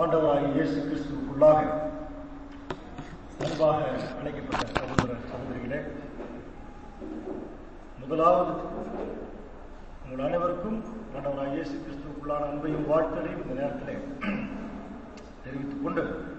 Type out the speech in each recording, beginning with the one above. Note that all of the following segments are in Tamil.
ஆண்டவராகிய இயேசு கிறிஸ்துவுக்குள்ளாக அன்பாக அழைக்கப்பட்ட சகோதர சகோதரிகளே முதலாவது உங்கள் அனைவருக்கும் ஆண்டவராகிய இயேசு கிறிஸ்துவுக்குள்ளான அன்பையும் வாழ்த்தலையும் இந்த நேரத்திலே தெரிவித்துக் கொண்டு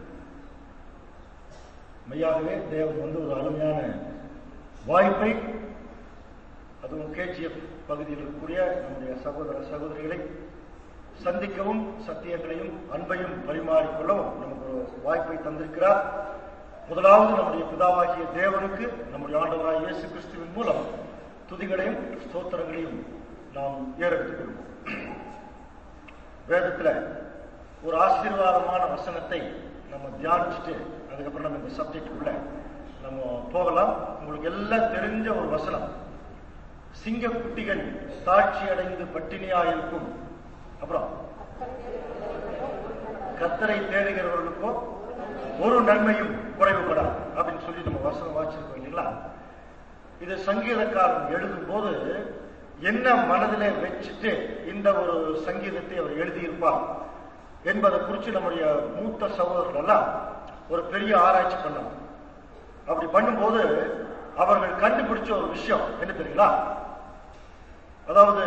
மெய்யாகவே தேவன் வந்து ஒரு அருமையான வாய்ப்பை அதுவும் கேஜிஎஃப் பகுதியில் இருக்கக்கூடிய நம்முடைய சகோதர சகோதரிகளை சந்திக்கவும் சத்தியங்களையும் அன்பையும் பரிமாறிக்கொள்ளவும் நமக்கு ஒரு வாய்ப்பை தந்திருக்கிறார் முதலாவது நம்முடைய பிதாவாகிய தேவனுக்கு நம்முடைய ஆண்டவராக இயேசு கிறிஸ்துவின் மூலம் துதிகளையும் ஸ்தோத்திரங்களையும் நாம் ஏறெடுத்துக் கொள்வோம் வேதத்துல ஒரு ஆசீர்வாதமான வசனத்தை நம்ம தியானிச்சுட்டு அதுக்கப்புறம் நம்ம இந்த சப்ஜெக்ட் உள்ள நம்ம போகலாம் உங்களுக்கு எல்லாம் தெரிஞ்ச ஒரு வசனம் சிங்க குட்டிகள் தாட்சி அடைந்து பட்டினியா இருக்கும் அப்புறம் கத்தரை தேடுகிறவர்களுக்கோ ஒரு நன்மையும் குறைவுபடாது அப்படின்னு சொல்லி நம்ம வசனம் வாசிச்சிருக்கோம் இல்லைங்களா இது சங்கீதக்காரன் எழுதும் போது என்ன மனதிலே வச்சுட்டு இந்த ஒரு சங்கீதத்தை அவர் எழுதியிருப்பார் என்பதை குறித்து நம்முடைய மூத்த சகோதரர்கள் எல்லாம் ஒரு பெரிய ஆராய்ச்சி பண்ணாங்க அப்படி பண்ணும்போது அவர்கள் கண்டுபிடிச்ச ஒரு விஷயம் என்ன தெரியுங்களா அதாவது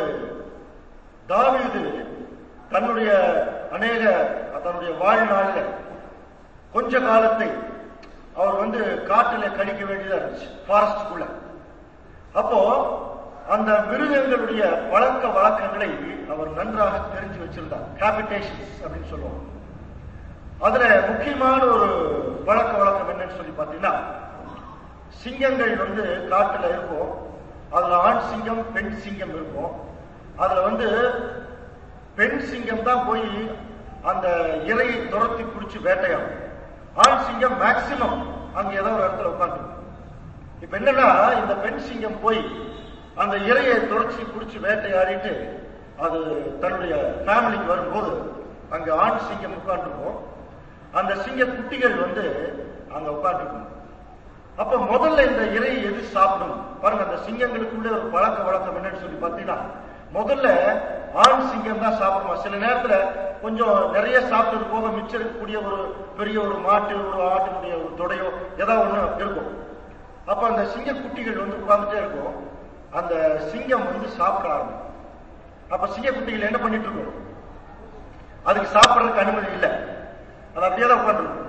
தாவீது தன்னுடைய அநேக தன்னுடைய வாழ்நாளில் கொஞ்ச காலத்தை அவர் வந்து காட்டில கழிக்க வேண்டியதா இருந்துச்சு ஃபாரஸ்டுக்குள்ள அப்போ அந்த மிருகங்களுடைய பழக்க வழக்கங்களை அவர் நன்றாக தெரிஞ்சு வச்சிருந்தார் கேபிடேஷன்ஸ் அப்படின்னு சொல்லுவாங்க அதுல முக்கியமான ஒரு பழக்க வழக்கம் என்னன்னு சொல்லி பார்த்தீங்கன்னா சிங்கங்கள் வந்து காட்டுல இருக்கும் அதுல ஆண் சிங்கம் பெண் சிங்கம் இருக்கும் அதுல வந்து பெண் சிங்கம் தான் போய் அந்த இறையை துரத்தி பிடிச்சி வேட்டையாடும் ஆண் சிங்கம் மேக்சிமம் அங்க ஏதோ ஒரு இடத்துல உட்காந்து இப்ப என்னன்னா இந்த பெண் சிங்கம் போய் அந்த இறையை துரச்சி பிடிச்சி வேட்டையாடிட்டு அது தன்னுடைய ஃபேமிலிக்கு வரும்போது அங்க ஆண் சிங்கம் உட்காந்துருக்கும் அந்த சிங்க குட்டிகள் வந்து அங்க உட்காந்துருக்கும் அப்ப முதல்ல இந்த இறை எது சாப்பிடும் பாருங்க அந்த சிங்கங்களுக்குள்ள ஒரு பழக்க வழக்கம் என்னன்னு சொல்லி பாத்தீங்கன்னா முதல்ல ஆண் சிங்கம் தான் சாப்பிடுமா சில நேரத்துல கொஞ்சம் நிறைய சாப்பிட்டது போக மிச்சம் இருக்கக்கூடிய ஒரு பெரிய ஒரு மாட்டு ஒரு ஆட்டினுடைய ஒரு தொடையோ ஏதாவது ஒண்ணு இருக்கும் அப்ப அந்த சிங்க குட்டிகள் வந்து உட்கார்ந்துட்டே இருக்கும் அந்த சிங்கம் வந்து சாப்பிட ஆரம்பிக்கும் அப்ப சிங்க குட்டிகள் என்ன பண்ணிட்டு இருக்கும் அதுக்கு சாப்பிடறதுக்கு அனுமதி இல்லை அது அப்படியே தான் உட்காந்துருக்கும்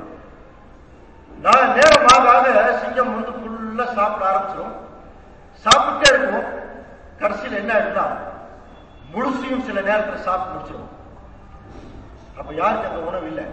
நான் நேரமாக ஆக சிங்கம் வந்து ஃபுல்லா சாப்பிட ஆரம்பிச்சிடும் சாப்பிட்டே இருக்கும் கடைசியில் என்ன ஆயிடுதா முழுசையும் சில நேரத்தில் சாப்பிட்டு முடிச்சிடும் அப்ப யாருக்கு அந்த உணவு இல்லை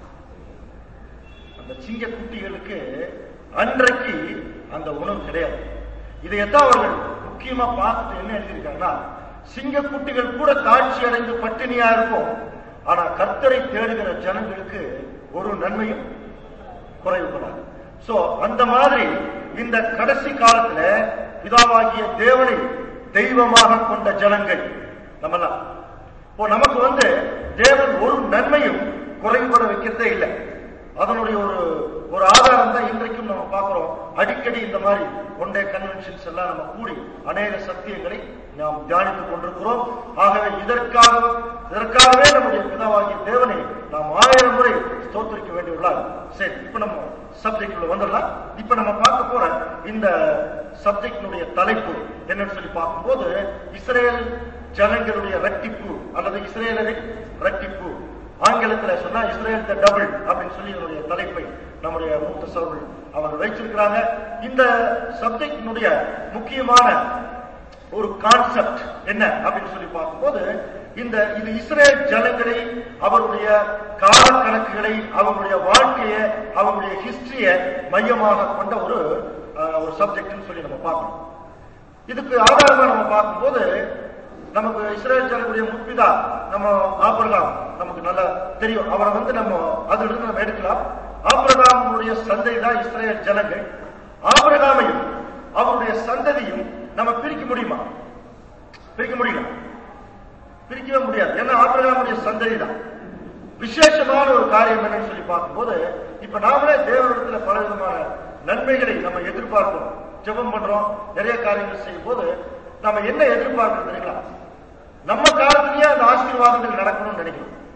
அந்த சிங்க குட்டிகளுக்கு அன்றைக்கு அந்த உணவு கிடையாது இதையத்தான் அவர்கள் முக்கியமா பார்த்துட்டு என்ன எழுதியிருக்காங்கன்னா சிங்க குட்டிகள் கூட காட்சி அடைந்து பட்டினியா இருக்கும் ஆனா கர்த்தரை தேடுகிற ஜனங்களுக்கு ஒரு நன்மையும் குறைவுபடாது சோ அந்த மாதிரி இந்த கடைசி காலத்துல பிதாவாகிய தேவனை தெய்வமாக கொண்ட ஜனங்கள் நம்மலாம் இப்போ நமக்கு வந்து தேவன் ஒரு நன்மையும் குறைபட வைக்கிறதே இல்லை அதனுடைய ஒரு ஒரு ஆதாரம் தான் இன்றைக்கும் நம்ம பார்க்கிறோம் அடிக்கடி இந்த மாதிரி ஒன் டே கன்வென்ஷன்ஸ் எல்லாம் நம்ம கூடி அநேக சத்தியங்களை நாம் தியானித்துக் கொண்டிருக்கிறோம் ஆகவே இதற்காக இதற்காகவே நம்முடைய பிதாவாகிய தேவனை நாம் ஆயிரம் முறை ஸ்தோத்திரிக்க வேண்டியுள்ளார் சரி இப்ப நம்ம சப்ஜெக்ட்ல வந்துடலாம் இப்ப நம்ம பார்க்க போற இந்த சப்ஜெக்டினுடைய தலைப்பு என்னன்னு சொல்லி பார்க்கும்போது இஸ்ரேல் ஜனங்களுடைய ரட்டிப்பு அல்லது இஸ்ரேலரின் ரட்டிப்பு ஆங்கிலத்துல சொன்னா இஸ்ரேல் த டபுள் அப்படின்னு சொல்லி என்னுடைய தலைப்பை நம்முடைய மூத்த சோழர்கள் அவர் வைச்சிருக்கிறாங்க இந்த சப்ஜெக்டினுடைய முக்கியமான ஒரு கான்செப்ட் என்ன அப்படின்னு சொல்லி பார்க்கும்போது இந்த இது இஸ்ரேல் ஜனங்களை அவருடைய கால கணக்குகளை அவங்களுடைய வாழ்க்கையை அவங்களுடைய ஹிஸ்டரிய மையமாக கொண்ட ஒரு ஒரு சப்ஜெக்ட்னு சொல்லி நம்ம பார்க்கணும் இதுக்கு ஆதாரமா நம்ம பார்க்கும்போது நமக்கு இஸ்ரேல் ஜனங்களுடைய முற்பிதா நம்ம ஆபிரகாம் நமக்கு நல்லா தெரியும் அவரை வந்து நம்ம அதிலிருந்து நம்ம எடுக்கலாம் ஆபிரகாமுடைய சந்தை தான் இஸ்ரேல் ஜனங்கள் ஆபிரகாமையும் அவருடைய சந்ததியும் நம்ம பிரிக்க முடியுமா பிரிக்க முடியல பிரிக்கவே முடியாது ஏன்னா ஆபிரகாமுடைய சந்ததி தான் விசேஷமான ஒரு காரியம் என்னன்னு சொல்லி பார்க்கும்போது இப்ப நாமளே தேவனிடத்துல பல விதமான நன்மைகளை நம்ம எதிர்பார்க்கிறோம் ஜெபம் பண்றோம் நிறைய காரியங்கள் செய்யும் போது நம்ம என்ன எதிர்பார்க்கிறோம் தெரியுங்களா நம்ம காலத்திலேயே அந்த ஆசீர்வாதங்கள் நடக்கணும்னு நினைக்கிறோம்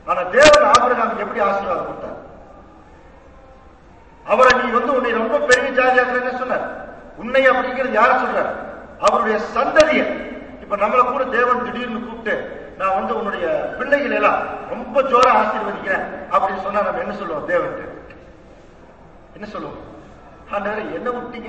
ஆனா தேவன் ஆபிரகாம் எப்படி ஆசீர்வாதம் கொடுத்தார் அவரை நீ வந்து உன்னை ரொம்ப பெரிய ஜாதியாக்குறேன்னு சொன்னார் உன்னை அப்படிங்கிறது யார சொல்றார் அவருடைய சந்ததியை இப்ப நம்மளை கூட தேவன் திடீர்னு கூப்பிட்டு நான் வந்து உன்னுடைய பிள்ளைகள் எல்லாம் ரொம்ப ஜோரா ஆசீர்வதிக்கிறேன் அப்படின்னு சொன்னா நம்ம என்ன சொல்லுவோம் தேவன்ட்டு என்ன சொல்லுவோம் ஆண்டவரே என்ன விட்டீங்க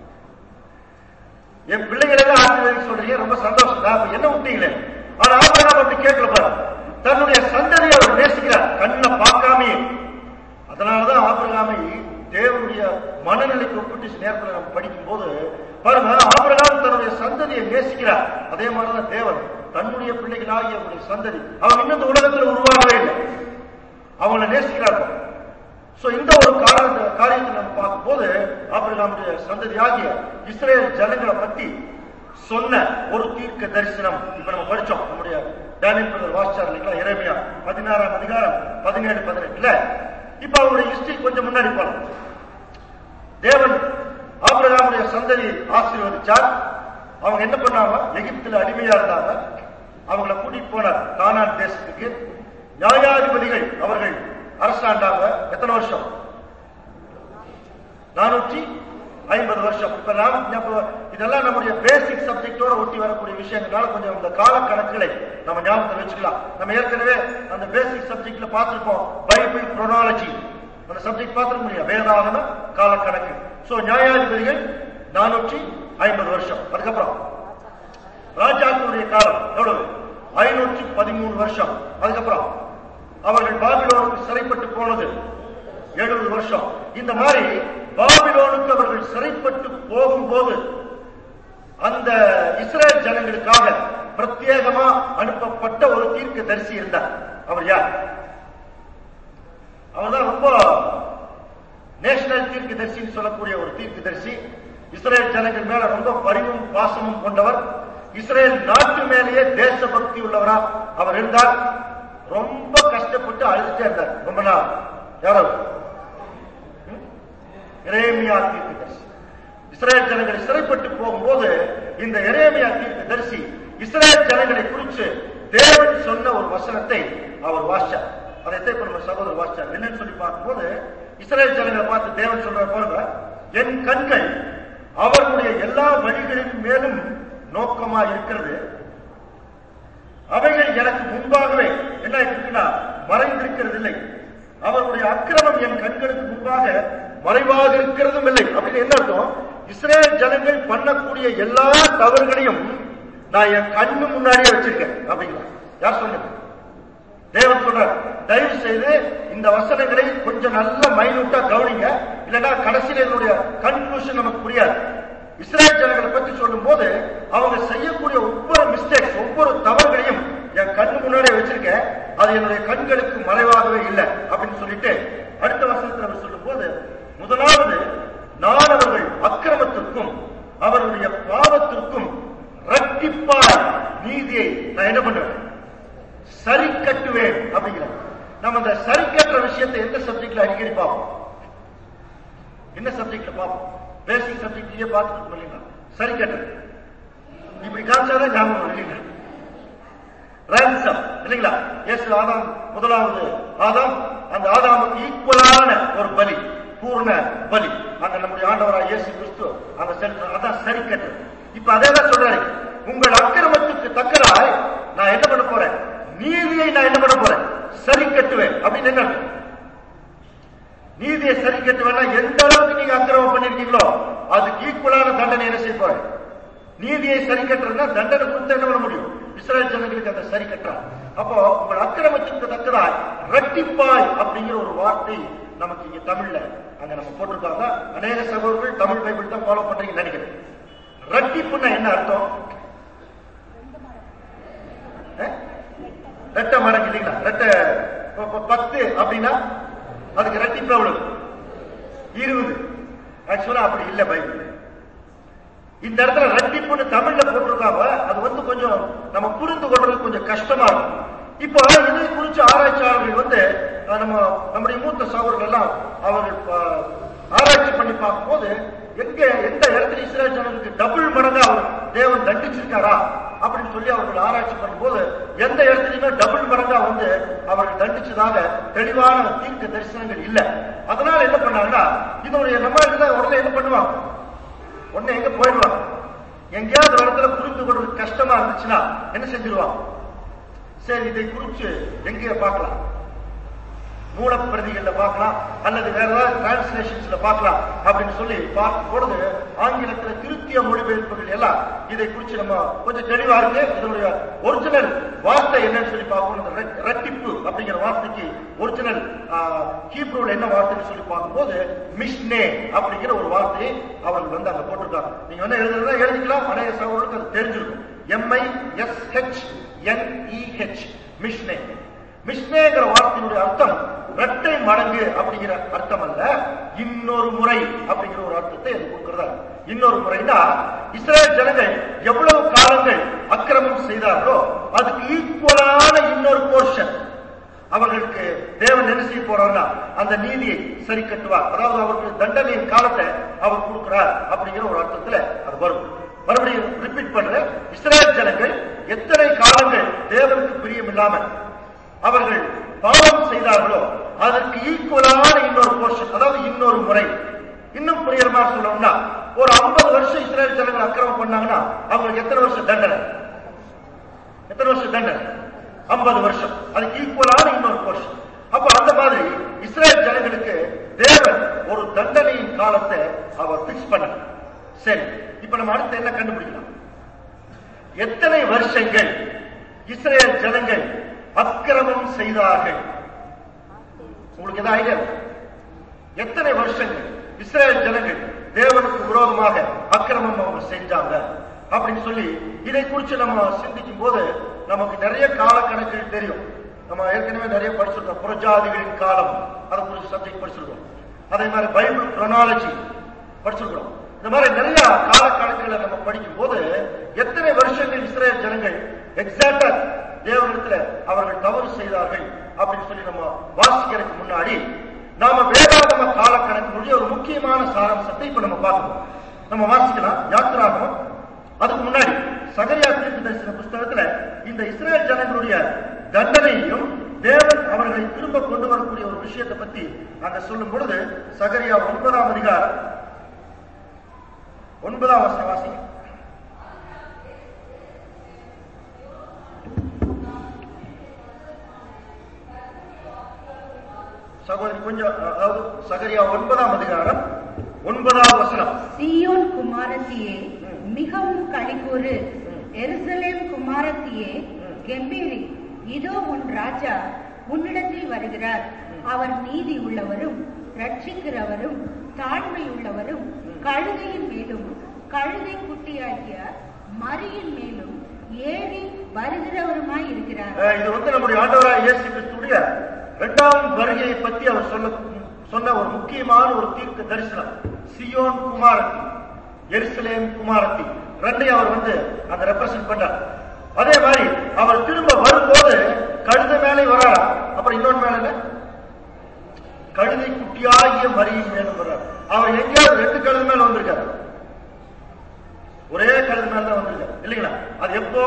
என் பிள்ளைகளை எல்லாம் ஆசீர்வதிக்க சொல்றீங்க ரொம்ப சந்தோஷம் தான் அப்ப என்ன விட்டீங்களே ஆனா ஆபிரகாம் அப்படி கேட்கல பாரு தன்னுடைய சந்ததியை அவர் நேசிக்கிறார் கண்ணை பார்க்காமே அதனாலதான் ஆபிரகாமை தேவனுடைய மனநிலைக்கு ஒப்பிட்டு சில நேரத்தில் நம்ம படிக்கும் போது பாருங்க ஆபிரகாம் தன்னுடைய சந்ததியை நேசிக்கிறார் அதே மாதிரிதான் தேவன் தன்னுடைய பிள்ளைகளாகிய அவருடைய சந்ததி அவன் இன்னும் இந்த உலகத்தில் உருவாகவே இல்லை அவங்களை நேசிக்கிறார்கள் சோ இந்த ஒரு காரண காரியத்தை நம்ம பார்க்கும்போது ஆபிரகாமுடைய சந்ததியாகிய இஸ்ரேல் ஜனங்களை பத்தி சொன்ன ஒரு தீர்க்க தரிசனம் இப்ப நம்ம படிச்சோம் நம்முடைய டேனியல் பிரதர் வாசிச்சார் இல்லைங்களா இறைமையா பதினாறாம் அதிகாரம் பதினேழு பதினெட்டுல இப்ப அவருடைய ஹிஸ்டரி கொஞ்சம் முன்னாடி போலாம் தேவன் ஆபிரகாமுடைய சந்ததியை ஆசீர்வதிச்சார் அவங்க என்ன பண்ணாங்க எகிப்துல அடிமையா இருந்தாங்க அவங்கள கூட்டிட்டு போனார் கானான் தேசத்துக்கு நியாயாதிபதிகள் அவர்கள் அரசாண்டாங்க எத்தனை வருஷம் நானூற்றி ஐம்பது வருஷம் இப்ப நாம் ஞாபகம் இதெல்லாம் நம்முடைய பேசிக் சப்ஜெக்டோட ஒட்டி வரக்கூடிய விஷயங்களால கொஞ்சம் இந்த கால கணக்குகளை நம்ம ஞாபகத்தில் வச்சுக்கலாம் நம்ம ஏற்கனவே அந்த பேசிக் சப்ஜெக்ட்ல பார்த்திருப்போம் பைபிள் குரோனாலஜி அந்த சப்ஜெக்ட் பார்த்திருக்க முடியும் வேதாகம கால கணக்கு சோ நியாயாதிபதிகள் நானூற்றி ஐம்பது வருஷம் அதுக்கப்புறம் ராஜாக்களுடைய காலம் எவ்வளவு ஐநூற்றி பதிமூணு வருஷம் அதுக்கப்புறம் அவர்கள் பாபிலோனுக்கு சிறைப்பட்டு போனது எழுபது வருஷம் இந்த மாதிரி பாபிலோனுக்கு அவர்கள் சிறைப்பட்டு போகும்போது அந்த இஸ்ரேல் ஜனங்களுக்காக பிரத்யேகமா அனுப்பப்பட்ட ஒரு தீர்க்க தரிசி இருந்தார் அவர் யார் அவர்தான் ரொம்ப நேஷனல் தீர்க்க தரிசின்னு சொல்லக்கூடிய ஒரு தீர்க்க தரிசி இஸ்ரேல் ஜனங்கள் மேல ரொம்ப பரிவும் பாசமும் கொண்டவர் இஸ்ரேல் நாட்டு மேலேயே தேசபக்தி உள்ளவரா அவர் இருந்தார் ரொம்ப கஷ்டப்பட்டு அழுதுட்டே இருந்தார் ரொம்ப நாள் யாரோ இறைமையா தீர்க்க தரிசி இஸ்ரேல் ஜனங்களை சிறைப்பட்டு போகும்போது இந்த இறைமையா தீர்க்க தரிசி இஸ்ரேல் ஜனங்களை குறித்து தேவன் சொன்ன ஒரு வசனத்தை அவர் வாசிச்சார் அதைத்தான் இப்ப நம்ம சகோதரர் வாசிச்சார் என்னன்னு சொல்லி பார்க்கும்போது இஸ்ரேல் ஜனங்களை பார்த்து தேவன் சொல்ற பாருங்க என் கண்கள் அவர்களுடைய எல்லா வழிகளின் மேலும் நோக்கமா இருக்கிறது அவைகள் எனக்கு முன்பாகவே என்ன இருக்குன்னா மறைந்திருக்கிறது இல்லை அவருடைய அக்கிரமம் என் கண்களுக்கு முன்பாக மறைவாக இருக்கிறதும் இல்லை அப்படின்னு என்ன அர்த்தம் இஸ்ரேல் ஜனங்கள் பண்ணக்கூடிய எல்லா தவறுகளையும் நான் என் கண்ணு முன்னாடியே வச்சிருக்கேன் அப்படிங்களா யார் சொன்னது தேவன் சொல்றார் தயவு செய்து இந்த வசனங்களை கொஞ்சம் நல்ல மைனூட்டா கவனிங்க இல்லைன்னா கடைசியில் என்னுடைய கன்க்ளூஷன் நமக்கு புரியாது இஸ்ரேல் ஜனங்களை பத்தி சொல்லும் போது அவங்க செய்யக்கூடிய ஒவ்வொரு மிஸ்டேக்ஸ் ஒவ்வொரு தவறுகளையும் என் கண்ணு முன்னாடியே வச்சிருக்கேன் அது என்னுடைய கண்களுக்கு மறைவாகவே இல்லை அப்படின்னு சொல்லிட்டு அடுத்த வசனத்தில் அவர் சொல்லும் போது முதலாவது நான் அவர்கள் அக்கிரமத்திற்கும் அவருடைய பாவத்திற்கும் ரட்டிப்பாய் நீதியை நான் என்ன பண்ணுவேன் சரி கட்டுவேன் அப்படிங்கிறார் நம்ம இந்த சரி கட்டுற விஷயத்தை எந்த சப்ஜெக்ட்ல அடிக்கடி பார்ப்போம் என்ன சப்ஜெக்ட்ல பார்ப்போம் பேசிக் சப்ஜெக்ட்லயே பார்த்துட்டு இல்லைங்களா சரி கட்டுறது இப்படி காமிச்சாதான் ஞாபகம் இல்லைங்களா ரேன்சம் இல்லைங்களா இயேசு ஆதாம் முதலாவது ஆதாம் அந்த ஆதாமுக்கு ஈக்குவலான ஒரு பலி பூர்ண பலி அந்த நம்முடைய ஆண்டவராக இயேசு கிறிஸ்து அந்த செலுத்த அதான் சரி கட்டுறது இப்ப அதே தான் சொல்றாரு உங்கள் அக்கிரமத்துக்கு தக்கதாய் நான் என்ன பண்ண போறேன் நீதியை நான் என்ன பண்ண போறேன் சரி கட்டுவேன் அப்படின்னு என்ன அர்த்தம்? நீதியை சரி கட்டுவேன்னா எந்த அளவுக்கு நீங்க அக்கிரமம் பண்ணிருக்கீங்களோ அதுக்கு ஈக்குவலான தண்டனை என்ன செய்ய போறேன் நீதியை சரி கட்டுறதுன்னா தண்டனை கொடுத்து என்ன பண்ண முடியும் இஸ்ரேல் ஜனங்களுக்கு அந்த சரி கட்டுறான் அப்போ உங்கள் அக்கிரமத்துக்கு தக்கதாய் ரட்டிப்பாய் அப்படிங்கிற ஒரு வார்த்தை நமக்கு இங்க தமிழ்ல அங்க நம்ம போட்டிருக்காங்க அநேக சகோதரர்கள் தமிழ் பைபிள் தான் ஃபாலோ பண்றீங்கன்னு நினைக்கிறேன் ரட்டிப்புன்னா என்ன அர்த்தம் அஹ்? ரெட்டை மடங்கு இல்லைங்களா ரெட்டை ப- ப- பத்து அப்படின்னா அதுக்கு ரெட்டிப்பு எவ்வளவு இருபது ஆக்சுவலா அப்படி இல்ல பைபிள் இந்த இடத்துல ரெட்டிப்புன்னு தமிழ்ல போட்டிருக்காங்க அது வந்து கொஞ்சம் நம்ம புரிந்து கொள்றது கொஞ்சம் கஷ்டமா இருக்கும் இப்போ இதை குறித்து ஆராய்ச்சியாளர்கள் வந்து அஹ், நம்ம நம்முடைய மூத்த சகோதரர்கள் எல்லாம் அவர்கள் அஹ், ஆராய்ச்சி பண்ணி பார்க்கும்போது எங்க எந்த இடத்துல இஸ்ரேல் ஜனங்களுக்கு டபுள் மடங்கா அவர் தேவன் தண்டிச்சிருக்காரா அப்படின்னு சொல்லி அவர்கள் ஆராய்ச்சி பண்ணும்போது எந்த இடத்துலயுமே டபுள் மடங்கா வந்து அவர்கள் தண்டிச்சதாக தெளிவான தீர்க்க தரிசனங்கள் இல்ல அதனால என்ன பண்ணாங்கன்னா இதனுடைய நம்ம இதுல உடனே என்ன பண்ணுவாங்க உடனே எங்க போயிடுவாங்க எங்கேயாவது ஒரு இடத்துல புரிந்து கொள்றது கஷ்டமா இருந்துச்சுன்னா என்ன செஞ்சிருவாங்க சரி இதை குறிச்சு எங்கே பார்க்கலாம் மூலப்பிரதிகள்ல பார்க்கலாம் அல்லது வேற ஏதாவது டிரான்ஸ்லேஷன்ஸ்ல பார்க்கலாம் அப்படின்னு சொல்லி பார்க்கும் பொழுது ஆங்கிலத்துல திருத்திய மொழிபெயர்ப்புகள் எல்லாம் இதை குறித்து நம்ம கொஞ்சம் தெளிவா இருக்கு இதனுடைய ஒரிஜினல் வார்த்தை என்னன்னு சொல்லி பார்க்கணும் இந்த ரெட்- ரெட்டிப்பு அப்படிங்கிற வார்த்தைக்கு ஒரிஜினல் ஹீப்ரூல என்ன வார்த்தைன்னு சொல்லி பார்க்கும்போது மிஷ்னே அப்படிங்கிற ஒரு வார்த்தையை அவர்கள் வந்து அங்க போட்டிருக்காங்க நீங்க வந்து எழுதுறதா எழுதிக்கலாம் அநேக சகோதரர்களுக்கு அது தெரிஞ்சிருக்கும் எம்ஐ எஸ் ஹெச் என்இஹெச் மிஷ்னே மிஷ்னேங்கிற வார்த்தையினுடைய அர்த்தம் இரட்டை மடங்கு அப்படிங்கிற அர்த்தம் அல்ல இன்னொரு முறை அப்படிங்கிற ஒரு அர்த்தத்தை அது கொடுக்கிறதா இன்னொரு முறைனா இஸ்ரேல் ஜனங்கள் எவ்வளவு காலங்கள் அக்கிரமம் செய்தார்களோ அதுக்கு ஈக்குவலான இன்னொரு போர்ஷன் அவர்களுக்கு தேவன் என்ன செய்ய போறார்னா அந்த நீதியை சரி கட்டுவார் அதாவது அவர்களுக்கு தண்டனையின் காலத்தை அவர் கொடுக்கிறார் அப்படிங்கிற ஒரு அர்த்தத்துல அது வரும் மறுபடியும் ரிப்பீட் பண்றேன் இஸ்ரேல் ஜனங்கள் எத்தனை காலங்கள் தேவனுக்கு பிரியம் இல்லாமல் அவர்கள் பாவம் செய்தார்களோ அதற்கு ஈக்குவலான இன்னொரு போர்ஷன் அதாவது இன்னொரு முறை இன்னும் புரியறமா சொல்லணும்னா ஒரு 50 வருஷம் இஸ்ரேல் ஜனங்கள் அக்கிரமம் பண்ணாங்கன்னா அவங்களுக்கு எத்தனை வருஷம் தண்டனை எத்தனை வருஷம் தண்டனை 50 வருஷம் அதுக்கு ஈக்குவலான இன்னொரு போர்ஷன் அப்ப அந்த மாதிரி இஸ்ரேல் ஜனங்களுக்கு தேவன் ஒரு தண்டனையின் காலத்தை அவர் பிக்ஸ் பண்ண சரி இப்ப நம்ம அடுத்து என்ன கண்டுபிடிக்கலாம் எத்தனை வருஷங்கள் இஸ்ரேல் ஜனங்கள் அக்கிரமம் செய்தார்கள் உங்களுக்கு ஏதாவது ஐடியா இருக்கா? எத்தனை வருஷங்கள் இஸ்ரேல் ஜனங்கள் தேவனுக்கு விரோதமாக அக்கிரமம் அவங்க செஞ்சாங்க அப்படின்னு சொல்லி இதை குறித்து நம்ம சிந்திக்கும் போது நமக்கு நிறைய காலக்கணக்குகள் தெரியும் நம்ம ஏற்கனவே நிறைய படிச்சிருக்கோம் புரஜாதிகளின் காலம் அதை குறித்து சப்ஜெக்ட் படிச்சிருக்கோம் அதே மாதிரி பைபிள் குரோனாலஜி படிச்சிருக்கிறோம் இந்த மாதிரி நிறைய காலக்கணக்குகளை நம்ம படிக்கும் போது எத்தனை வருஷங்கள் இஸ்ரேல் ஜனங்கள் எக்ஸாக்டா தேவனிடத்துல அவர்கள் தவறு செய்தார்கள் அப்படின்னு சொல்லி நம்ம வாசிக்கிறதுக்கு முன்னாடி நாம வேதாகம காலக்கணக்கினுடைய ஒரு முக்கியமான சாராம்சத்தை இப்ப நம்ம பார்க்கணும் நம்ம வாசிக்கலாம் யாத்ராகமம் அதுக்கு முன்னாடி சகரியா தீர்க்க தரிசன புஸ்தகத்துல இந்த இஸ்ரேல் ஜனங்களுடைய தண்டனையும் தேவன் அவர்களை திரும்ப கொண்டு வரக்கூடிய ஒரு விஷயத்தை பத்தி அங்க சொல்லும் பொழுது சகரியா ஒன்பதாம் அதிகாரம் ஒன்பதாம் வசனம் வாசிங்க சகோதரி கொஞ்சம் அதாவது சகரியா ஒன்பதாம் அதிகாரம் ஒன்பதாம் வசனம் சீயோன் குமாரத்தியே ம். மிகவும் களிகூறு ம். எருசலேம் குமாரத்தியே ம். கெம்பீரி இதோ உன் ராஜா உன்னிடத்தில் வருகிறார் ம். அவர் நீதி உள்ளவரும் ரட்சிக்கிறவரும் தாழ்மை உள்ளவரும் ம். கழுதையின் மேலும் கழுதை குட்டியாகிய மரியின் மேலும் ஏறி வருகிறவருமாய் இருக்கிறார் அஹ் இது வந்து நம்முடைய ஆண்டவராக இயேசு கிறிஸ்துடைய இரண்டாம் வருகையை பத்தி அவர் சொல்ல சொன்ன ஒரு முக்கியமான ஒரு தீர்க்க தரிசனம் சியோன் குமாரத்தி எருசலேம் குமாரத்தி ரெண்டையும் அவர் வந்து அந்த ரெப்ரசன்ட் பண்றார் அதே மாதிரி அவர் திரும்ப வரும்போது கழுத மேலே வராரா அப்புறம் இன்னொன்று மேல என்ன? கழுதை குட்டியாகிய மரியின் மேலும் வர்றார் அவர் எங்கேயாவது ரெண்டு கழுது மேல வந்திருக்காரு ஒரே கழுது மேல தான் வந்திருக்காரு இல்லைங்களா அது எப்போ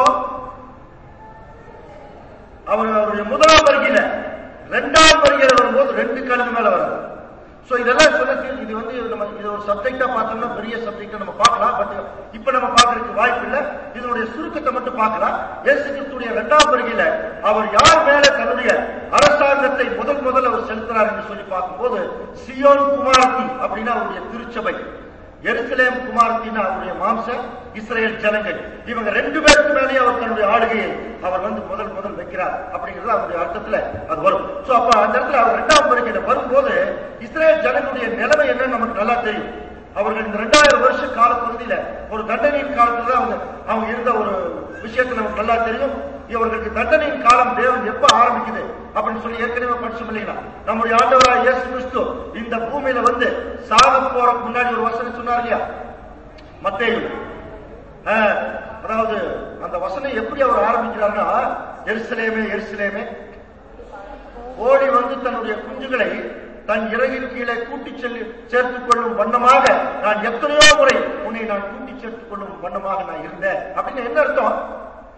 அவர் அவருடைய முதலாம் வருகையில இரண்டாம் வருகையில வரும்போது ரெண்டு கழுது மேல வராது சோ இதெல்லாம் சொல்ல இது வந்து நம்ம இது ஒரு சப்ஜெக்டா பார்த்தோம்னா பெரிய சப்ஜெக்டா நம்ம பார்க்கலாம் பட் இப்ப நம்ம பார்க்கறதுக்கு வாய்ப்பு இல்ல இதனுடைய சுருக்கத்தை மட்டும் பார்க்கலாம் இயேசு கிறிஸ்துடைய இரண்டாம் வருகையில அவர் யார் மேல தன்னுடைய அரசாங்கத்தை முதல் முதல்ல அவர் செலுத்துறார் என்று சொல்லி பார்க்கும்போது சியோன் குமாரத்தி அப்படின்னா அவருடைய திருச்சபை எருசலேம் குமாரத்தின் அவருடைய மாம்ச இஸ்ரேல் ஜனங்கள் இவங்க ரெண்டு பேருக்கு மேலேயே அவர் தன்னுடைய ஆளுகையை அவர் வந்து முதல் முதல் வைக்கிறார் அப்படிங்கிறது அவருடைய அர்த்தத்துல அது வரும் சோ அப்ப அந்த இடத்துல அவர் இரண்டாம் வருகையில வரும்போது இஸ்ரேல் ஜனங்களுடைய நிலைமை என்னன்னு நமக்கு நல்லா தெரியும் அவர்கள் இந்த ரெண்டாயிரம் வருஷ காலப்பகுதியில ஒரு தண்டனையின் காலத்துல தான் அவங்க அவங்க இருந்த ஒரு விஷயத்தை நமக்கு நல்லா தெரியும் இவர்களுக்கு தண்டனையின் காலம் தேவன் எப்ப ஆரம்பிக்குது அப்படின்னு சொல்லி ஏற்கனவே படிச்சோம் இல்லைங்களா நம்முடைய ஆண்டவராக இயேசு கிறிஸ்து இந்த பூமியில வந்து சாக போறதுக்கு முன்னாடி ஒரு வசனம் சொன்னார் இல்லையா மத்தேயு ஆஹ், அதாவது அந்த வசனம் எப்படி அவர் ஆரம்பிக்கிறார்னா எருசலேமே எருசலேமே ஓடி வந்து தன்னுடைய குஞ்சுகளை தன் இறகின் கீழே கூட்டிச் செல்லி சேர்த்துக் கொள்ளும் வண்ணமாக நான் எத்தனையோ முறை உன்னை நான் கூட்டிச் சேர்த்துக் கொள்ளும் வண்ணமாக நான் இருந்தேன் அப்படின்னு என்ன அர்த்தம்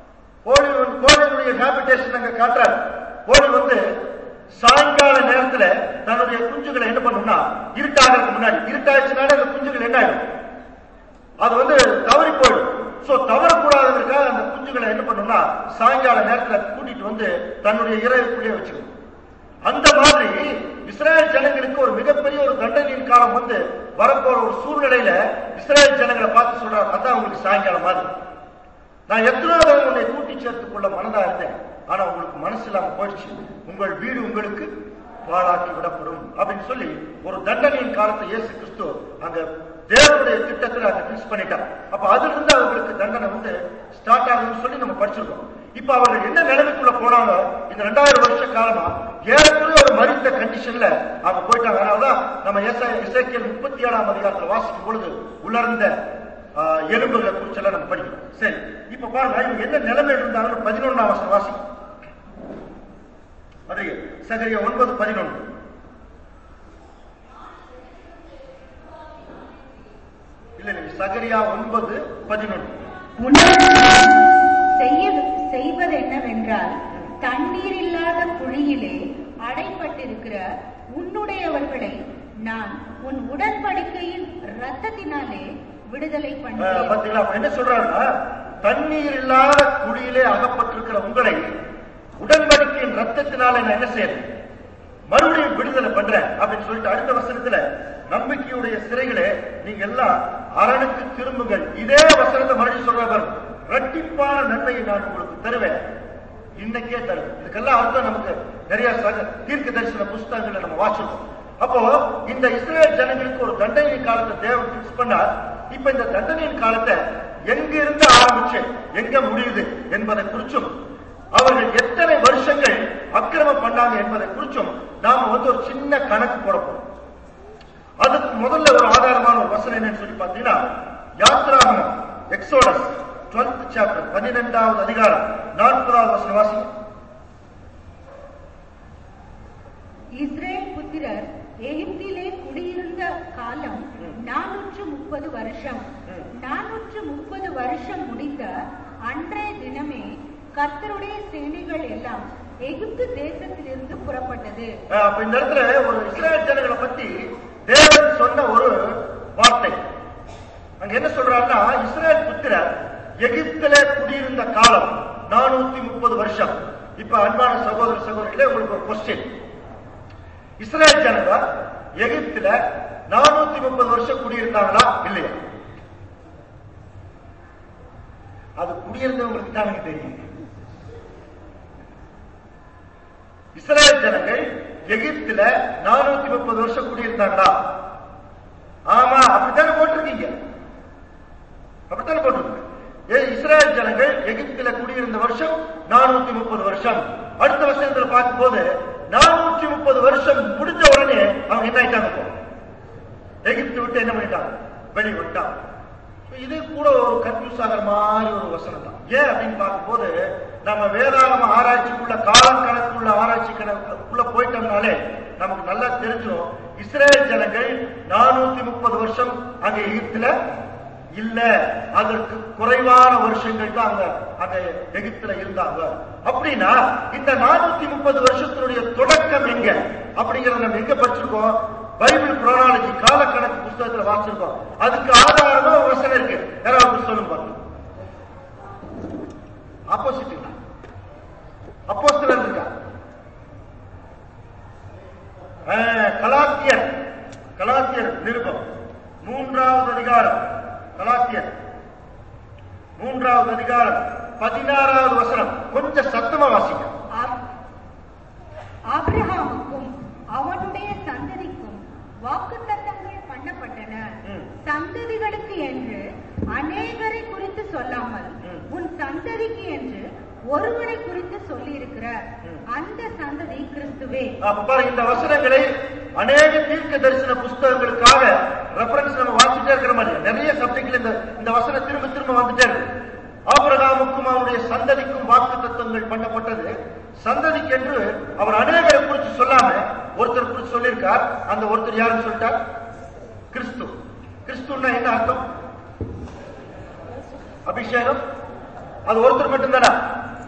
கோழி வந்து கோழியினுடைய ஹேபிடேஷன் அங்க காட்டுறாரு கோழி வந்து சாயங்கால நேரத்துல தன்னுடைய குஞ்சுகளை என்ன பண்ணும்னா இருட்டாகிறதுக்கு முன்னாடி இருட்டாச்சுனாலே அந்த குஞ்சுகள் என்ன ஆயிடும் அது வந்து தவறி போயிடும் சோ தவறக்கூடாதுங்கிறதுக்காக அந்த குஞ்சுகளை என்ன பண்ணும்னா சாயங்கால நேரத்துல கூட்டிட்டு வந்து தன்னுடைய இறைக்குள்ளேயே வச்சுக்கணும் அந்த மாதிரி இஸ்ரேல் ஜனங்களுக்கு ஒரு மிகப்பெரிய ஒரு தண்டனையின் காலம் வந்து வரப்போற ஒரு சூழ்நிலையில இஸ்ரேல் ஜனங்களை பார்த்து சொல்றாரு அதான் உங்களுக்கு சாயங்காலம் மாதிரி நான் எத்தனை தடவை உன்னை கூட்டி சேர்த்துக் கொள்ள மனதா இருந்தேன் ஆனா உங்களுக்கு மனசு இல்லாம போயிடுச்சு உங்கள் வீடு உங்களுக்கு பாழாக்கி விடப்படும் அப்படின்னு சொல்லி ஒரு தண்டனையின் காலத்தை இயேசு கிறிஸ்து அங்க தேவனுடைய திட்டத்துல அங்க பிக்ஸ் பண்ணிட்டார் அப்ப அதுல இருந்து அவங்களுக்கு தண்டனை வந்து ஸ்டார்ட் ஆகுதுன்னு சொல்லி நம்ம படிச்சிருக்கோம் இப்ப அவர்கள் என்ன நிலைமைக்குள்ள போனாங்க இந்த ரெண்டாயிரம் வருஷ காலமா ஏற்கனவே ஒரு மறித்த கண்டிஷன்ல அவங்க போயிட்டாங்க அதனாலதான் நம்ம இசைக்கியல் முப்பத்தி ஏழாம் அதிகாரத்துல வாசிக்கும் பொழுது உலர்ந்த ஆஹ், எலும்புகளை குறிச்செல்லாம் நம்ம படிக்கிறோம் சரி இப்ப பாருங்க இவங்க என்ன நிலைமை இருந்தாங்கன்னு பதினொன்னாம் வருஷம் வாசி அது சகரிய ஒன்பது பதினொன்று இல்ல இல்ல சகரியா ஒன்பது பதினொன்று உணர்வு செய்ய செய்வது என்னவென்றால் தண்ணீர் இல்லாத குழியிலே அடைப்பட்டிருக்கிற உன்னுடையவர்களை நான் உன் உடன்படிக்கையின் இரத்தத்தினாலே விடுதலை ஆஹ், பண்ணுவேன் பாத்தீங்களா அப்ப என்ன சொல்றாருன்னா தண்ணீர் இல்லாத குழியிலே அகப்பட்டிருக்கிற உங்களை உடன்படிக்கையின் ரத்தத்தினால நான் என்ன செய்யறேன் மறுபடியும் விடுதலை பண்றேன் அப்படின்னு சொல்லிட்டு அடுத்த வசனத்துல நம்பிக்கையுடைய சிறைகளே நீங்க எல்லாம் அரணுக்கு திரும்புங்கள் இதே வசனத்தை மறுபடியும் சொல்றவர் இரட்டிப்பான நன்மையை நான் உங்களுக்கு தருவேன் இன்னைக்கே தருவேன் இதுக்கெல்லாம் அர்த்தம் நமக்கு நிறைய சக- தீர்க்க தரிசன புஸ்தகங்களை நம்ம வாசிச்சோம் அப்போ இந்த இஸ்ரேல் ஜனங்களுக்கு ஒரு தண்டனை காலத்தை தேவன் பிக்ஸ் பண்ணார் இப்ப இந்த தண்டனையின் காலத்தை எங்க இருந்து ஆரம்பிச்சு எங்க முடியுது என்பதை குறிச்சும் அவர்கள் எத்தனை வருஷங்கள் அக்கிரமம் பண்ணாங்க என்பதை குறிச்சும் நாம வந்து ஒரு சின்ன கணக்கு போட போறோம் அதுக்கு முதல்ல ஒரு ஆதாரமான ஒரு வசனம் என்னன்னு சொல்லி பார்த்தீங்கன்னா யாத்ராகமம் எக்ஸோடஸ் 12th சாப்டர் பன்னிரெண்டாவது அதிகாரம் நாற்பதாவது வசனம் வாசி இஸ்ரேல் புத்திரர் எகிப்திலே குடியிருந்த காலம் நானூற்று முப்பது வருஷம் ம். நானூற்று முப்பது வருஷம் முடிந்த அன்றைய தினமே கர்த்தருடைய சேனைகள் எல்லாம் எகிப்து தேசத்திலிருந்து புறப்பட்டது அஹ் அப்ப இந்த இடத்துல ஒரு இஸ்ரேல் ஜனங்களை பத்தி தேவன் சொன்ன ஒரு வார்த்தை அங்க என்ன சொல்றாருன்னா இஸ்ரேல் புத்திரர் எகிப்திலே குடியிருந்த காலம் நானூத்தி முப்பது வருஷம் இப்ப அன்பான சகோதர சகோதரிகளே உங்களுக்கு ஒரு கொஸ்டின் இஸ்ரேல் ஜனங்க எகிப்துல நானூத்தி முப்பது வருஷம் குடியிருந்தாங்களா இல்லையா அது குடியிருந்தவங்களுக்கு தான் எனக்கு தெரியும் இஸ்ரேல் ஜனங்கள் எகிப்துல நானூத்தி முப்பது வருஷம் குடியிருந்தாங்களா ஆமா அப்படித்தானே போட்டிருக்கீங்க அப்படித்தானே போட்டிருக்கீங்க ஏ, இஸ்ரேல் ஜனங்கள் எகிப்துல குடியிருந்த வருஷம் நானூத்தி முப்பது வருஷம் அடுத்த வருஷத்துல பார்க்கும்போது நானூத்தி முப்பது வருஷம் முடிஞ்ச உடனே அவங்க என்ன ஆயிட்டாங்க இப்போ? எகிப்து விட்டு என்ன பண்ணிட்டாங்க வெளி விட்டாங்க இது கூட ஒரு கன்ஃபியூஸ் ஆகிற மாதிரி ஒரு வசனம் தான் ஏன் அப்படின்னு பார்க்கும்போது நம்ம வேதாகம ஆராய்ச்சிக்குள்ள காலம் கணக்குள்ள ஆராய்ச்சி கணக்குள்ள போயிட்டோம்னாலே நமக்கு நல்லா தெரிஞ்சிடும் இஸ்ரேல் ஜனங்கள் நானூத்தி முப்பது வருஷம் அங்க எகிப்துல இல்ல அதற்கு குறைவான வருஷங்கள் தான் அங்க அங்க எகிப்துல இருந்தாங்க அப்படின்னா இந்த நானூத்தி முப்பது வருஷத்தினுடைய தொடக்கம் எங்க அப்படிங்கறத நம்ம எங்க படிச்சிருக்கோம் பைபிள் குரோனாலஜி காலக்கணக்கு புஸ்தகத்துல வாசிச்சிருக்கோம் அதுக்கு ஆதாரமா ஒரு வசனம் இருக்கு யாராவது சொல்லுங்க பாருங்க ஆப்போசிட் இல்ல அப்போஸ்தலர் இருக்கா ஆ, கலாத்தியர் கலாத்தியர் நிருபம் மூன்றாவது அதிகாரம் கலாத்தியர் மூன்றாவது அதிகாரம் பதினாறாவது வசனம் கொஞ்சம் சத்தமா வாசிங்க ஆப்- ஆபிரகாமுக்கும் அவனுடைய சந்ததிக்கும் வாக்குத்தத்தங்கள் பண்ணப்பட்டன ம். சந்ததிகளுக்கு என்று அநேகரை குறித்து சொல்லாமல் ம். உன் சந்ததிக்கு என்று ஒருவனை குறித்து சொல்லியிருக்கிற ம். அந்த சந்ததி கிறிஸ்துவே அப்ப பாருங்க இந்த வசனங்களை அநேக தீர்க்க தரிசன புஸ்தகங்களுக்காக ரெஃபரன்ஸ் நம்ம வாசிட்டே இருக்கிற மாதிரி நிறைய சப்ஜெக்ட்ல இந்த இந்த வசனம் திரும்ப திரும்ப வந்துட்டே இருக்கு ஆபிரகாமுக்கும் அவனுடைய சந்ததிக்கும் வாக்கு தத்துவங்கள் பண்ணப்பட்டது சந்ததிக்கு என்று அவர் அநேகரை குறித்து சொல்லாம ஒருத்தர் குறித்து சொல்லியிருக்கார் அந்த ஒருத்தர் யாருன்னு சொல்லிட்டார் கிறிஸ்து கிறிஸ்துன்னா என்ன அர்த்தம் அபிஷேகம் அது ஒருத்தர் மட்டும்தானா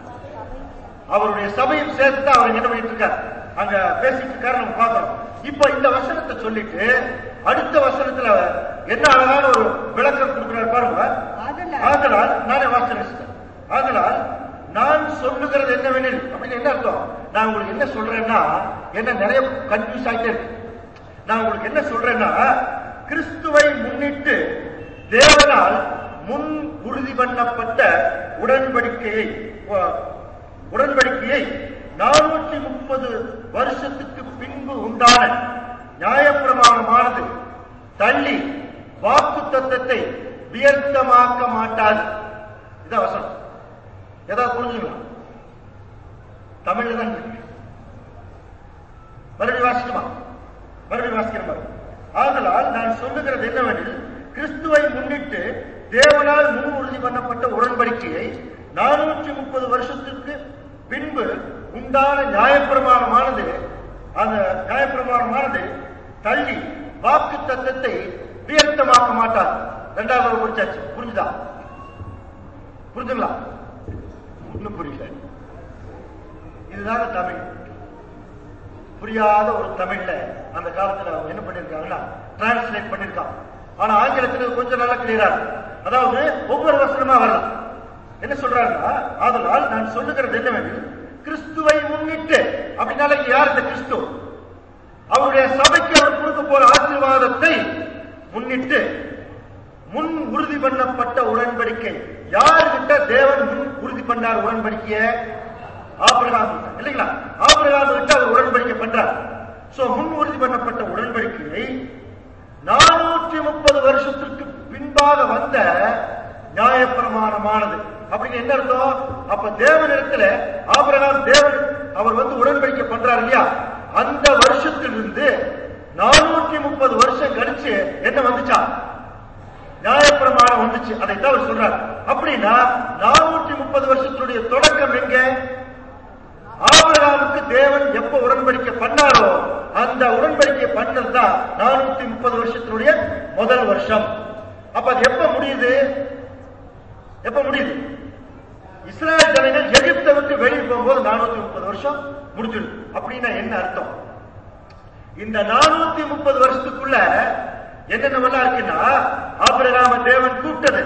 அவருடைய சபையும் சேர்த்து தான் அவர் என்ன பண்ணிட்டு இருக்கார் அங்க பேசிட்டு இருக்காரு நம்ம பார்க்கிறோம் இப்ப இந்த வசனத்தை சொல்லிட்டு அடுத்த வசனத்துல என்ன அழகான ஒரு விளக்கம் கொடுக்கிறார் பாருங்க ஆதலால் ஆதலால் நானே வாசிக்கிறேன் ஆதலால் நான் சொல்லுகிறது என்னவெனில் அப்படின்னு என்ன அர்த்தம் நான் உங்களுக்கு என்ன சொல்றேன்னா என்ன நிறைய கன்ஃபியூஸ் ஆகிட்டே இருக்கு நான் உங்களுக்கு என்ன சொல்றேன்னா கிறிஸ்துவை முன்னிட்டு தேவனால் முன் உறுதி பண்ணப்பட்ட உடன்படிக்கையை உ- உடன்படிக்கையை நானூற்றி முப்பது வருஷத்துக்கு பின்பு உண்டான நியாயப்பிரமாணமானது தள்ளி வாக்கு தத்தத்தை வியர்த்தமாக்க மாட்டாது இதான் வசனம் ஏதாவது புரிஞ்சுங்களா தமிழ்ல தான் இருக்கு மறுபடியும் வாசிக்குமா மறுபடியும் வாசிக்கிற மாதிரி ஆதலால் நான் சொல்லுகிறது என்னவெனில் கிறிஸ்துவை முன்னிட்டு தேவனால் முன் உறுதி பண்ணப்பட்ட உடன்படிக்கையை நானூற்றி முப்பது வருஷத்துக்கு பின்பு உண்டான நியாயப்பிரமாணமானது அந்த நியாயப்பிரமாணமானது தள்ளி வாக்கு தத்தத்தை வியர்த்தமாக்க மாட்டார் இரண்டாவது ஒரு முடிச்சாச்சு புரிஞ்சுதா புரிஞ்சுங்களா இன்னும் புரியல இதுதான் தமிழ் புரியாத ஒரு தமிழ்ல அந்த காலத்துல அவங்க என்ன பண்ணிருக்காங்கன்னா டிரான்ஸ்லேட் பண்ணிருக்காங்க ஆனா ஆங்கிலத்துல கொஞ்சம் நல்லா கிளியரா இருக்கு அதாவது ஒவ்வொரு வசனமா வரலாம் என்ன சொல்றாருன்னா அதனால் நான் சொல்லுகிறது என்னவெனில் கிறிஸ்துவை முன்னிட்டு அப்படின்னால இங்க யார் இந்த கிறிஸ்து அவருடைய சபைக்கு அவர் கொடுக்க போற ஆசீர்வாதத்தை முன்னிட்டு முன் உறுதி பண்ணப்பட்ட உடன்படிக்கை யாருகிட்ட தேவன் முன் உறுதி பண்ணார் உடன்படிக்கைய ஆபிரகாம் கிட்ட. இல்லைங்களா ஆபிரகாம் கிட்ட அவர் உடன்படிக்கை பண்றார் சோ முன் உறுதி பண்ணப்பட்ட உடன்படிக்கையை நானூற்றி முப்பது வருஷத்திற்கு பின்பாக வந்த நியாயப்பிரமாணமானது அப்படின்னு என்ன அர்த்தம் அப்ப தேவனிடத்துல ஆபிரகாம் தேவன் அவர் வந்து உடன்படிக்கை பண்றார் இல்லையா அந்த வருஷத்திலிருந்து நானூற்றி முப்பது வருஷம் கழிச்சு என்ன வந்துச்சா நியாயப்பிரமாணம் வந்துச்சு அதைத்தான் அவர் சொல்றார் அப்படின்னா நானூற்றி முப்பது வருஷத்தினுடைய தொடக்கம் எங்க ஆபிரகாமுக்கு தேவன் எப்ப உடன்படிக்கை பண்ணாரோ அந்த உடன்படிக்கை பண்ணதுதான் நானூத்தி முப்பது வருஷத்தினுடைய முதல் வருஷம் அப்ப அது எப்ப முடியுது எப்ப முடியுது இஸ்ராயல் ஜனங்கள் எகிப்தை விட்டு வெளியே போகும்போது நானூத்தி முப்பது வருஷம் முடிஞ்சிடும் அப்படின்னா என்ன அர்த்தம் இந்த நானூத்தி முப்பது வருஷத்துக்குள்ள என்னென்னவெல்லாம் இருக்குன்னா ஆபிரகாம தேவன் கூப்பிட்டது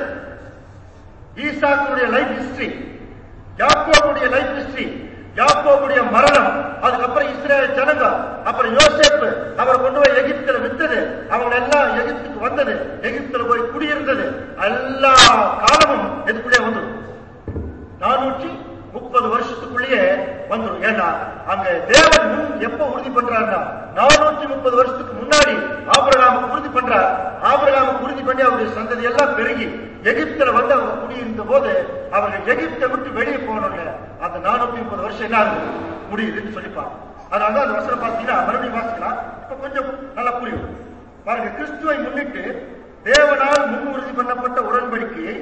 ஈசாக்குடைய லைஃப் ஹிஸ்டரி யாக்கோபுடைய லைஃப் ஹிஸ்டரி யாக்கோபுடைய மரணம் அதுக்கப்புறம் இஸ்ரேல் ஜனங்க அப்புறம் யோசேப்பு அவரை கொண்டு போய் எகிப்துல வித்தது அவங்க எல்லாம் எகிப்துக்கு வந்தது எகிப்துல போய் குடியிருந்தது எல்லா காலமும் எதுக்குள்ளே வந்துடும் நானூற்றி முப்பது வருஷத்துக்குள்ளேயே வந்துடும் ஏன்னா அங்க தேவன் முன் எப்ப உறுதி பண்றாருன்னா நானூற்றி முப்பது வருஷத்துக்கு முன்னாடி ஆபிரகாமுக்கு உறுதி பண்றார் ஆபிரகாமுக்கு உறுதி பண்ணி அவருடைய சந்ததி எல்லாம் பெருகி எகிப்துல வந்து அவங்க குடியிருந்த போது அவர்கள் எகிப்தை விட்டு வெளியே போனோம்ல அந்த நானூத்தி முப்பது வருஷம் என்ன ஆகுது முடியுதுன்னு சொல்லிப்பாங்க அதனால அந்த வசனம் பார்த்தீங்கன்னா மறுபடியும் வாசிக்கலாம் இப்ப கொஞ்சம் நல்லா புரியும் பாருங்க கிறிஸ்துவை முன்னிட்டு தேவனால் முன் உறுதி பண்ணப்பட்ட உடன்படிக்கையை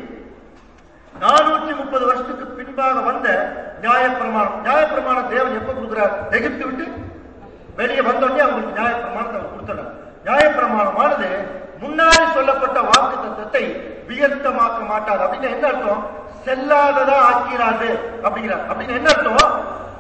நானூற்றி முப்பது வருஷத்துக்கு பின்பாக வந்த நியாயப்பிரமாணம் நியாயப்பிரமாணம் தேவன் எப்ப கொடுக்கிறார் எகிப்து விட்டு வெளியே வந்தோடனே அவங்களுக்கு நியாயப்பிரமாணத்தை அவர் கொடுத்துறார் நியாயப்பிரமாணமானது முன்னாடி சொல்லப்பட்ட வாக்கு தத்துவத்தை வியர்த்தமாக்க மாட்டார் அப்படின்னு என்ன அர்த்தம் செல்லாததா ஆக்கிறாது அப்படிங்கிறார் அப்படின்னு என்ன அர்த்தம்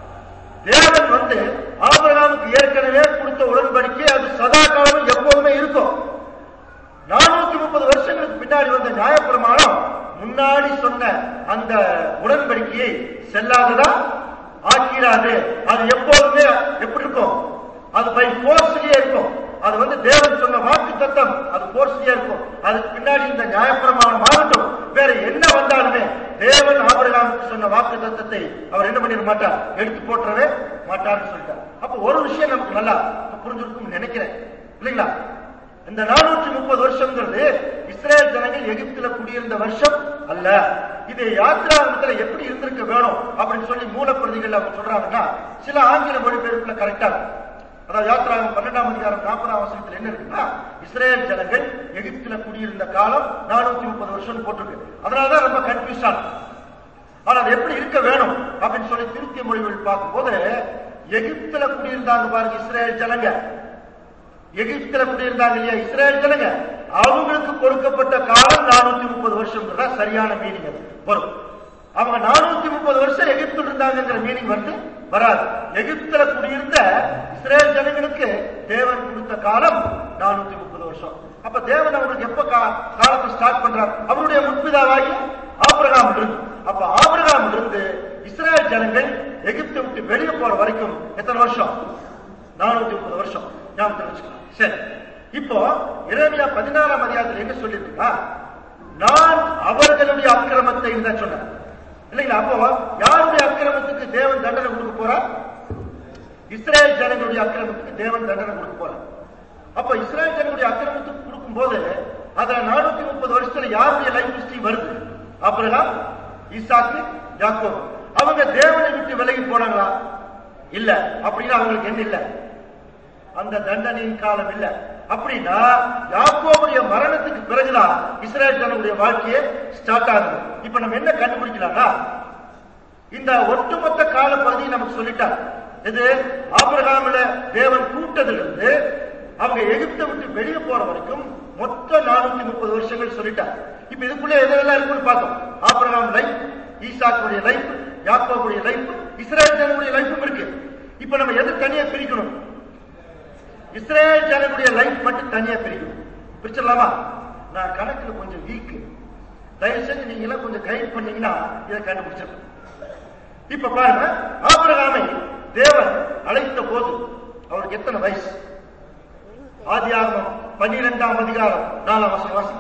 தேவன் வந்து ஆபிரகாமுக்கு ஏற்கனவே கொடுத்த உடன்படிக்கை அது சதா காலமும் எப்போதுமே இருக்கும் நானூத்தி முப்பது வருஷங்களுக்கு பின்னாடி வந்த நியாயப்பிரமாணம் முன்னாடி சொன்ன அந்த உடன்படிக்கையை செல்லாததா ஆக்கிறாது அது எப்போதுமே எப்படி இருக்கும் அது பை போர்ஸ்லயே இருக்கும் அது வந்து தேவன் சொன்ன வாக்கு தத்தம் அது போர்ஸ்லயே இருக்கும் அதுக்கு பின்னாடி இந்த நியாயப்பிரமாணம் ஆகட்டும் வேற என்ன வந்தாலுமே தேவன் ஆபிரகாமுக்கு சொன்ன வாக்கு தத்தத்தை அவர் என்ன பண்ணிட மாட்டார் எடுத்து போட்டுறவே மாட்டார்னு சொல்லிட்டார் அப்ப ஒரு விஷயம் நமக்கு நல்லா புரிஞ்சிருக்கும் நினைக்கிறேன் இல்லைங்களா இந்த நானூற்றி முப்பது வருஷம்ங்கிறது இஸ்ரேல் ஜனங்கள் எகிப்துல குடியிருந்த வருஷம் அல்ல இது யாத்திராகத்துல எப்படி இருந்திருக்க வேணும் அப்படின்னு சொல்லி மூலப்பிரதிகள் அவங்க சொல்றாங்கன்னா சில ஆங்கில மொழிபெயர்ப்புல கரெக்டா இருக்கு அதாவது யாத்திராகம் பன்னெண்டாம் அதிகாரம் நாற்பதாம் வசனத்துல என்ன இருக்குன்னா இஸ்ரேல் ஜனங்கள் எகிப்துல குடியிருந்த காலம் நானூத்தி முப்பது வருஷம் போட்டிருக்கு அதனாலதான் ரொம்ப கன்ஃபியூஸ் ஆகும் ஆனா அது எப்படி இருக்க வேணும் அப்படின்னு சொல்லி திருத்திய மொழிகள் பார்க்கும்போது எகிப்துல குடியிருந்தாங்க பாருங்க இஸ்ரேல் ஜனங்க எகிப்துல குடியிருந்தாங்க இல்லையா இஸ்ரேல் ஜனங்க அவங்களுக்கு கொடுக்கப்பட்ட காலம் நானூத்தி முப்பது வருஷம் சரியான மீனிங் அது வரும் அவங்க நானூத்தி முப்பது வருஷம் எகிப்துல இருந்தாங்கிற மீனிங் வந்து வராது எகிப்துல குடியிருந்த இஸ்ரேல் ஜனங்களுக்கு தேவன் கொடுத்த காலம் நானூத்தி முப்பது வருஷம் அப்ப தேவன் அவங்களுக்கு எப்ப கா- காலத்தை ஸ்டார்ட் பண்றார் அவருடைய முற்பிதாவாகி ஆபிரகாம் இருந்து அப்ப ஆபிரகாம் இருந்து இஸ்ரேல் ஜனங்கள் எகிப்தை விட்டு வெளியே போற வரைக்கும் எத்தனை வருஷம் நானூத்தி முப்பது வருஷம் ஞாபகத்தில் வச்சுக்கலாம் சரி இப்போ இரேமியா பதினாறாம் அதிகாரத்தில் என்ன சொல்லிருக்கா நான் அவர்களுடைய அக்கிரமத்தை தான் சொன்னேன் இல்லைங்களா அப்போ யாருடைய அக்கிரமத்துக்கு தேவன் தண்டனை கொடுக்க போறார் இஸ்ரேல் ஜனங்களுடைய அக்கிரமத்துக்கு தேவன் தண்டனை கொடுக்க போறார் அப்ப இஸ்ரேல் ஜனங்களுடைய அக்கிரமத்துக்கு கொடுக்கும் போது அதுல நானூத்தி முப்பது வருஷத்துல யாருடைய லைஃப் ஹிஸ்டரி வருது அப்புறம் ஈசாக்கு யாக்கோபு அவங்க தேவனை விட்டு விலகி போனாங்களா இல்ல அப்படின்னா அவங்களுக்கு என்ன இல்ல அந்த தண்டனையின் காலம் இல்ல அப்படின்னா யாக்கோபுடைய மரணத்துக்கு பிறகுதான் இஸ்ரேல் ஜனங்களுடைய வாழ்க்கையே ஸ்டார்ட் ஆகுது இப்ப நம்ம என்ன கண்டுபிடிக்கலாம்னா இந்த ஒட்டுமொத்த கால பகுதியை நமக்கு சொல்லிட்டார் இது ஆபிரகாமில தேவன் கூட்டத்திலிருந்து அவங்க எகிப்தை விட்டு வெளியே போற வரைக்கும் மொத்த நானூத்தி முப்பது வருஷங்கள் சொல்லிட்டார் இப்ப இதுக்குள்ள எதெல்லாம் இருக்குன்னு பார்த்தோம் ஆபிரகாம் லைஃப் ஈசாக்குடைய லைஃப் யாக்கோபுடைய லைஃப் இஸ்ரேல் ஜனங்களுடைய லைஃபும் இருக்கு இப்ப நம்ம எது தனியா பிரிக்கணும் இஸ்ரேல் ஜனங்களுடைய லைஃப் மட்டும் தனியா பிரிக்கணும் பிரிச்சிடலாமா நான் கணக்குல கொஞ்சம் வீக் தயவு செஞ்சு நீங்க எல்லாம் கொஞ்சம் கைட் பண்ணீங்கன்னா இதை கண்டுபிடிச்சிடலாம் இப்ப பாருங்க ஆபிரகாமை தேவன் அழைத்த போது அவருக்கு எத்தனை வயசு ஆதியாகமம் பன்னிரெண்டாம் அதிகாரம் நாலாம் வசனம் வாசி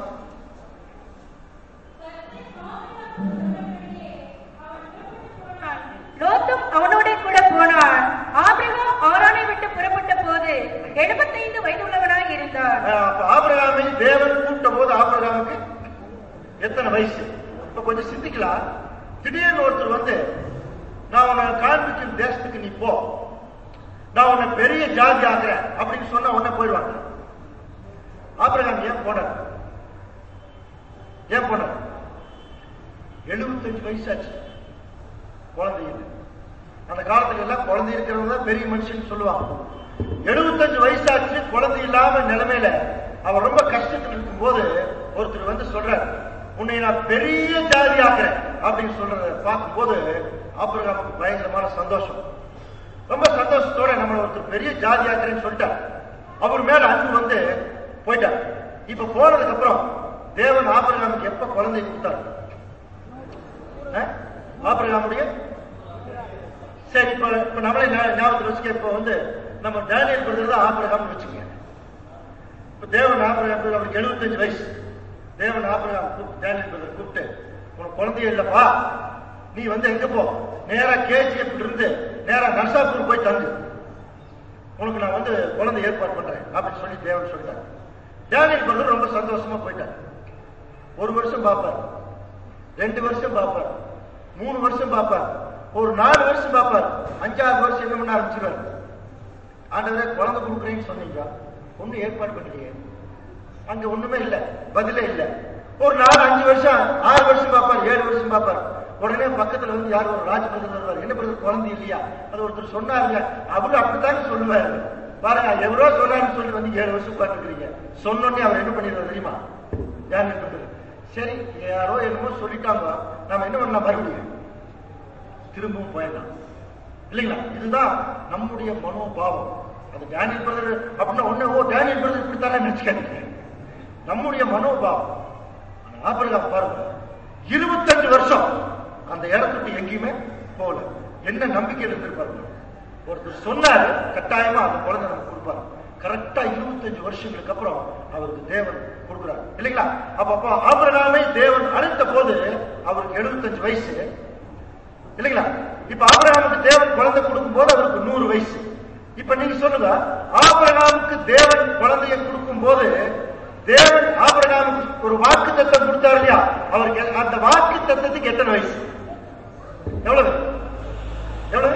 லோத்தும் அவனோட கூட போனான் ஆபிரகாம் ஆரானை விட்டு புறப்பட்ட போது எழுபத்தைந்து வயதுள்ளவனாய் இருந்தான் அஹ் அப்ப ஆபிரகாமை தேவன் கூட்ட போது ஆபிரகாமுக்கு எத்தனை வயசு இப்ப கொஞ்சம் சிந்திக்கலாம் திடீர்னு ஒருத்தர் வந்து நான் உன்னை காண்பிக்கும் தேசத்துக்கு நீ போ நான் உன்னை பெரிய ஜாதி ஆக்குறேன் அப்படின்னு சொன்னா உடனே போயிடுவாங்க ஆபிரகாம் ஏன் போனார் ஏன் போனார் எழுபத்தஞ்சு வயசாச்சு குழந்தை இல்லை அந்த காலத்துல எல்லாம் குழந்தை இருக்கிறவங்க தான் பெரிய மனுஷன் சொல்லுவாங்க எழுபத்தஞ்சு வயசாச்சு குழந்தை இல்லாம நிலைமையில அவர் ரொம்ப கஷ்டத்தில் இருக்கும்போது ஒருத்தர் வந்து சொல்றார் உன்னை நான் பெரிய ஜாதி ஆக்குறேன் அப்படின்னு சொல்றத பார்க்கும்போது ஆபிரகாமுக்கு பயங்கரமான சந்தோஷம் ரொம்ப சந்தோஷத்தோட நம்மள ஒருத்தர் பெரிய ஜாதி ஆக்குறேன்னு சொல்லிட்டார் அவர் மேல அன்பு வந்து போயிட்டார் இப்ப போனதுக்கு அப்புறம் தேவன் ஆபிரகாமுக்கு எப்ப குழந்தை கொடுத்தார் அஹ்? ஆபிரகாமுடைய சரி இப்ப இப்ப நம்மளே ஞா- ஞாபகத்துல வச்சுக்க இப்ப வந்து நம்ம டேனியல் பிரதர் தான் ஆபிரகாம் வச்சுக்க இப்ப தேவன் ஆபிரகாம் brother, அவருக்கு எழுபத்தஞ்சு வயசு தேவன் ஆபிரகாம் கூப்பிட்டு டேனியல் பிரதர் கூப்பிட்டு உனக்கு குழந்தையே இல்லப்பா நீ வந்து எங்க போ நேரா கேஜிஎஃப் இருந்து நேரா நர்சாப்பூர் போய் தங்கு உனக்கு நான் வந்து குழந்தை ஏற்பாடு பண்றேன் அப்படின்னு சொல்லி தேவன் சொல்லிட்டார் டேனியல் பிரதர் ரொம்ப சந்தோஷமா போயிட்டார் ஒரு வருஷம் பார்ப்பார் ரெண்டு வருஷம் பார்ப்பார் மூணு வருஷம் பார்ப்பார் ஒரு நாலு வருஷம் பார்ப்பார் அஞ்சாறு வருஷம் என்ன பண்ண ஆரம்பிச்சிருவார் ஆண்டவரே குழந்தை கொடுக்குறேன்னு சொன்னீங்க ஒண்ணும் ஏற்பாடு பண்ணலையே அங்க ஒண்ணுமே இல்ல பதிலே இல்ல ஒரு நாலு அஞ்சு வருஷம் ஆறு வருஷம் பார்ப்பார் ஏழு வருஷம் பார்ப்பார் உடனே பக்கத்துல வந்து யார் ஒரு ராஜ் பிரதர் வருவார் என்ன பிரதர் குழந்தை இல்லையா அது ஒருத்தர் சொன்னாருங்க அவரு அப்படித்தாங்க சொல்லுவாரு பாருங்க எவரோ சொன்னாருன்னு சொல்லி வந்து ஏழு வருஷம் பார்த்துக்கிறீங்க சொன்னோடனே அவர் என்ன பண்ணிடுவார் தெரியுமா யார் பிரதர் சரி யாரோ என்னமோ சொல்லிட்டாங்க நாம என்ன பண்ணலாம் மறுபடியும் திரும்பவும் போயிடலாம் இல்லைங்களா இதுதான் நம்முடைய மனோபாவம் அது டேனியல் பிரதர் அப்படின்னா ஒண்ணு ஓ டேனியல் பிரதர் இப்படித்தானே நினைச்சுக்காதீங்க நம்முடைய மனோபாவம் ஆனா ஆபிரகாம் பாருங்க இருபத்தஞ்சு வருஷம் அந்த இடத்துக்கு எங்கேயுமே போகல என்ன நம்பிக்கை இருந்திருப்பாருங்க ஒருத்தர் சொன்னாரு கட்டாயமா அந்த குழந்தை நமக்கு கொடுப்பாரு கரெக்டா இருபத்தஞ்சு வருஷங்களுக்கு அப்புறம் அவருக்கு தேவன் கொடுக்குறாரு இல்லைங்களா அப்ப அப்ப ஆபிரகாமை தேவன் அழைத்த போது அவருக்கு எழுபத்தஞ்சு வயசு இல்லைங்களா இப்ப ஆபிரகாமுக்கு தேவன் குழந்தை கொடுக்கும் போது அவருக்கு நூறு வயசு இப்ப நீங்க சொல்லுங்க ஆபிரகாமுக்கு தேவன் குழந்தைய கொடுக்கும் போது தேவன் ஆபிரகாமுக்கு ஒரு வாக்கு தத்தம் கொடுத்தாரு இல்லையா அவருக்கு எ- அந்த வாக்கு தத்தத்துக்கு எத்தனை வயசு எவ்வளவு எவ்வளவு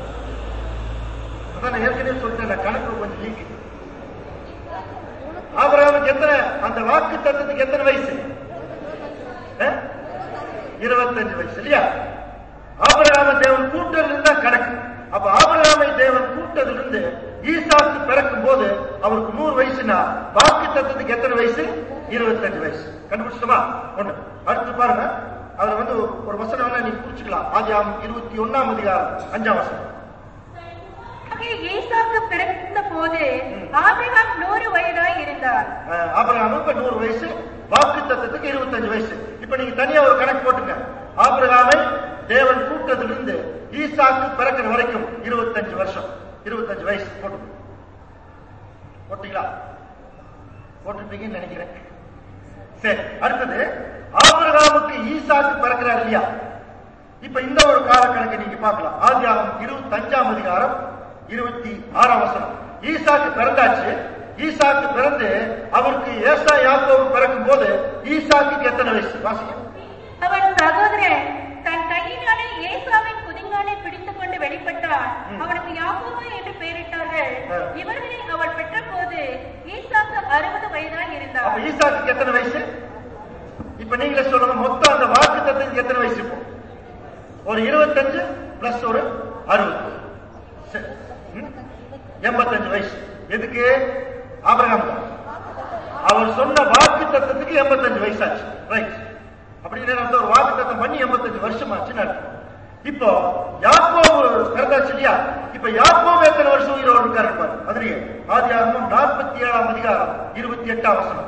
அதான் நான் ஏற்கனவே சொல்லிட்டேன் நான் கணக்கு கொஞ்சம் வீக் ஆபிரகாமுக்கு எத்தனை அந்த வாக்கு தத்தத்துக்கு எத்தனை வயசு அஹ்? இருபத்தஞ்சு வயசு இல்லையா ஆபிரகாம தேவன் கூட்டத்திலிருந்து தான் கணக்கு அப்ப ஆபிரகாமை தேவன் கூட்டத்திலிருந்து ஈசாக்கு பிறக்கும் போது அவருக்கு நூறு வயசுனா வாக்கு தத்துவத்துக்கு எத்தனை வயசு இருபத்தஞ்சு வயசு கண்டுபிடிச்சிட்டோமா ஒண்ணு அடுத்து பாருங்க அதுல வந்து ஒரு வசனம் வேணா நீங்க குறிச்சுக்கலாம் ஆதியாம் இருபத்தி ஒன்னாம் அதிகாரம் அஞ்சாம் வசனம் ஆகிய ஈசாக்கு பிறந்த போது ஆபிரகாம் நூறு வயதாய் இருந்தார் அஹ் ஆபிரகாம் இப்ப நூறு வயசு வாக்கு தத்தத்துக்கு இருபத்தஞ்சு வயசு இப்ப நீங்க தனியா ஒரு கணக்கு போட்டுங்க ஆபிரகாமை தேவன் கூட்டத்திலிருந்து ஈசாக்கு பிறக்கிற வரைக்கும் இருபத்தஞ்சு வருஷம் இருபத்தஞ்சு வயசு போட்டு போட்டீங்களா போட்டுட்டீங்கன்னு நினைக்கிறேன் சரி அடுத்தது ஆபிரகாமுக்கு ஈசாக்கு பிறக்கிறார் இல்லையா இப்ப இந்த ஒரு காலக்கணக்கை நீங்க பார்க்கலாம் ஆதியாகம் இருபத்தி அஞ்சாம் அதிகாரம் இருபத்தி ஆறாம் வசனம் ஈசாக்கு பிறந்தாச்சு ஈசாக்கு பிறந்து அவருக்கு ஏசா யாக்கோவு பிறக்கும் போது ஈசாக்கு எத்தனை வயசு வாசிங்க அவன் சகோதரன் தன் கையினாலே ஏசாவின் குதிங்காலை பிடித்துக் கொண்டு வெளிப்பட்டான் அவனுக்கு யாக்கோபு என்று பெயரிட்டார்கள் ஆ. இவர்களை அவள் பெற்ற போது ஈசாக்கு அறுபது வயதாய் அப்ப இருந்தார் ஈசாக்கு எத்தனை வயசு இப்ப நீங்களே சொல்லுங்க மொத்தம் அந்த வாக்கு தத்துவத்துக்கு எத்தனை வயசு இப்போ ஒரு இருபத்தஞ்சு பிளஸ் ஒரு அறுபது சரி. ம்? எண்பத்தஞ்சு வயசு எதுக்கு ஆபிரகாம் தான். அவர் சொன்ன வாக்கு தத்துவத்துக்கு எண்பத்தஞ்சு வயசாச்சு ரைட் அப்படின்னு அர்த்தம் ஒரு வாக்கு தத்தம் பண்ணி எண்பத்தஞ்சு வருஷம் ஆச்சுன்னு அர்த்தம் இப்போ யாக்கோபு பிறந்தாச்சு இல்லையா இப்ப யாக்கோபு எத்தனை வருஷம் உயிரோடு இருக்காரு பாரு அதுலயே ஆதி ஆகமும் நாற்பத்தி ஏழாம் அதிகாரம் இருபத்தி எட்டாம் வசனம்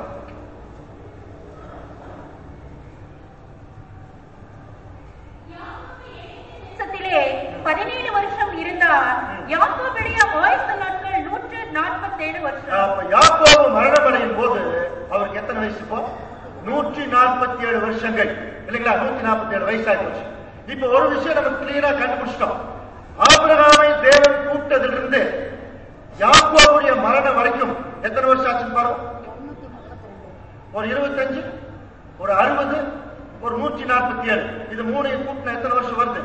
தேசத்திலே பதினேழு வருஷம் இருந்தார் யாக்கோபுடைய ஆயுசு நாட்கள் நூற்று நாற்பத்தேழு வருஷம் அப்ப யாக்கோபு மரணமடையும் போது அவருக்கு எத்தனை வயசு இப்போ நூற்றி நாற்பத்தி ஏழு வருஷங்கள் இல்லைங்களா நூத்தி நாற்பத்தி ஏழு வயசாகி போச்சு இப்ப ஒரு விஷயம் நம்ம கிளியரா கண்டுபிடிச்சிட்டோம் ஆபிரகாமை தேவன் கூப்பிட்டதிலிருந்து யாக்கோபுடைய மரணம் வரைக்கும் எத்தனை வருஷம் ஆச்சுன்னு பாருங்க ஒரு இருபத்தஞ்சு ஒரு அறுபது ஒரு நூற்றி நாற்பத்தி ஏழு இது மூணையும் கூட்டின எத்தனை வருஷம் வருது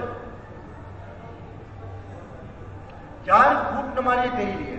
யாரு கூட்டின மாதிரியே தெரியலையே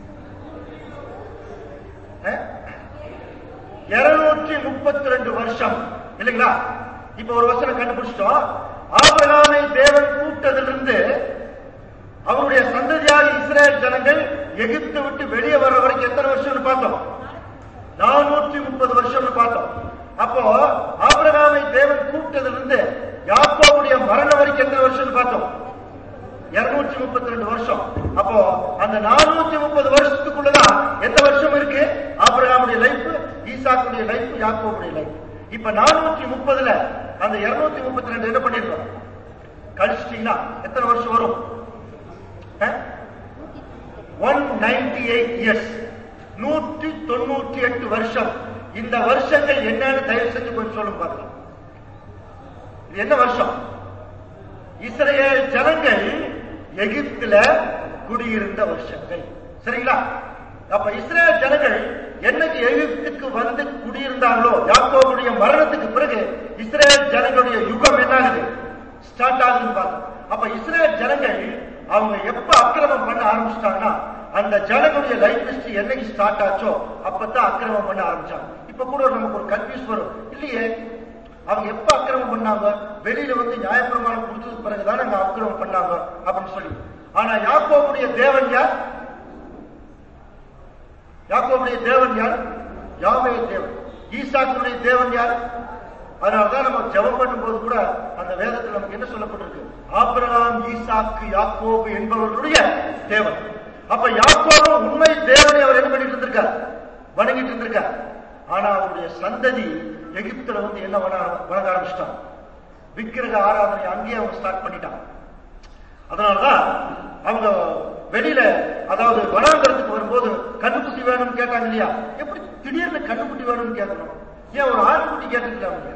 இருநூற்றி முப்பத்தி ரெண்டு வருஷம் இல்லைங்களா இப்ப ஒரு வசனம் கண்டுபிடிச்சிட்டோம் ஆபிரகாமை தேவன் கூப்பிட்டதிலிருந்து அவருடைய சந்ததியாக இஸ்ரேல் ஜனங்கள் எகிப்தை விட்டு வெளியே வர்ற வரைக்கும் எத்தனை வருஷம்னு பார்த்தோம் நானூற்றி முப்பது வருஷம்னு பார்த்தோம் அப்போ ஆபிரகாமை தேவன் கூப்பிட்டதிலிருந்து யாக்கோவுடைய மரணம் வரைக்கும் எத்தனை வருஷம்னு பார்த்தோம் இருநூற்றி முப்பத்தி ரெண்டு வருஷம் அப்போ அந்த நானூத்தி முப்பது வருஷத்துக்குள்ளதான் எந்த வருஷம் இருக்கு ஆபிரகாமுடைய லைஃப் ஈசாக்குடைய லைஃப் யாக்கோவுடைய லைஃப் இப்ப நானூற்றி முப்பதுல அந்த இருநூத்தி முப்பத்தி ரெண்டு என்ன பண்ணிருக்கோம் கழிச்சிட்டீங்கன்னா எத்தனை வருஷம் வரும் ஒன் நைன்டி எயிட் இயர்ஸ் நூற்றி தொண்ணூற்றி எட்டு வருஷம் இந்த வருஷங்கள் என்னன்னு தயவு செஞ்சு கொஞ்சம் சொல்லுங்க பார்க்கலாம் இது என்ன வருஷம் இஸ்ரேல் ஜனங்கள் எகிப்துல குடியிருந்த வருஷங்கள் சரிங்களா அப்ப இஸ்ரேல் ஜனங்கள் என்னைக்கு எகிப்துக்கு வந்து குடியிருந்தாங்களோ யாக்கோபுடைய மரணத்துக்கு பிறகு இஸ்ரேல் ஜனங்களுடைய யுகம் என்ன ஆகுது ஸ்டார்ட் ஆகுதுன்னு பார்த்தோம் அப்ப இஸ்ரேல் ஜனங்கள் அவங்க எப்ப அக்கிரமம் பண்ண ஆரம்பிச்சிட்டாங்கன்னா அந்த ஜனங்களுடைய லைஃப் ஹிஸ்டரி என்னைக்கு ஸ்டார்ட் ஆச்சோ அப்பதான் அக்கிரமம் பண்ண ஆரம்பிச்சாங்க இப்ப கூட நமக்கு ஒரு கன்ஃபியூஸ் வரும் இல்லையே அவங்க எப்ப அக்கிரமம் பண்ணாங்க வெளியில வந்து நியாயப்பிரமாணம் கொடுத்ததுக்கு பிறகுதான் அங்க அக்கிரமம் பண்ணாங்க அப்படின்னு சொல்லி ஆனா யாக்கோவுடைய தேவன் யார் யாக்கோவுடைய தேவன் யார் யாவே தேவன் ஈசாக்குடைய தேவன் யார் அதனாலதான் நம்ம ஜெபம் பண்ணும்போது கூட அந்த வேதத்தில் நமக்கு என்ன சொல்லப்பட்டிருக்கு ஆபிரகாம் ஈசாக்கு யாக்கோபு என்பவர்களுடைய தேவன் அப்ப யாக்கோபு உண்மை தேவனை அவர் என்ன பண்ணிட்டு இருந்திருக்கார் வணங்கிட்டு இருந்திருக்கார் ஆனா அவருடைய சந்ததி எகிப்துல வந்து என்ன வணங்க வணங்க ஆரம்பிச்சிட்டான் விக்கிரக ஆராதனை அங்கேயே அவங்க ஸ்டார்ட் பண்ணிட்டாங்க அதனாலதான் அவங்க வெளியில அதாவது வனாந்தரத்துக்கு வரும்போது கண்ணுக்குட்டி வேணும்னு கேட்டாங்க இல்லையா எப்படி திடீர்னு கண்ணுக்குட்டி வேணும்னு கேட்கணும் ஏன் ஒரு ஆட்டுக்குட்டி கேட்டுக்கிட்டாங்க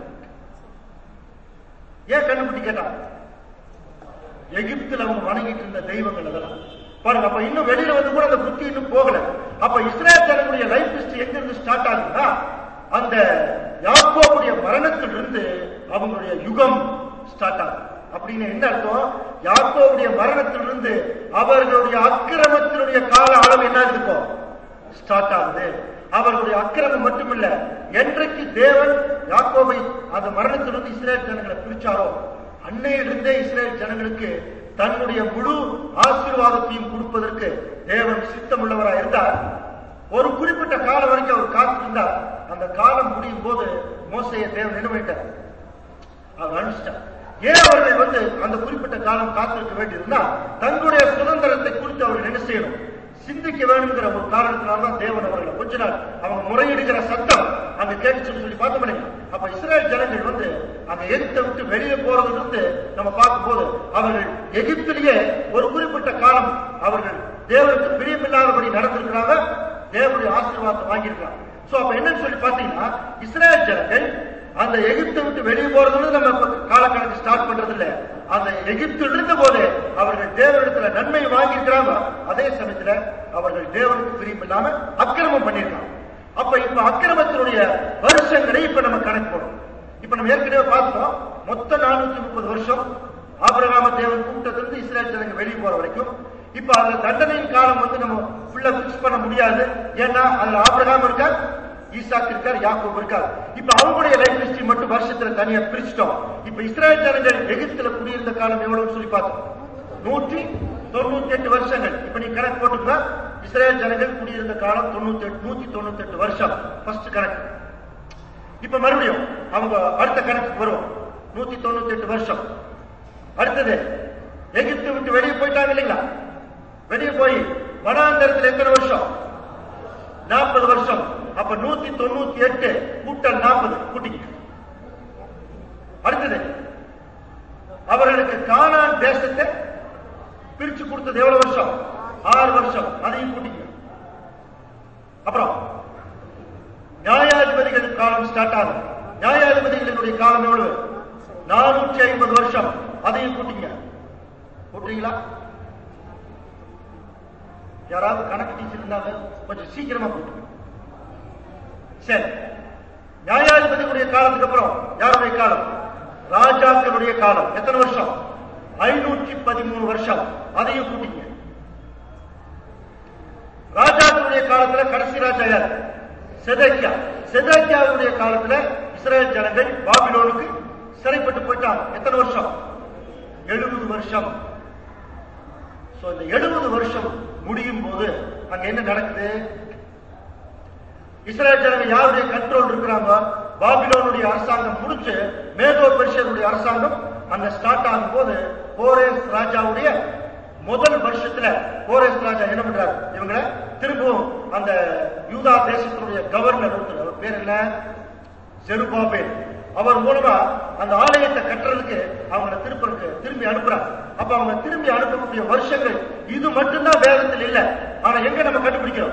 ஏன் கண்ணுக்குட்டி கேட்டாங்க எகிப்துல அவங்க வணங்கிட்டு இருந்த தெய்வங்கள் அதெல்லாம் பாருங்க அப்ப இன்னும் வெளியில வந்து கூட அந்த புத்தி இன்னும் போகல அப்ப இஸ்ரேல் ஜனங்களுடைய லைஃப் ஹிஸ்டரி எங்க இருந்து ஸ்டார்ட் ஆகுதுன்னா அந்த யாக்கோவுடைய மரணத்திலிருந்து அவங்களுடைய யுகம் ஸ்டார்ட் ஆகுது அப்படின்னு என்ன அர்த்தம் யாக்கோவுடைய மரணத்திலிருந்து அவர்களுடைய அக்கிரமத்தினுடைய கால அளவு என்ன இருக்கும் ஸ்டார்ட் ஆகுது அவர்களுடைய அக்கிரமம் மட்டுமில்ல என்றைக்கு தேவன் யாக்கோவை அந்த மரணத்திலிருந்து இஸ்ரேல் ஜனங்களை பிரிச்சாரோ அன்னையிலிருந்தே இஸ்ரேல் ஜனங்களுக்கு தன்னுடைய முழு ஆசீர்வாதத்தையும் கொடுப்பதற்கு தேவன் சித்தமுள்ளவரா இருந்தார் ஒரு குறிப்பிட்ட காலம் வரைக்கும் அவர் காத்திருந்தார் அந்த காலம் முடியும் போது மோசைய தேவன் என்ன பண்ணிட்டார் அவர் அனுப்பிச்சிட்டார் ஏன் அவர்கள் வந்து அந்த குறிப்பிட்ட காலம் காத்திருக்க வேண்டியிருந்தா தங்களுடைய சுதந்திரத்தை குறித்து அவர்கள் என்ன செய்யணும் சிந்திக்க வேணுங்கிற ஒரு காரணத்தினால்தான் தேவன் அவர்களை கொஞ்ச நாள் அவங்க முறையிடுகிற சத்தம் அங்க கேட்டுச்சுன்னு சொல்லி பார்த்த முடியுங்க அப்ப இஸ்ரேல் ஜனங்கள் வந்து அங்க எகிப்தை விட்டு வெளியே போறதுல இருந்து நம்ம பார்க்கும்போது அவர்கள் எகிப்திலேயே ஒரு குறிப்பிட்ட காலம் அவர்கள் தேவனுக்கு பிரியமில்லாதபடி நடந்திருக்கிறாங்க தேவனுடைய ஆசீர்வாதத்தை வாங்கியிருக்கிறாங்க சோ அப்ப என்னன்னு சொல்லி பாத்தீங்கன்னா இஸ்ரேல் ஜனங்கள் அந்த எகிப்தை விட்டு வெளியே போறதுல நம்ம இப்ப காலக்கணக்கு ஸ்டார்ட் பண்றது இல்ல அந்த எகிப்தில் இருந்த போது அவர்கள் தேவனிடத்துல நன்மை வாங்கியிருக்கிறாங்க அதே சமயத்துல அவர்கள் தேவனுக்கு பிரியம் இல்லாம அக்கிரமம் பண்ணியிருக்காங்க அப்ப இப்ப அக்கிரமத்தினுடைய வருஷங்களை இப்ப நம்ம கணக்கு போடுறோம் இப்ப நம்ம ஏற்கனவே பார்த்தோம் மொத்த நானூத்தி முப்பது வருஷம் ஆபிரகாம தேவன் கூட்டத்திலிருந்து இஸ்ரேல் ஜனங்க வெளியே போற வரைக்கும் இப்ப அந்த தண்டனையின் காலம் வந்து நம்ம ஃபுல்லா பிக்ஸ் பண்ண முடியாது ஏன்னா அதுல ஆபிரகாம் இருக்கார் ஈசாக் இருக்கார் யாக்கோப் இருக்கார் இப்ப அவங்களுடைய லைஃப் ஹிஸ்டரி மட்டும் வருஷத்துல தனியா பிரிச்சிட்டோம் இப்ப இஸ்ரேல் ஜனங்கள் எகிப்துல குடியிருந்த காலம் எவ்வளவுன்னு சொல்லி பார்த்தோம் நூற்றி தொண்ணூத்தி எட்டு வருஷங்கள் இப்ப நீ கணக்கு போட்டுக்க இஸ்ரேல் ஜனங்கள் குடியிருந்த காலம் தொண்ணூத்தி எட்டு நூத்தி தொண்ணூத்தி எட்டு வருஷம் ஃபர்ஸ்ட் கணக்கு இப்ப மறுபடியும் அவங்க அடுத்த கணக்கு வருவோம் நூத்தி தொண்ணூத்தி எட்டு வருஷம் அடுத்தது எகிப்து விட்டு வெளியே போயிட்டாங்க இல்லைங்களா வெளியே போய் வனாந்தரத்தில் எத்தனை வருஷம் நாற்பது வருஷம் அப்ப நூத்தி தொண்ணூத்தி எட்டு கூட்டல் நாற்பது கூட்டிங்க அடுத்தது அவர்களுக்கு கானான் தேசத்தை பிரிச்சு கொடுத்தது எவ்வளவு வருஷம் ஆறு வருஷம் அதையும் கூட்டிங்க அப்புறம் நியாயாதிபதிகள் காலம் ஸ்டார்ட் ஆகும் நியாயாதிபதிகளுடைய காலம் எவ்வளவு நானூற்றி ஐம்பது வருஷம் அதையும் கூட்டிங்க கூட்டுறீங்களா யாராவது கணக்கு டீச்சர் இருந்தாங்க கொஞ்சம் சீக்கிரமா கூட்டுங்க சரி நியாயாதிபதியுடைய காலத்துக்கு அப்புறம் யாருடைய காலம் ராஜாக்களுடைய காலம் எத்தனை வருஷம் ஐநூற்றி பதிமூணு வருஷம் அதையும் கூட்டிங்க ராஜாக்களுடைய காலத்துல கடைசி ராஜா யார் செதக்கியா செதக்கியாவுடைய காலத்துல இஸ்ரேல் ஜனங்கள் பாபிலோனுக்கு சிறைப்பட்டு போயிட்டாங்க எத்தனை வருஷம் எழுபது வருஷம் சோ இந்த எழுபது வருஷம் முடியும் போது அங்க என்ன நடக்குது இஸ்ரேல் ஜனங்கள் யாருடைய கண்ட்ரோல் இருக்கிறாங்க பாபிலோனுடைய அரசாங்கம் முடிச்சு மேதோ பெர்ஷியனுடைய அரசாங்கம் அங்க ஸ்டார்ட் ஆகும் போது போரேஸ் ராஜாவுடைய முதல் வருஷத்துல போரேஸ் ராஜா என்ன பண்றாரு இவங்களை திரும்பவும் அந்த யூதா தேசத்தினுடைய கவர்னர் ஒருத்தர் அவர் பேர் என்ன செருபாபேல் அவர் மூலமா அந்த ஆலயத்தை கட்டுறதுக்கு அவங்கள திருப்பருக்கு திரும்பி அனுப்புறாங்க அப்ப அவங்க திரும்பி அனுப்பக்கூடிய வருஷங்கள் இது மட்டும்தான் வேதத்தில் இல்ல ஆனா எங்க நம்ம கண்டுபிடிக்கிறோம்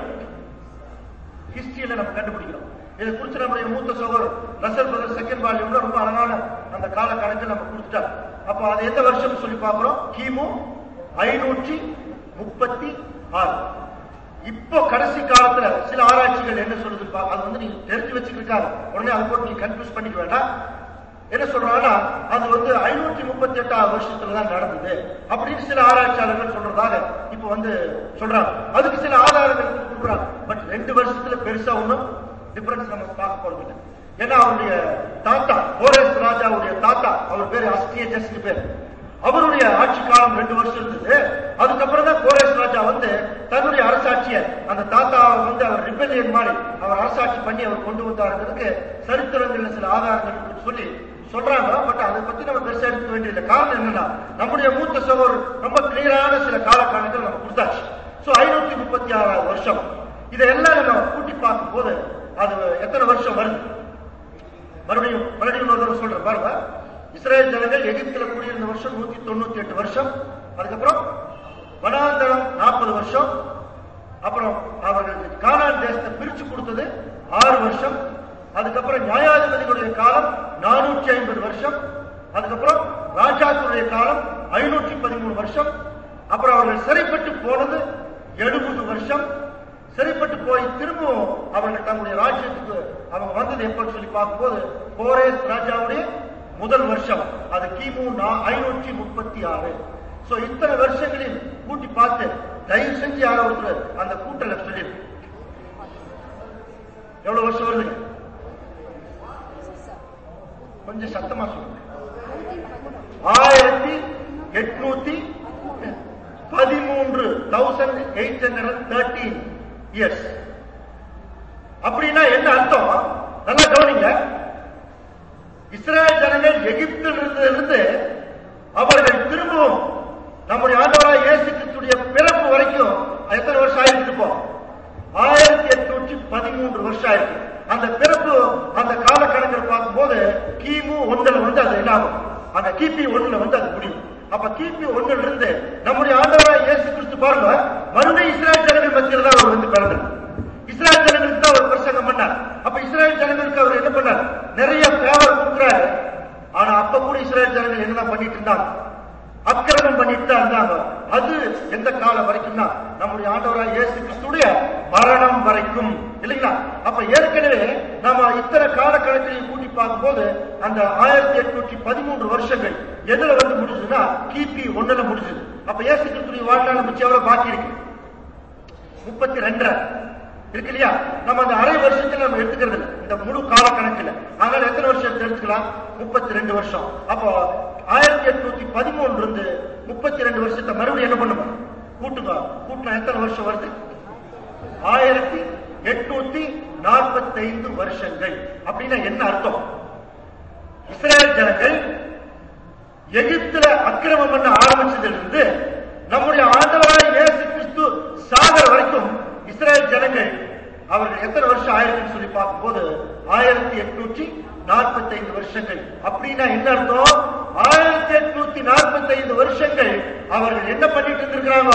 ஹிஸ்டரியில நம்ம கண்டுபிடிக்கிறோம் இதை குறிச்சு நம்முடைய மூத்த சகோதரர் ரசல் பிரதர் செகண்ட் வால்யூம்ல ரொம்ப அழகான அந்த கால கணக்கு நம்ம கொடுத்துட்டார் அப்ப அது எந்த வருஷம் சொல்லி பார்க்கிறோம் கிமு ஐநூற்றி முப்பத்தி ஆறு இப்போ கடைசி காலத்துல சில ஆராய்ச்சிகள் என்ன சொல்லுது பா- அது வந்து நீங்க தெரிஞ்சு வச்சுக்கிருக்காங்க உடனே அது போட்டு நீங்க கன்ஃபியூஸ் பண்ணிக்க வேண்டாம் என்ன சொல்றாங்கன்னா அது வந்து ஐநூற்றி முப்பத்தி எட்டாவது வருஷத்துல தான் நடந்தது அப்படின்னு சில ஆராய்ச்சியாளர்கள் சொல்றதாக இப்ப வந்து சொல்றாங்க அதுக்கு சில ஆதாரங்கள் கொடுக்குறாங்க பட் ரெண்டு வருஷத்துல பெருசா ஒண்ணும் டிஃபரன்ஸ் நம்ம பார்க்க போறது இல்லை ஏன்னா அவருடைய தாத்தா போரஸ் ராஜாவுடைய தாத்தா அவர் பேரு அஸ்திய ஜஸ்ட் பேர் அவருடைய ஆட்சி காலம் ரெண்டு வருஷம் இருந்தது அதுக்கப்புறம் தான் கோரேஸ் ராஜா வந்து தன்னுடைய அரசாட்சியை அந்த தாத்தாவை வந்து அவர் ரிபெலியன் மாதிரி அவர் அரசாட்சி பண்ணி அவர் கொண்டு வந்தாருங்கிறதுக்கு சரித்திரங்கள்ல சில ஆதாரங்கள் சொல்லி சொல்றாங்க பட் அதை பத்தி நம்ம பெருசா எடுக்க வேண்டியதில்லை காரணம் என்னன்னா நம்முடைய மூத்த சகோதரர் ரொம்ப கிளியரான சில காலக்கணக்குகள் நம்ம கொடுத்தாச்சு சோ ஐநூத்தி முப்பத்தி ஆறாவது வருஷம் இதெல்லாம் நம்ம கூட்டி பார்க்கும் போது அது எத்தனை வருஷம் வருது மறுபடியும் மறுபடியும் ஒரு தடவை சொல்றேன் பாருங்க இஸ்ரேல் ஜனங்கள் எகிப்துல குடியிருந்த வருஷம் நூத்தி தொண்ணூத்தி எட்டு வருஷம் அதுக்கப்புறம் வனாந்தரம் நாற்பது வருஷம் அப்புறம் அவர்களுக்கு கானான் தேசத்தை பிரிச்சு கொடுத்தது ஆறு வருஷம் அதுக்கப்புறம் நியாயாதிபதிகளுடைய காலம் நானூற்றி ஐம்பது வருஷம் அதுக்கப்புறம் ராஜாக்களுடைய காலம் ஐநூற்றி பதிமூணு வருஷம் அப்புறம் அவர்கள் சிறைப்பட்டு போனது எழுபது வருஷம் சிறைப்பட்டு போய் திரும்பவும் அவர்கள் தங்களுடைய ராஜ்யத்துக்கு அவங்க வந்தது எப்பன்னு சொல்லி பார்க்கும்போது போரேஸ் ராஜாவுடைய முதல் வருஷம் அது கிமு ஐநூற்றி முப்பத்தி ஆறு சோ இத்தனை வருஷங்களில் கூட்டி பார்த்து தயவு செஞ்சு யாரோ ஒருத்தர் அந்த கூட்டல சொல்லிருக்கு எவ்வளவு வருஷம் வருதுங்க கொஞ்சம் சத்தமா சொல்லுங்க ஆயிரத்தி எட்நூத்தி பதிமூன்று thousand eight hundred thirteen years அப்படின்னா என்ன அர்த்தம் நல்லா கவனிங்க இஸ்ரேல் ஜனங்கள் எகிப்தில் கிமு ஒண்ணுல வந்து அது என்ன ஆகும் அந்த கிபி ஒண்ணுல வந்து அது முடியும் அப்ப கிபி ஒண்ணுல இருந்து நம்முடைய ஆண்டவராய் இயேசு கிறிஸ்து பாருங்க மறுபடியும் இஸ்ராயல் ஜனங்கள் மத்தியில தான் அவர் வந்து பிறந்தார் இஸ்ராயல் ஜனங்களுக்கு தான் அவர் பிரசங்கம் பண்ணார் அப்ப இஸ்ராயல் ஜனங்களுக்கு அவர் என்ன பண்ணார் நிறைய ஃபேவர் கொடுக்குறாரு ஆனா அப்ப கூட இஸ்ராயல் ஜனங்கள் என்னதான் பண்ணிட்டு இருந்தாங்க அக்கிரமம் பண்ணிட்டு தான் இருந்தாங்க அது எந்த காலம் வரைக்கும்னா நம்முடைய ஆண்டவராய் இயேசு கிறிஸ்துடைய மரணம் வரைக்கும் இல்லைங்களா அப்ப ஏற்கனவே நம்ம இத்தனை கால கணக்கையும் கூட்டி பார்க்கும்போது அந்த ஆயிரத்தி எட்நூற்றி பதிமூன்று வருஷங்கள் எதுல வந்து முடிஞ்சதுன்னா கிபி ஒண்ணுல முடிஞ்சது அப்ப இயேசு கிறிஸ்துடைய வாழ்நாள் மிச்சம் எவ்வளவு பாக்கி இருக்கு முப்பத்தி ரெண்டரை இருக்கு இல்லையா நம்ம அந்த அரை வருஷத்துல நம்ம எடுத்துக்கிறது இல்லை இந்த முழு கால கணக்குல அதனால எத்தனை வருஷம் எடுத்துக்கலாம் முப்பத்தி ரெண்டு வருஷம் அப்போ ஆயிரத்தி எட்நூத்தி பதிமூணுல இருந்து முப்பத்தி ரெண்டு வருஷத்தை மறுபடியும் என்ன பண்ணுவோம் கூட்டுங்க கூட்டினா எத்தனை வருஷம் வருது ஆயிரத்தி எட்நூத்தி நாற்பத்தைந்து வருஷங்கள் அப்படின்னா என்ன அர்த்தம் இஸ்ரேல் ஜனங்கள் எகிப்துல அக்கிரமம் பண்ண ஆரம்பிச்சதிலிருந்து நம்முடைய ஆண்டவராய் இயேசு கிறிஸ்து சாகர வரைக்கும் இஸ்ரேல் ஜனங்கள் அவர்கள் எத்தனை வருஷம் ஆயிரத்தி சொல்லி பார்க்கும்போது ஆயிரத்தி எட்நூற்றி நாற்பத்தைந்து வருஷங்கள் அப்படின்னா என்ன அர்த்தம் ஆயிரத்தி எட்நூத்தி நாற்பத்தைந்து வருஷங்கள் அவர்கள் என்ன பண்ணிட்டு இருந்திருக்கிறாங்க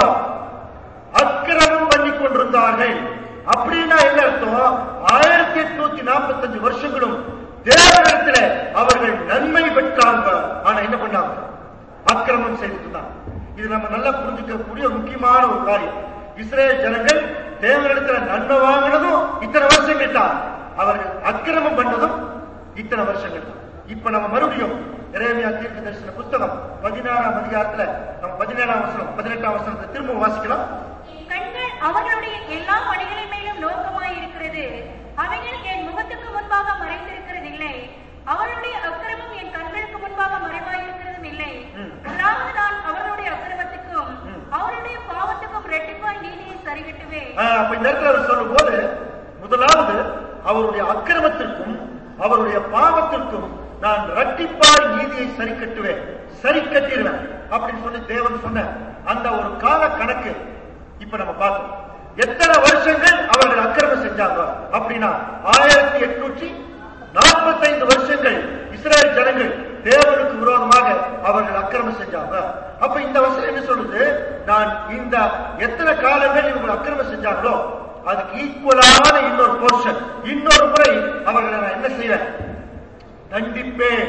அக்கிரமம் பண்ணி கொண்டிருந்தார்கள் அப்படின்னா என்ன அர்த்தம் ஆயிரத்தி எட்நூத்தி நாற்பத்தஞ்சு வருஷங்களும் தேவனிடத்துல அவர்கள் நன்மை பெற்றாங்க ஆனா என்ன பண்ணாங்க அக்கிரமம் செய்துட்டு இருந்தாங்க இது நம்ம நல்லா புரிஞ்சுக்கக்கூடிய ஒரு முக்கியமான ஒரு காரியம் இஸ்ரேல் ஜனங்கள் தேவனிடத்துல நன்மை வாங்கினதும் இத்தனை வருஷங்கள் தான் அவர்கள் அக்கிரமம் பண்ணதும் இத்தனை வருஷங்கள் தான் இப்ப நம்ம மறுபடியும் இறைமையா தீர்க்க தரிசன புத்தகம் பதினாறாம் அதிகாரத்துல நம்ம பதினேழாம் வசனம் பதினெட்டாம் வசனத்தை திரும்ப வாசிக்கலாம் கண்கள் அவர்களுடைய எல்லா பணிகளின் மேலும் நோக்கமாய் இருக்கிறது அவைகள் என் முகத்துக்கு முன்பாக மறைந்திருக்கிறது இல்லை அவர்களுடைய அக்கிரமம் என் கண்களுக்கு முன்பாக மறைவாயிருக்கிறதும் இல்லை ம். அதாவது நான் அவர்களுடைய அக்கிரமத்துக்கும் ம். அவருடைய பாவத்துக்கும் ரெட்டிப்பாய் நீதியை சரிகட்டுவேன் ஆஹ் அப்ப இந்த இடத்துல அவர் சொல்லும் போது முதலாவது அவருடைய அக்கிரமத்திற்கும் அவருடைய பாவத்திற்கும் நான் இரட்டிப்பாய் நீதியை சரி கட்டுவேன் சரி கட்டிடுவேன் அப்படின்னு சொல்லி தேவன் சொன்ன அந்த ஒரு கால கணக்கு இப்ப நம்ம பார்த்தோம் எத்தனை வருஷங்கள் அவர்கள் அக்கிரமம் செஞ்சாங்க அப்படின்னா ஆயிரத்தி எட்நூற்றி நாற்பத்தைந்து வருஷங்கள் இஸ்ரேல் ஜனங்கள் தேவனுக்கு விரோதமாக அவர்கள் அக்கிரமம் செஞ்சாங்க அப்ப இந்த வசனம் என்ன சொல்லுது நான் இந்த எத்தனை காலங்கள் இவங்க அக்கிரமம் செஞ்சாங்களோ அதுக்கு ஈக்குவலான இன்னொரு போர்ஷன் இன்னொரு முறை அவர்களை நான் என்ன செய்வேன் தண்டிப்பேன்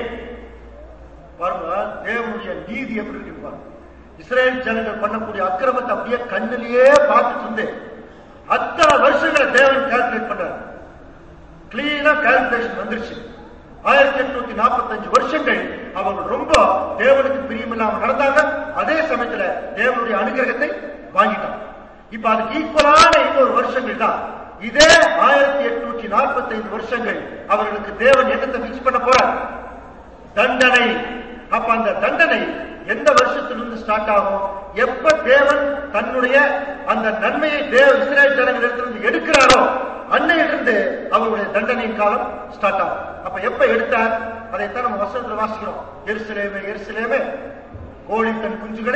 பாருங்க தேவனுடைய நீதி எப்படி இருக்கு பாருங்க இஸ்ரேல் ஜனங்கள் பண்ணக்கூடிய அக்கிரமத்தை அப்படியே கண்ணிலேயே பார்த்துட்டு இருந்து அத்தனை வருஷங்களை தேவன் கால்குலேட் பண்றாரு கிளீனா கால்குலேஷன் வந்துருச்சு ஆயிரத்தி எட்நூத்தி நாற்பத்தஞ்சு வருஷங்கள் அவங்க ரொம்ப தேவனுக்கு பிரியமில்லாம நடந்தாங்க அதே சமயத்துல தேவனுடைய அனுகிரகத்தை வாங்கிட்டாங்க இப்ப அதுக்கு ஈக்குவலான இன்னொரு வருஷங்கள் தான் இதே ஆயிரத்தி எட்நூத்தி நாற்பத்தைந்து வருஷங்கள் அவர்களுக்கு தேவன் என்னத்தை பிக்ஸ் பண்ண போறார் தண்டனை அப்ப அந்த தண்டனை எந்த வருஷத்திலிருந்து ஸ்டார்ட் ஆகும் எப்ப தேவன் தன்னுடைய அந்த நன்மையை தேவ இஸ்ரேல் ஜனங்களிடத்திலிருந்து எடுக்கிறாரோ அன்னையிலிருந்து அவருடைய தண்டனையின் காலம் ஸ்டார்ட் ஆகும் அப்ப எப்ப எடுத்தார் அதைத்தான் நம்ம வசனத்துல வாசிக்கிறோம் எருசலேமே எருசலேமே கோழி தன் குஞ்சுகளை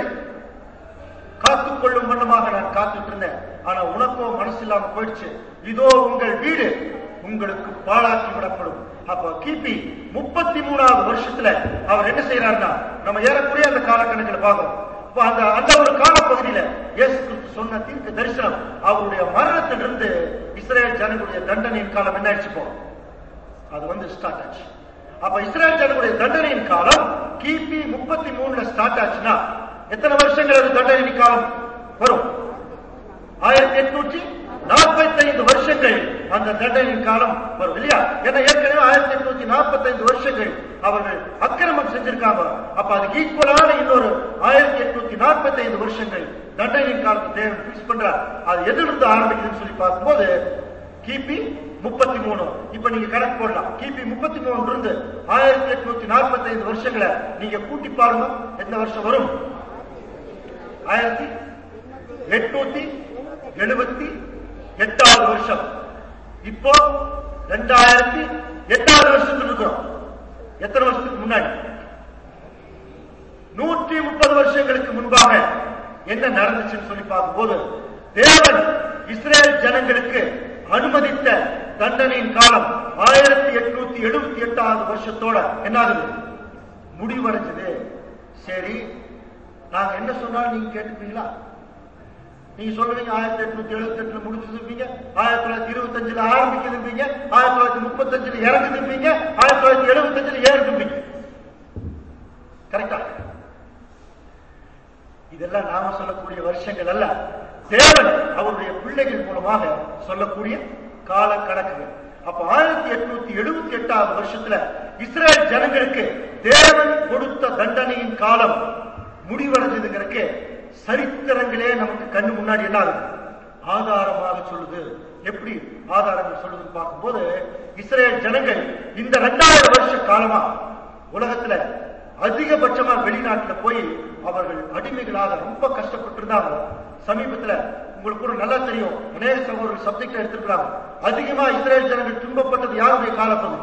காத்துக் கொள்ளும் வண்ணமாக நான் காத்துட்டு இருந்தேன் ஆனா உனக்கோ மனசு இல்லாம போயிடுச்சு இதோ உங்கள் வீடு உங்களுக்கு பாழாக்கி விடப்படும் அப்ப கிபி முப்பத்தி மூணாவது வருஷத்துல அவர் என்ன செய்யறாருன்னா நம்ம ஏறக்குறைய அந்த காலக்கணக்கில் பார்க்கிறோம் அப்ப அந்த அந்த ஒரு காலப்பகுதியில இயேசு கிறிஸ்து சொன்ன தீர்க்க தரிசனம் அவருடைய மரணத்திலிருந்து இஸ்ரேல் ஜனங்களுடைய தண்டனையின் காலம் என்ன ஆயிடுச்சு போகும் அது வந்து ஸ்டார்ட் ஆச்சு அப்ப இஸ்ரேல் ஜனங்களுடைய தண்டனையின் காலம் கிபி முப்பத்தி மூணுல ஸ்டார்ட் ஆச்சுன்னா எத்தனை வருஷங்கள் அது தண்டனை காலம் வரும் ஆயிரத்தி எட்நூற்றி நாற்பத்தைந்து வருஷங்கள் அந்த தண்டனையின் காலம் வரும் இல்லையா ஏன்னா ஏற்கனவே ஆயிரத்தி எட்நூத்தி நாற்பத்தைந்து வருஷங்கள் அவர்கள் அக்கிரமம் செஞ்சிருக்காங்க அப்ப அதுக்கு ஈக்குவலான இன்னொரு ஆயிரத்தி எட்நூத்தி நாற்பத்தைந்து வருஷங்கள் தண்டனையின் காலத்தை தேவன் பிக்ஸ் பண்றார் அது எதிலிருந்து ஆரம்பிக்குதுன்னு சொல்லி பார்க்கும்போது கிபி முப்பத்தி மூணு இப்ப நீங்க கணக்கு போடலாம் கிபி முப்பத்தி மூணுல இருந்து ஆயிரத்தி எட்நூத்தி நாற்பத்தைந்து வருஷங்களை நீங்க கூட்டி பாருங்க எந்த வருஷம் வரும் ஆயிரத்தி எட்நூத்தி எழுபத்தி எட்டாவது வருஷம் இப்போ ரெண்டாயிரத்தி எட்டாவது வருஷத்துல இருக்கிறோம் எத்தனை வருஷத்துக்கு முன்னாடி நூற்றி முப்பது வருஷங்களுக்கு முன்பாக என்ன நடந்துச்சுன்னு சொல்லி பார்க்கும்போது தேவன் இஸ்ரேல் ஜனங்களுக்கு அனுமதித்த தண்டனையின் காலம் ஆயிரத்தி எட்நூத்தி எழுபத்தி எட்டாவது வருஷத்தோட என்ன ஆகுது முடிவடைஞ்சது சரி நாங்க என்ன சொன்னாலும் நீங்க கேட்டுப்பீங்களா நீங்க சொல்லுவீங்க ஆயிரத்தி எட்நூத்தி எழுபத்தி எட்டுல முடிஞ்சிருப்பீங்க ஆயிரத்தி தொள்ளாயிரத்தி இருபத்தஞ்சுல ஆரம்பிக்குதுப்பீங்க ஆயிரத்தி தொள்ளாயிரத்தி முப்பத்தஞ்சுல இறங்குதுப்பீங்க ஆயிரத்தி தொள்ளாயிரத்தி எழுபத்தஞ்சுல ஏறுதுப்பீங்க கரெக்டா இதெல்லாம் நாம சொல்லக்கூடிய வருஷங்கள் அல்ல தேவன் அவருடைய பிள்ளைகள் மூலமாக சொல்லக்கூடிய கால கணக்குகள் அப்ப ஆயிரத்தி எட்நூத்தி எழுபத்தி எட்டாவது வருஷத்துல இஸ்ரேல் ஜனங்களுக்கு தேவன் கொடுத்த தண்டனையின் காலம் முடிவடைஞ்சதுங்கிறதுக்கு சரித்திரங்களே நமக்கு கண்ணு முன்னாடி என்ன ஆகுது ஆதாரமாக சொல்லுது எப்படி ஆதாரங்கள் சொல்லுதுன்னு பார்க்கும்போது இஸ்ரேல் ஜனங்கள் இந்த ரெண்டாயிரம் வருஷ காலமா உலகத்துல அதிகபட்சமா வெளிநாட்டுல போய் அவர்கள் அடிமைகளாக ரொம்ப கஷ்டப்பட்டு இருந்தாங்க சமீபத்துல உங்களுக்கு கூட நல்லா தெரியும் அநேக சகோதரர்கள் சப்ஜெக்ட் எடுத்திருக்கிறாங்க அதிகமா இஸ்ரேல் ஜனங்கள் துன்பப்பட்டது யாருடைய காலப்பகுதி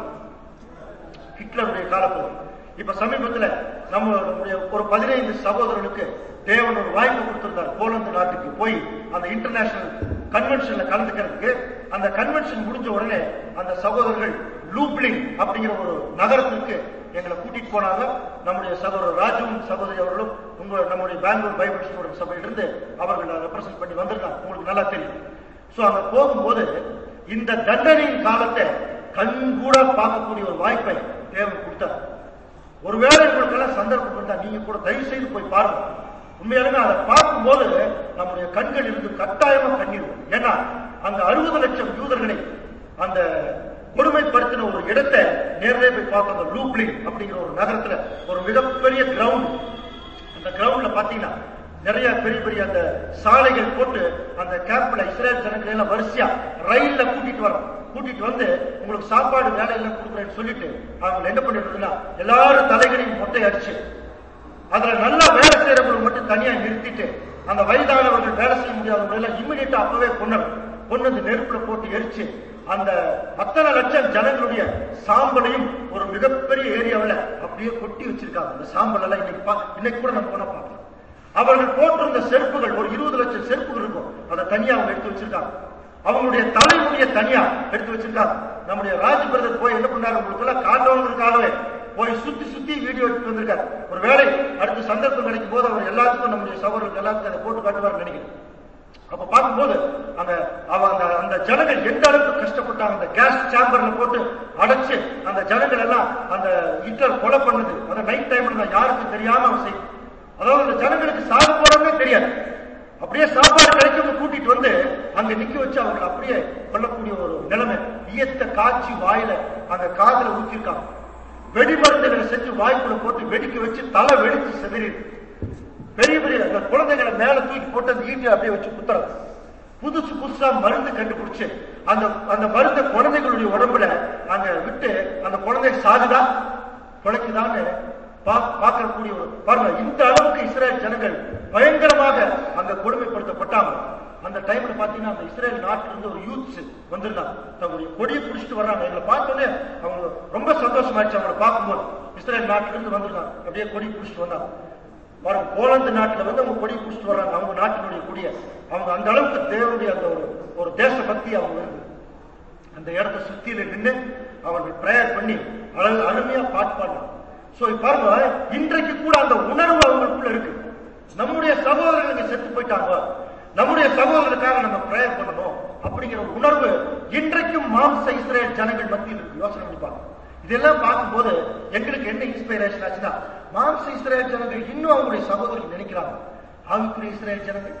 ஹிட்லருடைய காலப்பகுதி இப்ப சமீபத்துல நம்ம நம்முடைய ஒரு பதினைந்து சகோதரர்களுக்கு தேவன் ஒரு வாய்ப்பு கொடுத்திருந்தார் போலந்து நாட்டுக்கு போய் அந்த இன்டர்நேஷனல் கன்வென்ஷன்ல கலந்துக்கிறதுக்கு அந்த கன்வென்ஷன் முடிஞ்ச உடனே அந்த சகோதரர்கள் லூப்ளிங் அப்படிங்கிற ஒரு நகரத்திற்கு எங்களை கூட்டிட்டு போனாங்க நம்முடைய சகோதரர் ராஜுவும் சகோதரி அவர்களும் உங்க நம்முடைய பெங்களூர் பைபிள் ஸ்டூடெண்ட் சபையிலிருந்து அவர்கள் ரெப்ரசென்ட் பண்ணி வந்திருக்காங்க உங்களுக்கு நல்லா தெரியும் சோ அங்க போகும்போது இந்த தண்டனையின் காலத்தை கண்கூட பார்க்கக்கூடிய ஒரு வாய்ப்பை தேவன் கொடுத்தார் ஒருவேளை உங்களுக்கு எல்லாம் சந்தர்ப்பம் இருந்தா நீங்க கூட தயவு செய்து போய் பாருங்க உண்மையாலுமே அதை பார்க்கும்போது நம்முடைய கண்கள் இருந்து கட்டாயமா கண்ணீர் வரும். ஏன்னா அங்க அறுபது லட்சம் யூதர்களை அந்த கொடுமைப்படுத்தின ஒரு இடத்தை நேரவே போய் பார்த்தோம் அந்த லூப்ளிங் அப்படிங்கிற ஒரு நகரத்துல ஒரு மிகப்பெரிய கிரவுண்ட் அந்த கிரவுண்ட்ல பாத்தீங்கன்னா நிறைய பெரிய பெரிய அந்த சாலைகள் போட்டு அந்த கேம்ப்ல இஸ்ரேல் ஜனங்களை எல்லாம் வரிசையா ரயில்ல கூட்டிட்டு வரோம் கூட்டிட்டு வந்து உங்களுக்கு சாப்பாடு வேலை எல்லாம் கொடுக்குறேன்னு சொல்லிட்டு அவங்க என்ன பண்ணிட்டு எல்லாரும் தலைகளையும் மொட்டை அடிச்சு அதுல நல்லா வேலை செய்யறவங்களுக்கு மட்டும் தனியா நிறுத்திட்டு அந்த வயதானவர்கள் வேலை செய்ய முடியாதவங்க எல்லாம் இம்மிடியா அப்பவே கொண்டது கொண்டு வந்து நெருப்புல போட்டு எரிச்சு அந்த அத்தனை லட்சம் ஜனங்களுடைய சாம்பலையும் ஒரு மிகப்பெரிய ஏரியாவில் அப்படியே கொட்டி வச்சிருக்காங்க அந்த சாம்பல் எல்லாம் இன்னைக்கு பா- இன்னைக்கு கூட நம்ம போன பார்க்கலாம் அவர்கள் போட்டிருந்த செருப்புகள் ஒரு இருபது லட்சம் செருப்புகள் இருக்கும் அதை தனியா அவங்க எடுத்து வச்சிருக்காங்க அவங்களுடைய தலைமுடிய தனியா எடுத்து வச்சிருக்காங்க நம்முடைய ராஜ் பிரதர் போய் என்ன பண்ணாரு உங்களுக்கு எல்லாம் காட்டவங்களுக்காகவே போய் சுத்தி சுத்தி வீடியோ எடுத்து வந்திருக்காரு ஒரு வேளை அடுத்த சந்தர்ப்பம் கிடைக்கும் போது அவர் எல்லாத்துக்கும் நம்முடைய சகோதரர்கள் எல்லாத்துக்கும் அதை போட்டு காட்டுவார் நினைக்கிறேன் அப்ப பார்க்கும்போது அந்த அவ அந்த அந்த ஜனங்கள் எந்த அளவுக்கு கஷ்டப்பட்டாங்க அந்த கேஸ் சேம்பர்ல போட்டு அடைச்சு அந்த ஜனங்கள் எல்லாம் அந்த ஹிட்லர் கொலை பண்ணது அந்த நைட் டைம்ல யாருக்கும் தெரியாம அவன் செய்யும் அதாவது அந்த ஜனங்களுக்கு சாக போறவனே தெரியாது அப்படியே சாப்பாடு கிடைக்கும் கூட்டிட்டு வந்து அங்க நிக்க வச்சு அவங்களை அப்படியே கொல்லக்கூடிய ஒரு நிலைமை ஈயத்த காய்ச்சி வாயில அங்க காதுல ஊத்திருக்காங்க வெடிமருந்துகளை செஞ்சு வாய்க்குள்ள போட்டு வெடிக்க வச்சு தலை வெடிச்சு செதறிடு பெரிய பெரிய அந்த குழந்தைகளை மேல தூக்கி போட்டு அந்த ஈட்டியை அப்படியே வச்சு குத்துறது புதுசு புதுசா மருந்து கண்டுபிடிச்சு அந்த அந்த மருந்த குழந்தைகளுடைய உடம்புல அங்க விட்டு அந்த குழந்தை சாகுதா பிழைக்குதான்னு பா- பார்க்கக்கூடிய ஒரு பாருங்க இந்த அளவுக்கு இஸ்ரேல் ஜனங்கள் பயங்கரமாக அங்க கொடுமைப்படுத்தப்பட்டாங்க அந்த டைம்ல பாத்தீங்கன்னா அந்த இஸ்ரேல் நாட்டுல இருந்து ஒரு யூத்ஸ் வந்திருந்தாங்க தங்களுடைய கொடியை பிடிச்சிட்டு வர்றாங்க எங்களை பார்த்தோன்னே அவங்க ரொம்ப சந்தோஷமாயிடுச்சு அவங்களை பார்க்கும்போது இஸ்ரேல் நாட்டுல இருந்து வந்திருந்தாங்க அப்படியே கொடி பிடிச்சிட்டு வந்தாங்க பாருங்க போலந்து நாட்டுல வந்து அவங்க கொடி பிடிச்சிட்டு வர்றாங்க அவங்க நாட்டினுடைய கொடியை அவங்க அந்த அளவுக்கு தேவனுடைய அந்த ஒரு ஒரு தேசபக்தி அவங்க இருக்கு அந்த இடத்த சுத்தியில நின்று அவர்கள் பிரேயர் பண்ணி அழகு அருமையா பாட்டு பாடினாங்க சோ பாருங்க இன்றைக்கு கூட அந்த உணர்வு அவங்களுக்குள்ள இருக்கு நம்முடைய சகோதரர்கள் இங்க செத்து போயிட்டாங்க நம்முடைய சகோதரருக்காக நம்ம பிரேயர் பண்ணணும் அப்படிங்கிற ஒரு உணர்வு இன்றைக்கும் மாம்ச இஸ்ரேல் ஜனங்கள் மத்தியில் இருக்கு யோசனை பண்ணி பாருங்க இதெல்லாம் பார்க்கும்போது எங்களுக்கு என்ன இன்ஸ்பிரேஷன் ஆச்சுன்னா மாம்ச இஸ்ரேல் ஜனங்கள் இன்னும் அவங்களுடைய சகோதரர்கள் நினைக்கிறாங்க ஆவிக்குரிய இஸ்ரேல் ஜனங்கள்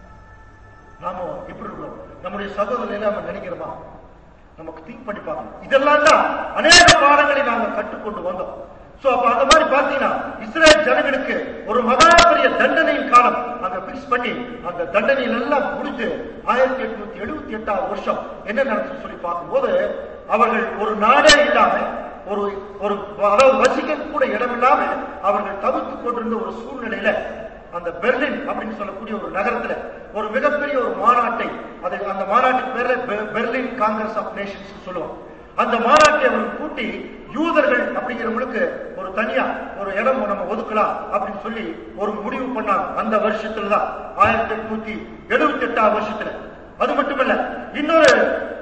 நாம எப்படி இருக்கிறோம் நம்முடைய சகோதரர்களை நம்ம நினைக்கிறோமா நமக்கு திங்க் பண்ணி பார்க்கணும் இதெல்லாம் தான் அநேக பாடங்களை நாங்க கற்றுக்கொண்டு வந்தோம் சோ அப்ப அந்த மாதிரி பாத்தீங்கன்னா இஸ்ரேல் ஜனங்களுக்கு ஒரு மகா பெரிய தண்டனையின் காலம் அங்க பிக்ஸ் பண்ணி அந்த தண்டனையில் எல்லாம் முடிஞ்சு ஆயிரத்தி எட்நூத்தி எழுபத்தி எட்டாவது வருஷம் என்ன நடந்துச்சு சொல்லி பார்க்கும்போது அவர்கள் ஒரு நாடே இல்லாம ஒரு ஒரு அதாவது வசிக்க கூட இடம் இல்லாம அவர்கள் தவித்துக் கொண்டிருந்த ஒரு சூழ்நிலையில அந்த பெர்லின் அப்படின்னு சொல்லக்கூடிய ஒரு நகரத்துல ஒரு மிகப்பெரிய ஒரு மாநாட்டை அது அந்த மாநாட்டுக்கு பேர்ல பெ- பெர்லின் காங்கிரஸ் ஆஃப் நேஷன்ஸ் சொல்லுவோம் அந்த மாநாட்டை அவர்கள் கூட்டி யூதர்கள் அப்படிங்கிறவங்களுக்கு ஒரு தனியா ஒரு இடம் நம்ம ஒதுக்கலாம் அப்படின்னு சொல்லி ஒரு முடிவு பண்ணாங்க அந்த வருஷத்துல தான் ஆயிரத்தி எட்நூத்தி எழுபத்தி எட்டாம் வருஷத்துல அது மட்டுமல்ல இன்னொரு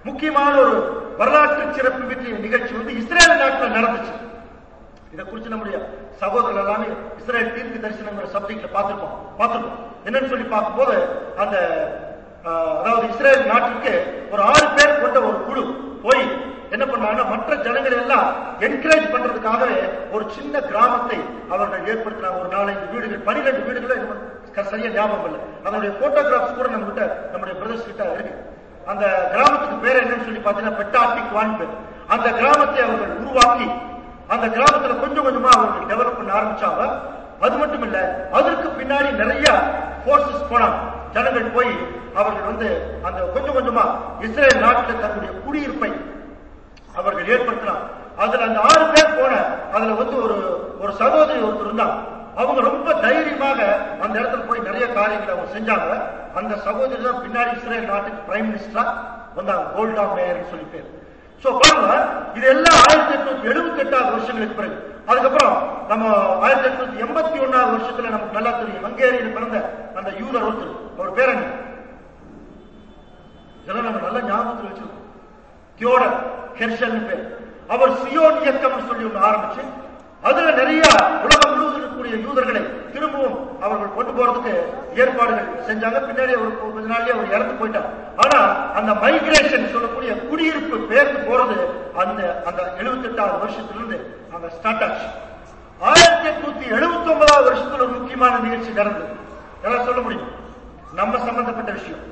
முக்கியமான ஒரு வரலாற்று சிறப்பு மிக்க நிகழ்ச்சி வந்து இஸ்ரேல் நாட்டில் நடந்துச்சு இதை குறித்து நம்முடைய சகோதரர்கள் எல்லாமே இஸ்ரேல் தீர்க்கு தரிசனங்கிற சப்ஜெக்ட்ல பார்த்திருப்போம் பார்த்திருப்போம் என்னன்னு சொல்லி பார்க்கும்போது அந்த ஆஹ், அதாவது இஸ்ரேல் நாட்டிற்கு ஒரு ஆறு பேர் கொண்ட ஒரு குழு போய் என்ன பண்ணாங்கன்னா மற்ற ஜனங்களை எல்லாம் என்கரேஜ் பண்றதுக்காகவே ஒரு சின்ன கிராமத்தை அவர்கள் ஏற்படுத்தினாங்க ஒரு நாலஞ்சு வீடுகள் பனிரெண்டு வீடுகள் என்னமோ க- சரியா ஞாபகம் இல்லை அதனுடைய போட்டோகிராஃப்ஸ் கூட நம்ம கிட்ட நம்முடைய பிரதர்ஸ் கிட்ட இருக்கு அந்த கிராமத்துக்கு பேர் என்னன்னு சொல்லி பார்த்தீங்கன்னா பெட்டாட்டிக் வான் பேர் அந்த கிராமத்தை அவர்கள் உருவாக்கி அந்த கிராமத்துல கொஞ்சம் கொஞ்சமா அவர்கள் டெவலப் பண்ண ஆரம்பிச்சாங்க அது மட்டும் இல்ல அதற்கு பின்னாடி நிறைய போர்சஸ் போனாங்க ஜனங்கள் போய் அவர்கள் வந்து அந்த கொஞ்சம் கொஞ்சமா இஸ்ரேல் நாட்டில் தன்னுடைய குடியிருப்பை அவர்கள் ஏற்படுத்தினாங்க அதுல அந்த ஆறு பேர் போன அதுல வந்து ஒரு ஒரு சகோதரி ஒருத்தர் இருந்தாங்க அவங்க ரொம்ப தைரியமாக அந்த இடத்துல போய் நிறைய காரியங்களை அவங்க செஞ்சாங்க அந்த சகோதரி தான் பின்னாடி இஸ்ரேல் நாட்டுக்கு பிரைம் மினிஸ்டரா வந்தாங்க கோல்டா மேயர்னு சொல்லி பேர் சோ பாருங்க இது எல்லாம் ஆயிரத்தி எட்நூத்தி எழுபத்தி எட்டாவது வருஷங்களுக்கு பிறகு அதுக்கப்புறம் நம்ம ஆயிரத்தி எட்நூத்தி எண்பத்தி ஒன்னாவது வருஷத்துல நமக்கு நல்லா தெரியும் ஹங்கேரியில் பிறந்த அந்த யூதர் ஒருத்தர் அவர் பேர் என்ன இதெல்லாம் நம்ம நல்ல ஞாபகத்தில் வச்சிருக்கோம் தியோடர் ஹெர்ஷல்னு பேர் அவர் சியோன் இயக்கம்னு சொல்லி ஒன்று ஆரம்பிச்சு அதுல நிறைய உலகம் முழுவதும் இருக்கக்கூடிய யூதர்களை திரும்பவும் அவர்கள் கொண்டு போறதுக்கு ஏற்பாடுகள் செஞ்சாங்க பின்னாடி ஒரு கொஞ்ச நாள்லயே அவர் இறந்து போயிட்டார் ஆனா அந்த மைக்ரேஷன் சொல்லக்கூடிய குடியிருப்பு பெயர்ந்து போறது அந்த அந்த எழுபத்தி எட்டாவது வருஷத்திலிருந்து அங்க ஸ்டார்ட் ஆச்சு ஆயிரத்தி எட்நூத்தி எழுபத்தி ஒன்பதாவது வருஷத்துல ஒரு முக்கியமான நிகழ்ச்சி நடந்தது எல்லாம் சொல்ல முடியும் நம்ம சம்பந்தப்பட்ட விஷயம்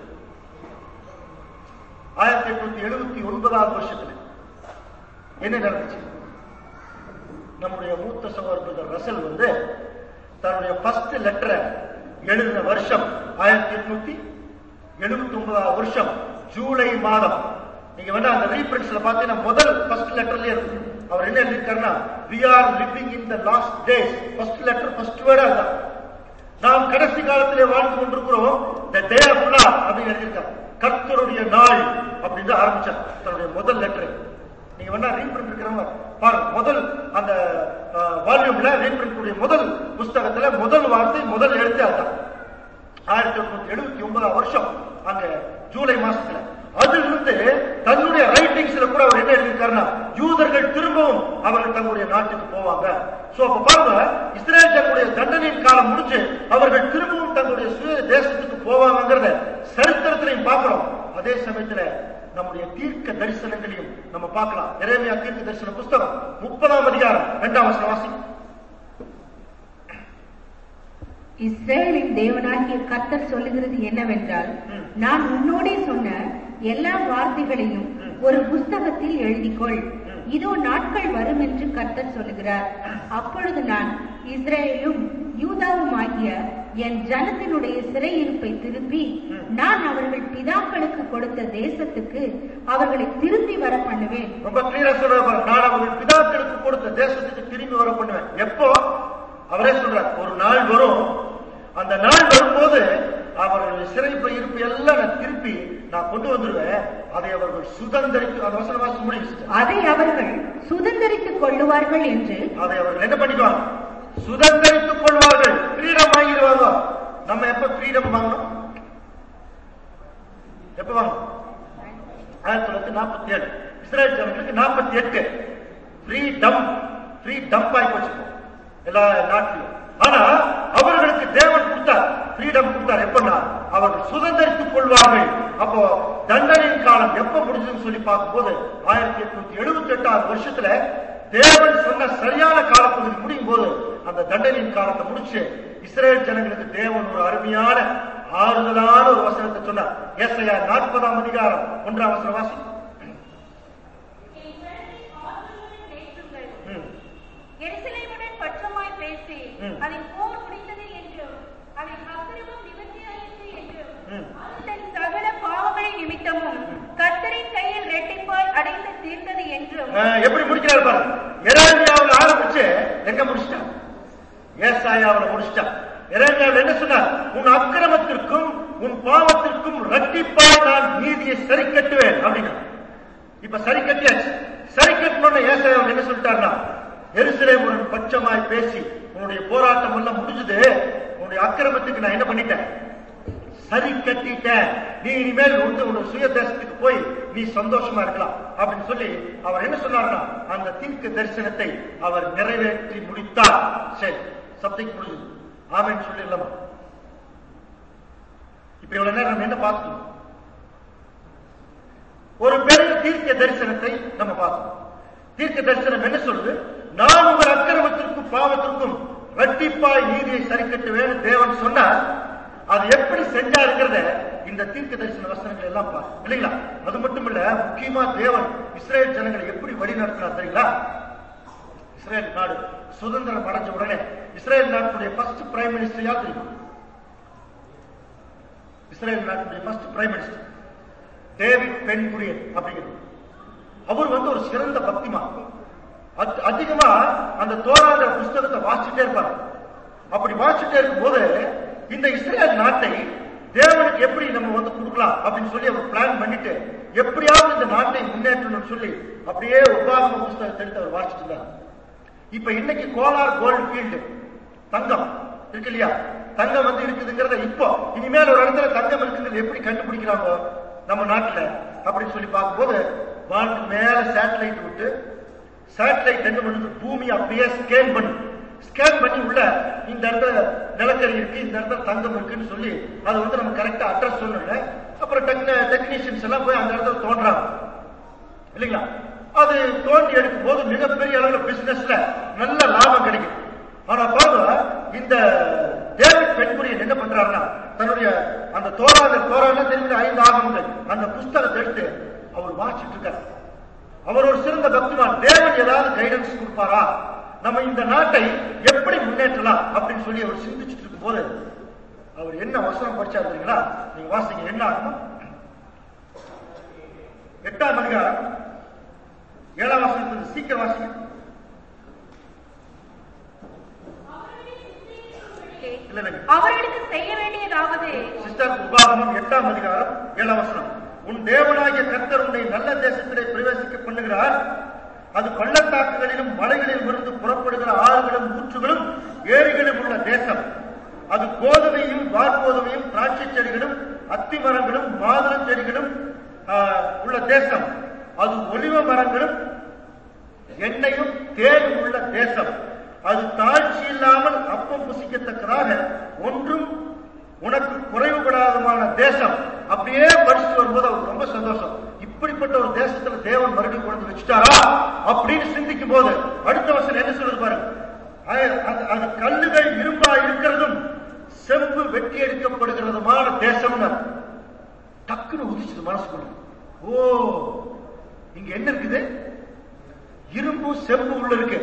ஆயிரத்தி எட்நூத்தி எழுபத்தி ஒன்பதாவது வருஷத்துல என்ன நடந்துச்சு நம்முடைய மூத்த சகோதரர் ரசல் வந்து தன்னுடைய ஃபர்ஸ்ட் லெட்டரை எழுதின வருஷம் ஆயிரத்தி எட்நூத்தி எழுபத்தி ஒன்பதாவது வருஷம் ஜூலை மாதம் நீங்க வேணா அந்த ரீபிரிண்ட்ஸ்ல பார்த்தீங்கன்னா முதல் ஃபர்ஸ்ட் லெட்டர்லயே இருக்கு அவர் என்ன எழுதியிருக்காருன்னா we are living in the last days first letter first வேர்டா அதுதான் நாம் கடைசி காலத்திலே வாழ்ந்து கொண்டிருக்கிறோம் த டே ஆஃப் லார்ட் அப்படின்னு எழுதியிருக்கார் கர்த்தருடைய நாள் அப்படின்னு ஆரம்பிச்சார் தன்னுடைய முதல் லெட்டர் நீங்க வேணா ரீபிரிண்ட் இருக்கிறவங்க பாருங்க முதல் அந்த வால்யூம்ல ரீபிரிண்ட் கூடிய முதல் புஸ்தகத்துல முதல் வார்த்தை முதல் எழுத்து அதுதான் ஆயிரத்தி எட்நூத்தி எழுபத்தி ஒன்பதாம் வருஷம் அங்க ஜூலை மாசத்துல அதிலிருந்து தன்னுடைய ரைட்டிங்ஸ்ல கூட அவர் என்ன எழுதியிருக்காருன்னா யூதர்கள் திரும்பவும் அவர்கள் தங்களுடைய நாட்டுக்கு போவாங்க சோ அப்ப பாருங்க இஸ்ரேல் தங்களுடைய தண்டனையின் காலம் முடிஞ்சு அவர்கள் திரும்பவும் தங்களுடைய சுய தேசத்துக்கு போவாங்கிறத சரித்திரத்திலையும் பார்க்கிறோம் அதே சமயத்துல நம்முடைய தீர்க்க தரிசனங்களையும் நம்ம பார்க்கலாம் எரேமியா தீர்க்க தரிசன புஸ்தகம் முப்பதாம் அதிகாரம் இரண்டாம் வசனம் வாசி இஸ்ரேலின் தேவனாகிய கர்த்தர் சொல்லுகிறது என்னவென்றால் ம். நான் உன்னோடே சொன்ன எல்லா வார்த்தைகளையும் ம். ஒரு புஸ்தகத்தில் எழுதிக்கொள் ம். இதோ நாட்கள் வரும் என்று கர்த்தர் சொல்லுகிறார் அப்பொழுது நான் இஸ்ரேலும் யூதாவும் ஆகிய என் ஜனத்தினுடைய சிறையிருப்பை திருப்பி ம். நான் அவர்கள் பிதாக்களுக்கு கொடுத்த தேசத்துக்கு அவர்களை திரும்பி வர பண்ணுவேன் ரொம்ப கிளியரா சொல்ற பாருங்க நான் அவர்கள் பிதாக்களுக்கு கொடுத்த தேசத்துக்கு திரும்பி வர பண்ணுவேன் எப்போ அவரே சொல்றார் ஒரு நாள் வரும் அந்த நாள் வரும்போது அவர்கள் சிறைப்பு இருப்பு எல்லாம் நான் திருப்பி நான் கொண்டு வந்துருவேன் அதை அவர்கள் சுதந்திரித்து அந்த வசன வாசி முடியும் sister. அதை அவர்கள் சுதந்திரித்துக் கொள்ளுவார்கள் என்று அதை அவர்கள் என்ன பண்ணிக்குவாங்க சுதந்திரித்துக் கொள்வார்கள் ஃப்ரீடம் வாங்கிடுவாங்க நம்ம எப்ப ஃப்ரீடம் வாங்கணும் எப்ப வாங்கணும் ஆயிரத்தி தொள்ளாயிரத்தி நாற்பத்தி ஏழு இஸ்ரேல் ஜனங்களுக்கு நாற்பத்தி எட்டு ஃப்ரீ டம்ப் ஃப்ரீ டம்ப் ஆகி போச்சு இப்போ. எல்லா நாட்டிலும் ஆனா அவர்களுக்கு தேவன் கொடுத்தார் ஃப்ரீடம் கொடுத்தார் எப்பன்னா அவர்கள் சுதந்திரித்துக் கொள்வார்கள் அப்போ தண்டனையின் காலம் எப்ப முடிஞ்சதுன்னு சொல்லி பார்க்கும்போது ஆயிரத்தி எட்நூத்தி எழுபத்தி எட்டாவது வருஷத்துல தேவன் சொன்ன சரியான காலப்பகுதி முடியும் போது அந்த தண்டனையின் காலத்தை முடிச்சு இஸ்ரேல் ஜனங்களுக்கு தேவன் ஒரு அருமையான ஆறுதலான ஒரு வசனத்தை சொன்னார் ஏசையா நாற்பதாம் அதிகாரம் ஒன்றாம் வசனம் வாசி என் கருத்தை ஆறுதலுடன் தேற்றுங்கள். ம். எருசலேமுடன் பட்சமாய் பேசி ம். அதன் போர் முடிந்தது என்றும் அதன் அக்கிரமம் நிவர்த்தியாயிற்று என்றும் ம். அது தன் சகல பாவங்களின் நிமித்தமும் கர்த்தரின் கையில் ரெட்டிப்பாய் அடைந்து தீர்ந்தது என்றும் அஹ், எப்படி முடிக்கிறார் பாருங்க எரேமியாவில் ஆரம்பிச்சு எங்க முடிச்சிட்டான் ஏசாயாவில் முடிச்சிட்டான் எரேமியாவில் என்ன சொன்னார் உன் அக்கிரமத்திற்கும் உன் பாவத்திற்கும் ரட்டிப்பாய் நான் நீதியை சரி கட்டுவேன் அப்படின்னா இப்ப சரி கட்டியாச்சு சரி கட்டணும்னு ஏசாயாவில் என்ன சொல்லிட்டாருன்னா எருசலேமுடன் பட்சமாய் பேசி உன்னுடைய போராட்டம் எல்லாம் முடிஞ்சது உன்னுடைய அக்கிரமத்துக்கு நான் என்ன பண்ணிட்டேன் சரி கட்டிட்ட நீ இனிமேல் வந்து உன்னோட சுய தேசத்துக்கு போய் நீ சந்தோஷமா இருக்கலாம் அப்படின்னு சொல்லி அவர் என்ன சொன்னார்னா அந்த தீர்க்க தரிசனத்தை அவர் நிறைவேற்றி முடித்தார் சரி சப்ஜெக்ட் முடிஞ்சது ஆமென்னு சொல்லிடலாமா இப்ப இவ்வளவு நேரம் நம்ம என்ன பார்த்துட்டோம் ஒரு பெரிய தீர்க்க தரிசனத்தை நம்ம பார்த்தோம் தீர்க்க தரிசனம் என்ன சொல்லுது நான் உங்கள் அக்கிரமத்திற்கும் பாவத்திற்கும் ரெட்டிப்பாய் நீதியை சரி கட்டுவேன் தேவன் சொன்னார் அது எப்படி செஞ்சாருங்கிறத இந்த தீர்க்க தரிசன வசனங்கள் எல்லாம் பார்த்து இல்லைங்களா அது மட்டும் இல்ல முக்கியமா தேவன் இஸ்ரேல் ஜனங்களை எப்படி வழி நடத்தினார் தெரியுங்களா இஸ்ரேல் நாடு சுதந்திரம் அடைஞ்ச உடனே இஸ்ரேல் நாட்டுடைய ஃபர்ஸ்ட் பிரைம் மினிஸ்டர் யார் தெரியுமா இஸ்ரேல் நாட்டுடைய first prime minister David Ben Gurion அப்படிங்கிறது அவர் வந்து ஒரு சிறந்த பக்திமான் அத்- அதிகமா அந்த தோராங்கிற புஸ்தகத்தை வாசிச்சுட்டே இருப்பார் அப்படி வாசிச்சுட்டே இருக்கும்போது இந்த இஸ்ரேல் நாட்டை தேவனுக்கு எப்படி நம்ம வந்து கொடுக்கலாம் அப்படின்னு சொல்லி அவர் பிளான் பண்ணிட்டு எப்படியாவது இந்த நாட்டை முன்னேற்றணும்னு சொல்லி அப்படியே உபாகம புஸ்தகத்தை எடுத்து அவர் வாசிச்சுட்டு இருந்தார் இப்ப இன்னைக்கு கோலார் கோல்டு ஃபீல்டு தங்கம் இருக்கு இல்லையா தங்கம் வந்து இருக்குதுங்கிறத இப்போ இனிமேல் ஒரு இடத்துல தங்கம் இருக்குங்கிறது எப்படி கண்டுபிடிக்கிறாங்க நம்ம நாட்டுல அப்படின்னு சொல்லி பார்க்கும்போது வானுக்கு மேல சேட்டலைட் விட்டு சேட்டலைட் என்ன பண்ணுது பூமி அப்படியே ஸ்கேன் பண்ணி ஸ்கேன் பண்ணி உள்ள இந்த இடத்துல நிலக்கரி இருக்கு இந்த இடத்துல தங்கம் இருக்குன்னு சொல்லி அதை வந்து நம்ம கரெக்டா அட்ரஸ் சொல்லல அப்புறம் டெக்ன டெக்னீஷியன்ஸ் எல்லாம் போய் அந்த இடத்துல தோன்றாங்க இல்லைங்களா அது தோண்டி எடுக்கும் போது மிகப்பெரிய அளவுல பிசினஸ்ல நல்ல லாபம் கிடைக்கும் ஆனா பாருங்க இந்த டேவிட் பெண்குரியன் என்ன பண்றாருன்னா தன்னுடைய அந்த தோராத தோரான தெரிஞ்ச ஐந்து ஆகமங்கள் அந்த புஸ்தகத்தை எடுத்து அவர் வாசிச்சுட்டு இருக்காரு அவர் ஒரு சிறந்த பக்திமான் தேவன் ஏதாவது கைடன்ஸ் கொடுப்பாரா நம்ம இந்த நாட்டை எப்படி முன்னேற்றலாம் அப்படின்னு சொல்லி அவர் சிந்திச்சுட்டு இருக்கும் போது அவர் என்ன வசனம் படிச்சாரு தெரியுங்களா நீங்க வாசிங்க என்ன ஆகுமா எட்டாம் அதிகாரம் ஏழாம் வசனத்துக்கு சீக்கிரம் வாசிங்க இல்ல இல்லைங்க அவர்களுக்கு செய்ய வேண்டியதாவது சிஸ்டர் உபாகமம் எட்டாம் அதிகாரம் ஏழாம் வசனம் உன் தேவனாகிய கர்த்தர் உன்னை நல்ல தேசத்திலே பிரவேசிக்க பண்ணுகிறார் அது பள்ளத்தாக்குகளிலும் மலைகளிலும் இருந்து புறப்படுகிற ஆறுகளும் ஊற்றுகளும் ஏரிகளும் உள்ள தேசம் அது கோதுமையும் வார்கோதுமையும் திராட்சை செடிகளும் அத்தி மரங்களும் மாதுளம் செடிகளும் ஆஹ், உள்ள தேசம் அது ஒலிவ மரங்களும் எண்ணெயும் தேனும் உள்ள தேசம் அது தாழ்ச்சி இல்லாமல் அப்பம் புசிக்கத்தக்கதாக ஒன்றும் உனக்கு குறைவுபடாதமான தேசம் அப்படியே படிச்சுட்டு வரும்போது அவருக்கு ரொம்ப சந்தோஷம் இப்படிப்பட்ட ஒரு தேசத்துல தேவன் மறுபடியும் கொண்டு வந்து வச்சுட்டாரா அப்படின்னு சிந்திக்கும் போது அடுத்த வசனம் என்ன சொல்லுது பாருங்க அது- அது- அது கல்லுகள் இரும்பா இருக்கிறதும் செம்பு வெட்டி எடுக்கப்படுகிறதுமான தேசம்னு டக்குன்னு உதிச்சுது மனசுக்குள்ள ஓ இங்க என்ன இருக்குது இரும்பும் செம்பு உள்ள இருக்கு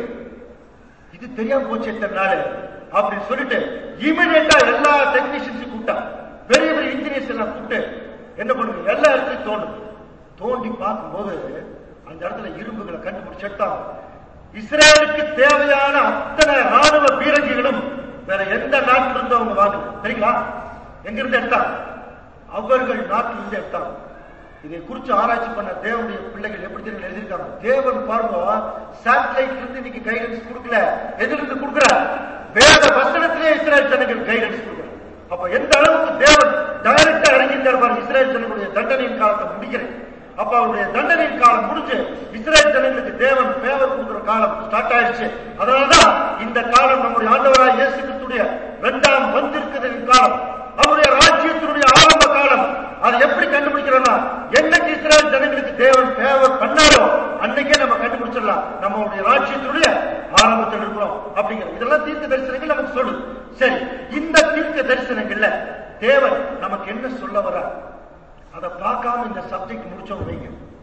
இது தெரியாம போச்சு எத்தனை நாள் அப்படின்னு சொல்லிட்டு இமிடியேட்டா எல்லா டெக்னீஷியன்ஸையும் கூப்பிட்டான் பெரிய பெரிய இன்ஜினியர்ஸ் எல்லாம் கூப்பிட்டு என்ன பண்ணுங்க எல்லா இடத்துலையும் தோண்டும் தோண்டி பார்க்கும்போது அந்த இடத்துல இரும்புகளை கண்டுபிடிச்சு எடுத்தாங்க இஸ்ரேலுக்கு தேவையான அத்தனை ராணுவ பீரங்கிகளும் வேற எந்த நாட்டில இருந்து அவங்க வாங்கல சரிங்களா எங்க இருந்து எடுத்தாங்க அவர்கள் நாட்டிலிருந்து எடுத்தாங்க இதை குறித்து ஆராய்ச்சி பண்ண தேவனுடைய பிள்ளைகள் எப்படி தெரியும் எழுதியிருக்காங்க தேவன் பாருங்க சேட்டலைட் இருந்து இன்னைக்கு கைடன்ஸ் கொடுக்கல எதுல இருந்து கொடுக்கிறார் வேத வசனத்திலே இஸ்ரேல் ஜனங்கள் கைடன்ஸ் கொடுக்கிறார் அப்ப எந்த அளவுக்கு தேவன் டைரக்டா இறங்கிட்டார் பாருங்க இஸ்ரேல் ஜனங்களுடைய தண்டனையின் காலத்தை முடிக்கிறேன் அப்ப அவருடைய தண்டனையின் காலம் முடிஞ்சு இஸ்ரேல் ஜனங்களுக்கு தேவன் பேவர் கொடுக்கிற காலம் ஸ்டார்ட் ஆயிடுச்சு அதனாலதான் இந்த காலம் நம்முடைய ஆண்டவராய் இயேசு கிறிஸ்துடைய இரண்டாம் வந்திருக்கிறதின் காலம் அவருடைய ராஜ்யத்தினுடைய ஆரம்ப காலம் அதை எப்படி கண்டுபிடிக்கிறோம்னா என்னைக்கு இஸ்ரேல் ஜனங்களுக்கு தேவன் பேவர் பண்ணாரோ அன்னைக்கே நம்ம கண்டுபிடிச்சிடலாம் நம்மளுடைய ராஜ்யத்தினுடைய ஆரம்பத்தில் இருக்கிறோம் அப்படிங்கிறது இதெல்லாம் தீர்க்க தரிசனங்கள் நமக்கு சொல்லுது சரி இந்த தீர்க்க தரிசனங்கள்ல தேவன் நமக்கு என்ன சொல்ல வர்றார் அதை பார்க்காம இந்த சப்ஜெக்ட் முடிச்சோம் வைங்க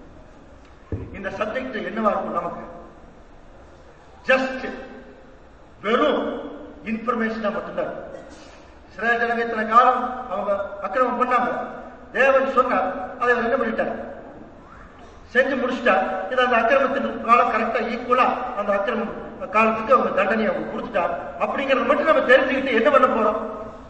இந்த சப்ஜெக்ட் என்னவா இருக்கும் நமக்கு ஜஸ்ட் வெறும் இன்ஃபர்மேஷனா மட்டும்தான் இருக்கும். இஸ்ரேல் ஜனங்க இத்தனை காலம் அவங்க அக்கிரமம் பண்ணாங்க தேவன் சொன்னார் அதை அவர் என்ன பண்ணிட்டார் செஞ்சு முடிச்சிட்டார் இது அந்த அக்கிரமத்தின் காலம் கரெக்டா ஈக்குவலா அந்த அக்கிரமம் காலத்துக்கு அவங்க தண்டனையை அவங்க கொடுத்துட்டார் அப்படிங்கறத மட்டும் நம்ம தெரிஞ்சுக்கிட்டு என்ன பண்ண போறோம்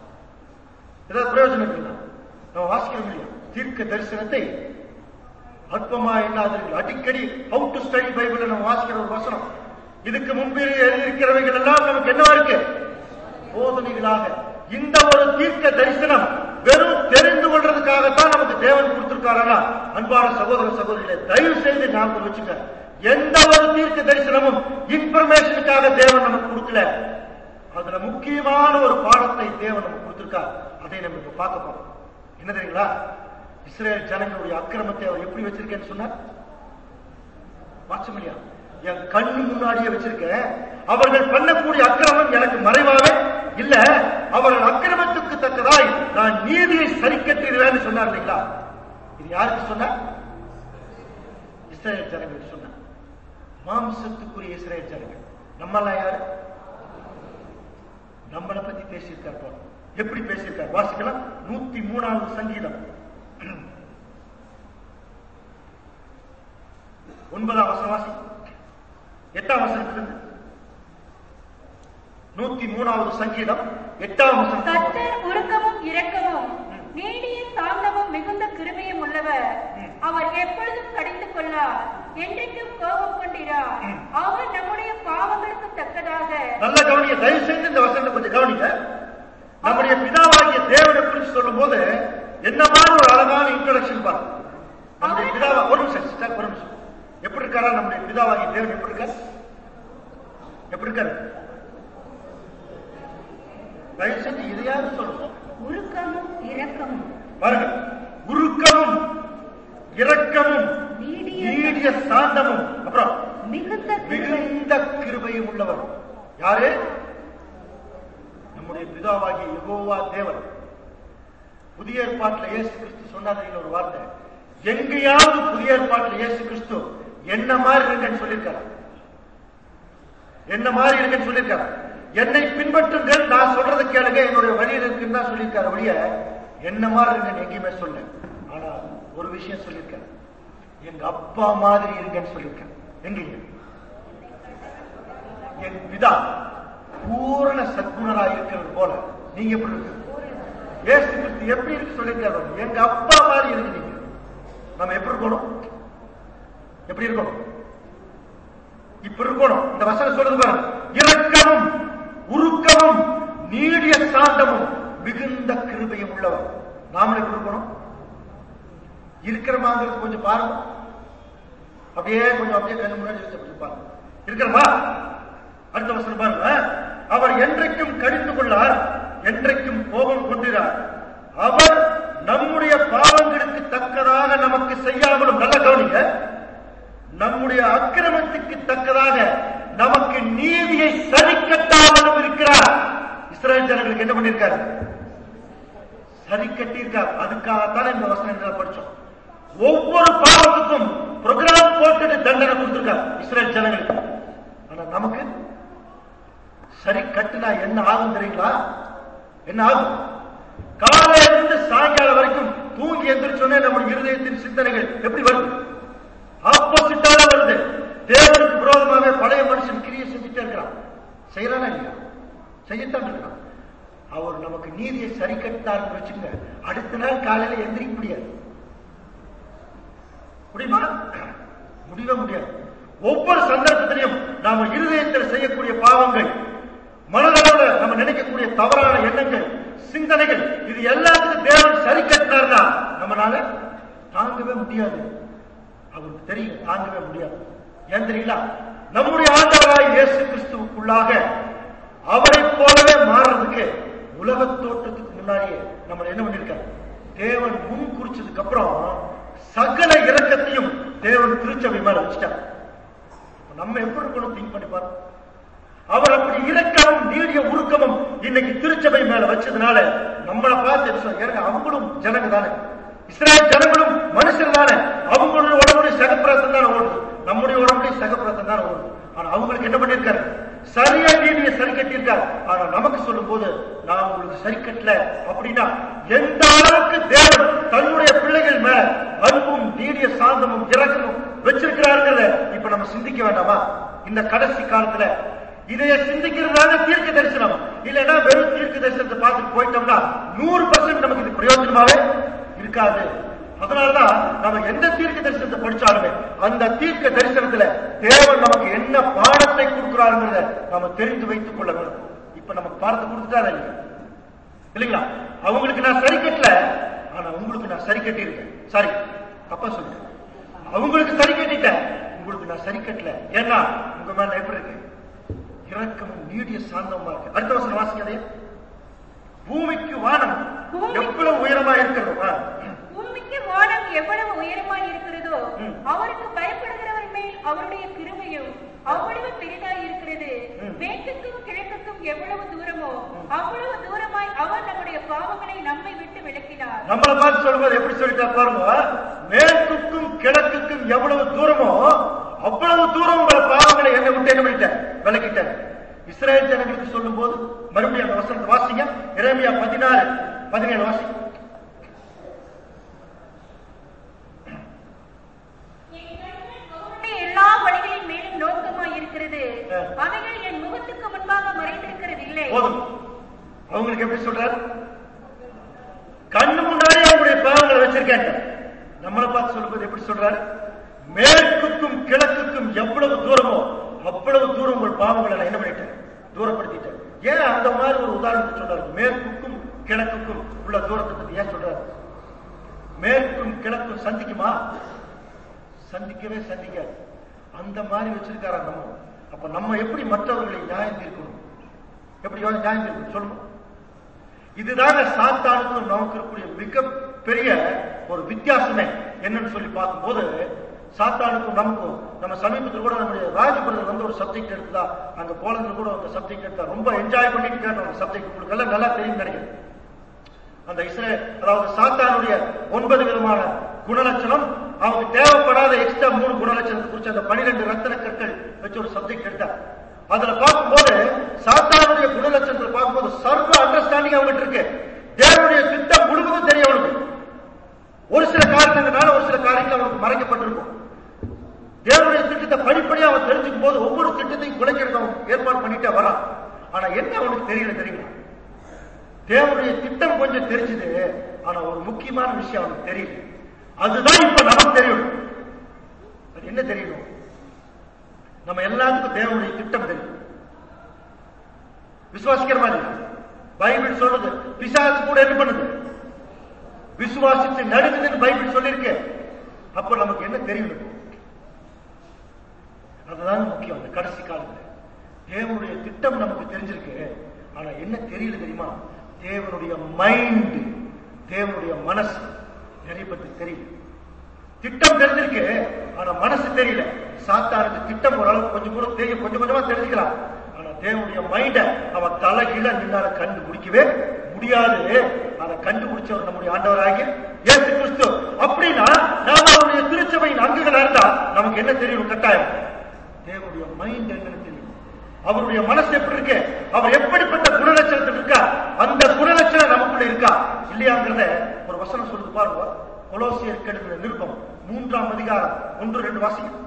ஏதாவது பிரயோஜனம் இருக்குங்களா நம்ம வாசிக்கிறோம் இல்லையா தீர்க்க தரிசனத்தை அற்பமா எண்ணாதீர்கள் அடிக்கடி ஹவு டு ஸ்டடி பைபிள் நம்ம வாசிக்கிற ஒரு வசனம் இதுக்கு முன்பு எழுதியிருக்கிறவைகள் எல்லாம் நமக்கு என்னவா இருக்கு போதனைகளாக இந்த ஒரு தீர்க்க தரிசனம் வெறும் தெரிந்து கொள்றதுக்காகத்தான் நமக்கு தேவன் கொடுத்திருக்காரா அன்பான சகோதர சகோதரிகளை தயவு செய்து ஞாபகம் வச்சுக்க எந்த ஒரு தீர்க்க தரிசனமும் இன்ஃபர்மேஷனுக்காக தேவன் நமக்கு கொடுக்கல அதுல முக்கியமான ஒரு பாடத்தை தேவன் நமக்கு கொடுத்திருக்கார் அதை நம்ம இப்ப பார்க்க போறோம் என்ன தெரியுங்களா இஸ்ரேல் ஜனங்களுடைய அக்கிரமத்தை அவர் எப்படி வச்சிருக்கேன்னு சொன்னார் வாட்சமில்லையா என் கண்ணு முன்னாடியே வச்சிருக்கேன் அவர்கள் பண்ணக்கூடிய அக்கிரமம் எனக்கு மறைவாவே இல்ல அவர்கள் அக்கிரமத்துக்கு தக்கதாய் நான் நீதியை சரி கட்டிடுவேன்னு சொன்னார் இல்லைங்களா இது யாருக்கு சொன்னார் இஸ்ரேல் ஜனங்கள் சொன்னார் மாம்சத்துக்குரிய இஸ்ரேல் ஜனங்கள் நம்மெல்லாம் யாரு நம்மளை பத்தி பேசியிருக்கார் போல எப்படி பேசியிருக்கார் வாசிக்கலாம் நூத்தி மூணாவது சங்கீதம் ஒன்பதாம் வசனம் வாசி எட்டாம் வசனத்திலிருந்து நூத்தி மூணாவது சங்கீதம் எட்டாம் வசனம் கர்த்தர் உருக்கமும் இரக்கமும் நீடிய சாந்தமும் மிகுந்த கிருபையும் உள்ளவர் அவர் எப்பொழுதும் கடிந்து கொள்ளார் என்றைக்கும் கோபம் கொண்டிரார் அவர் நம்முடைய பாவங்களுக்கு தக்கதாக நல்ல கவனிய தயவு செய்து இந்த வசனத்தை கொஞ்சம் கவனிங்க நம்முடைய பிதாவாகிய தேவனை குறித்து சொல்லும் போது என்ன மாதிரி ஒரு அழகான இன்ட்ரோடக்ஷன் பாருங்க நம்முடைய பிதாவா ஒரு நிமிஷம் sister, ஒரு நிமிஷம் எப்படி இருக்காரா நம்முடைய பிதாவாகிய தேவன் எப்படி இருக்கார் எப்படி இருக்காரு தயவு செஞ்சு இதையாவது சொல்லுங்க உருக்கமும் இரக்கமும் பாருங்க உருக்கமும் இரக்கமும் நீடிய நீடிய சாந்தமும் அப்புறம் மிகுந்த கிருபை மிகுந்த கிருபையும் உள்ளவர் யாரு நம்முடைய பிதாவாகிய யெகோவா தேவன் புதிய ஏற்பாட்டில் இயேசு கிறிஸ்து சொன்னார் ஒரு வார்த்தை எங்கேயாவது புதிய ஏற்பாட்டில் இயேசு கிறிஸ்து என்ன மாதிரி இருக்குன்னு சொல்லியிருக்காரு என்ன மாதிரி இருக்குன்னு சொல்லியிருக்காரு என்னை பின்பற்றுங்கள் நான் சொல்றதை கேளுங்க என்னுடைய வழியில் இருக்குன்னு தான் சொல்லியிருக்காரு ஒழிய என்ன மாதிரி இருக்குன்னு எங்கேயுமே சொல்ல ஆனா ஒரு விஷயம் சொல்லியிருக்காரு எங்க அப்பா மாதிரி இருங்கன்னு சொல்லியிருக்காரு எங்கேங்க என் பிதா பூரண சத்குணரா இருக்கிறது போல நீங்க எப்படி இருக்கு ஏசு கிறிஸ்து எப்படி இருக்கு சொல்லியிருக்காரு எங்க அப்பா மாதிரி இருக்கு நீங்க நம்ம எப்படி இருக்கணும் எப்படி இருக்கணும் இப்ப இருக்கணும் இந்த வசனம் சொல்றது பாருங்க இரக்கமும் உருக்கமும் நீடிய சாந்தமும் மிகுந்த கிருபையும் உள்ளவர் நாமளும் எப்படி இருக்கணும் இருக்கிறமாங்கிறது கொஞ்சம் பாருங்க அப்படியே கொஞ்சம் அப்படியே கண்ணு முன்னாடி வச்சு அப்படி பாருங்க இருக்கிறமா அடுத்த வசனம் பாருங்க அவர் என்றைக்கும் கடிந்து கொள்ளார் என்றைக்கும் கோபம் கொண்டிறார் அவர் நம்முடைய பாவங்களுக்கு தக்கதாக நமக்கு செய்யாமலும் நல்ல கவனிங்க நம்முடைய அக்கிரமத்துக்கு தக்கதாக நமக்கு நீதியை சரி கட்டாமலும் இருக்கிறார் இஸ்ரேல் ஜனங்களுக்கு என்ன பண்ணிருக்காரு சரி கட்டியிருக்கார் அதுக்காகத்தான் இந்த வசனங்களை படிச்சோம் ஒவ்வொரு பாவத்துக்கும் ப்ரோக்ராம் போட்டுட்டு தண்டனை கொடுத்திருக்கார் இஸ்ரேல் ஜனங்களுக்கு ஆனா நமக்கு சரி கட்டுனா என்ன ஆகும் தெரியுங்களா என்ன ஆகும் காலையில இருந்து சாயங்காலம் வரைக்கும் தூங்கி எந்திரிச்சோன்னே நம்முடைய இருதயத்தின் சிந்தனைகள் எப்படி வருது ஆப்போசிட்டால வருது தேவனுக்கு விரோதமாக பழைய மனுஷன் கிரியை செஞ்சுட்டே இருக்கிறான் செய்யறானா இல்லையா செய்யத்தான் இருக்கான் அவர் நமக்கு நீதியை சரி கட்டார்னு வச்சுங்க அடுத்த நாள் காலையில எந்திரிக்க முடியாது முடியுமா முடியவே முடியாது ஒவ்வொரு சந்தர்ப்பத்திலையும் நாம இருதயத்தில் செய்யக்கூடிய பாவங்கள் மனதளவில் நம்ம நினைக்கக்கூடிய தவறான எண்ணங்கள் சிந்தனைகள் இது எல்லாத்துக்கும் தேவன் சரி கட்டினார்னா நம்மளால தாங்கவே முடியாது அவருக்கு தெரியும் தாங்கவே முடியாது ஏன் தெரியுங்களா நம்முடைய ஆண்டவராய் இயேசு கிறிஸ்துவுக்குள்ளாக அவரை போலவே மாறுறதுக்கு உலக தோற்றத்துக்கு முன்னாடியே நம்ம என்ன பண்ணிருக்காரு தேவன் முன் குறிச்சதுக்கு அப்புறம் சகல இரக்கத்தையும் தேவன் திருச்சபை மேல வச்சுட்டார் நம்ம எப்படி இருக்கணும் திங்க் பண்ணி பாருங்க அவர் அப்படி இரக்கமும் நீடிய உருக்கமும் இன்னைக்கு திருச்சபை மேல வச்சதுனால நம்மளை பார்த்து என்ன சொல்றாங்க? ஏங்க அவங்களும் ஜனங்க தானே இஸ்ரேல் ஜனங்களும் மனுஷர் தானே அவங்களுடைய உடம்புடைய சகப்பிரசம் தானே ஓடுது நம்முடைய உடம்புடைய சகப்பிரசம் தானே ஓடுது ஆனா அவங்களுக்கு என்ன பண்ணிருக்காரு சரியா நீதியை சரி கட்டியிருக்காரு ஆனா நமக்கு சொல்லும் போது நான் உங்களுக்கு சரி கட்டல அப்படின்னா எந்த அளவுக்கு தேவன் தன்னுடைய பிள்ளைகள் மேல அன்பும் நீடிய சாந்தமும் இரக்கமும் வச்சிருக்கிறாருங்கிறத இப்ப நம்ம சிந்திக்க வேண்டாமா இந்த கடைசி காலத்துல இதைய சிந்திக்கிறதால தீர்க்க தரிசனம் இல்லைன்னா வெறும் தீர்க்க தரிசனத்தை பார்த்துட்டு போயிட்டோம்னா நூறு பர்சன்ட் நமக்கு இது பிரயோஜனமாவே இருக்காது அதனாலதான் நம்ம எந்த தீர்க்க தரிசனத்தை படிச்சாலுமே அந்த தீர்க்க தரிசனத்துல தேவன் நமக்கு என்ன பாடத்தை கொடுக்கிறாருங்கிறத நாம தெரிந்து வைத்துக் கொள்ள வேண்டும் இப்ப நமக்கு பாடத்தை கொடுத்துட்டாரா இல்லையா இல்லைங்களா அவங்களுக்கு நான் சரி கட்டல ஆனா உங்களுக்கு நான் சரி கட்டியிருக்கேன் சாரி தப்பா சொல்லிட்டேன் அவங்களுக்கு சரி கட்டிட்டேன் உங்களுக்கு நான் சரி கட்டல ஏன்னா உங்க மேல நான் எப்படி இருக்கு இரக்கமும் நீடிய சாந்தமா இருக்கு அடுத்த வசனம் வாசிங்க அதையே பூமிக்கு வானம் பூமி- எவ்வளவு உயரமா இருக்கிறது ஆ. பூமிக்கு வானம் எவ்வளவு உயரமாய் இருக்கிறதோ ம். அவருக்கு பயப்படுகிறவர் மேல் அவருடைய கிருபையும் அவ்வளவு பெரிதாய் இருக்கிறது ம். மேற்குக்கும் கிழக்குக்கும் எவ்வளவு தூரமோ அவ்வளவு தூரமாய் அவர் நம்முடைய பாவங்களை நம்மை விட்டு விலக்கினார் நம்மளை பார்த்து சொல்லும்போது எப்படி சொல்லிட்டா பாருங்க மேற்குக்கும் கிழக்குக்கும் எவ்வளவு தூரமோ அவ்வளவு தூரம் உங்களை பாவங்களை என்னை விட்டு என்ன பண்ணிட்டேன் விலக்கிட்டேன் இஸ்ரேல் ஜனங்களுக்கு சொல்லும் போது மறுபடியும் அந்த வசனத்தை வாசிங்க இறைமையா பதினாறு பதினேழு வாசி என் கண்கள் அவருடைய எல்லா வழிகளின் மேலும் நோக்கமாய் இருக்கிறது ஆ. அவைகள் என் முகத்துக்கு முன்பாக மறைந்திருக்கிறது இல்லை போதும் அவங்களுக்கு எப்படி சொல்றாரு கண்ணு முன்னாடி அவங்களுடைய பாவங்களை வச்சிருக்கேன் நம்மளை பார்த்து சொல்லும்போது எப்படி சொல்றாரு மேற்குக்கும் கிழக்குக்கும் எவ்வளவு தூரமோ அவ்வளவு தூரம் உங்கள் பாவங்களை நான் என்ன பண்ணிட்டேன் தூரப்படுத்திட்டேன் ஏன் அந்த மாதிரி ஒரு உதாரணத்தை சொல்றாரு மேற்குக்கும் கிழக்குக்கும் உள்ள தூரத்தை பத்தி ஏன் சொல்றாரு மேற்கும் கிழக்கும் சந்திக்குமா சந்திக்கவே சந்திக்காது அந்த மாதிரி வச்சிருக்காரா நம்ம அப்ப நம்ம எப்படி மற்றவர்களை நியாயம் தீர்க்கணும் எப்படி நியாயம் தீர்க்கணும் சொல்லுங்க இதுதாங்க சாத்தானுக்கும் நமக்கு இருக்கக்கூடிய மிகப்பெரிய ஒரு வித்தியாசமே என்னன்னு சொல்லி பார்க்கும்போது சாத்தானுக்கும் நமக்கும் நம்ம சமீபத்தில் கூட நம்முடைய ராஜபுரத்தில் வந்து ஒரு சப்ஜெக்ட் எடுத்தா அங்க போலந்து கூட ஒரு சப்ஜெக்ட் எடுத்தா ரொம்ப என்ஜாய் பண்ணிட்டு கேட்டோம் அந்த சப்ஜெக்ட் உங்களுக்கு எல்லாம் நல்லா தெரியும் நினைக்கிறேன் அந்த இஸ்ரேல் அதாவது சாத்தானுடைய ஒன்பது விதமான குணலட்சணம் அவனுக்கு தேவைப்படாத எக்ஸ்ட்ரா மூணு குணலட்சணத்தை குறிச்சு அந்த பனிரெண்டு ரத்தன கற்கள் வச்சு ஒரு சப்ஜெக்ட் எடுத்தார் அதுல பார்க்கும்போது சாத்தானுடைய குணலட்சணத்தை பார்க்கும்போது சர்வ அண்டர்ஸ்டாண்டிங் அவங்ககிட்ட இருக்கு தேவனுடைய திட்டம் முழுவதும் தெரியும் அவனுக்கு ஒரு சில காரணங்களால ஒரு சில காரியங்கள் அவனுக்கு மறைக்கப்பட்டிருக்கும் தேவனுடைய திட்டத்தை படிப்படியா அவன் தெரிஞ்சுக்கும் போது ஒவ்வொரு திட்டத்தையும் குலைக்கிறதுக்கு அவன் ஏற்பாடு பண்ணிட்டே வரான் ஆனா என்ன அவனுக்கு தெரியல தெரியுமா தேவனுடைய திட்டம் கொஞ்சம் தெரிஞ்சது ஆனா ஒரு முக்கியமான விஷயம் அவனுக்கு தெரியல அதுதான் இப்ப நமக்கு தெரியும் அது என்ன தெரியணும் நம்ம எல்லாத்துக்கும் தேவனுடைய திட்டம் தெரியும் விசுவாசிக்கிற மாதிரி பைபிள் சொல்றது பிசாசு கூட என்ன பண்ணுது விசுவாசித்து நடுங்குதுன்னு பைபிள் சொல்லியிருக்கு அப்ப நமக்கு என்ன தெரியும் இப்போ? அதுதான் முக்கியம் அந்த கடைசி காலத்துல தேவனுடைய திட்டம் நமக்கு தெரிஞ்சிருக்கு ஆனா என்ன தெரியல தெரியுமா தேவனுடைய மைண்ட் தேவனுடைய மனசு நிறைய பேருக்கு தெரியல திட்டம் தெரிஞ்சிருக்கு ஆனா மனசு தெரியல சாத்தானுக்கு திட்டம் ஓரளவுக்கு கொஞ்சம் கூட தெரியும் கொஞ்சம் கொஞ்சமா தெரிஞ்சுக்கலாம் ஆனா தேவனுடைய மைண்ட அவன் தலைகீழ நின்னால கண்டுபிடிக்கவே முடியாது அதை கண்டுபிடிச்சவர் நம்முடைய ஆண்டவராகிய இயேசு கிறிஸ்து அப்படின்னா நாம அவருடைய திருச்சபையின் அங்குகளா இருந்தா நமக்கு என்ன தெரியும் கட்டாயம் தேவனுடைய மைண்ட் என்னன்னு தெரியும் அவருடைய மனசு எப்படி இருக்கு அவர் எப்படிப்பட்ட குணலட்சணத்தில் இருக்கா அந்த குணலட்சணம் நமக்குள்ள இருக்கா இல்லையாங்கிறத ஒரு வசனம் சொல்லுது பாருங்க கொலோசியருக்கு எழுதின நிருபம் மூன்றாம் அதிகாரம் ஒன்று ரெண்டு வாசிக்கும்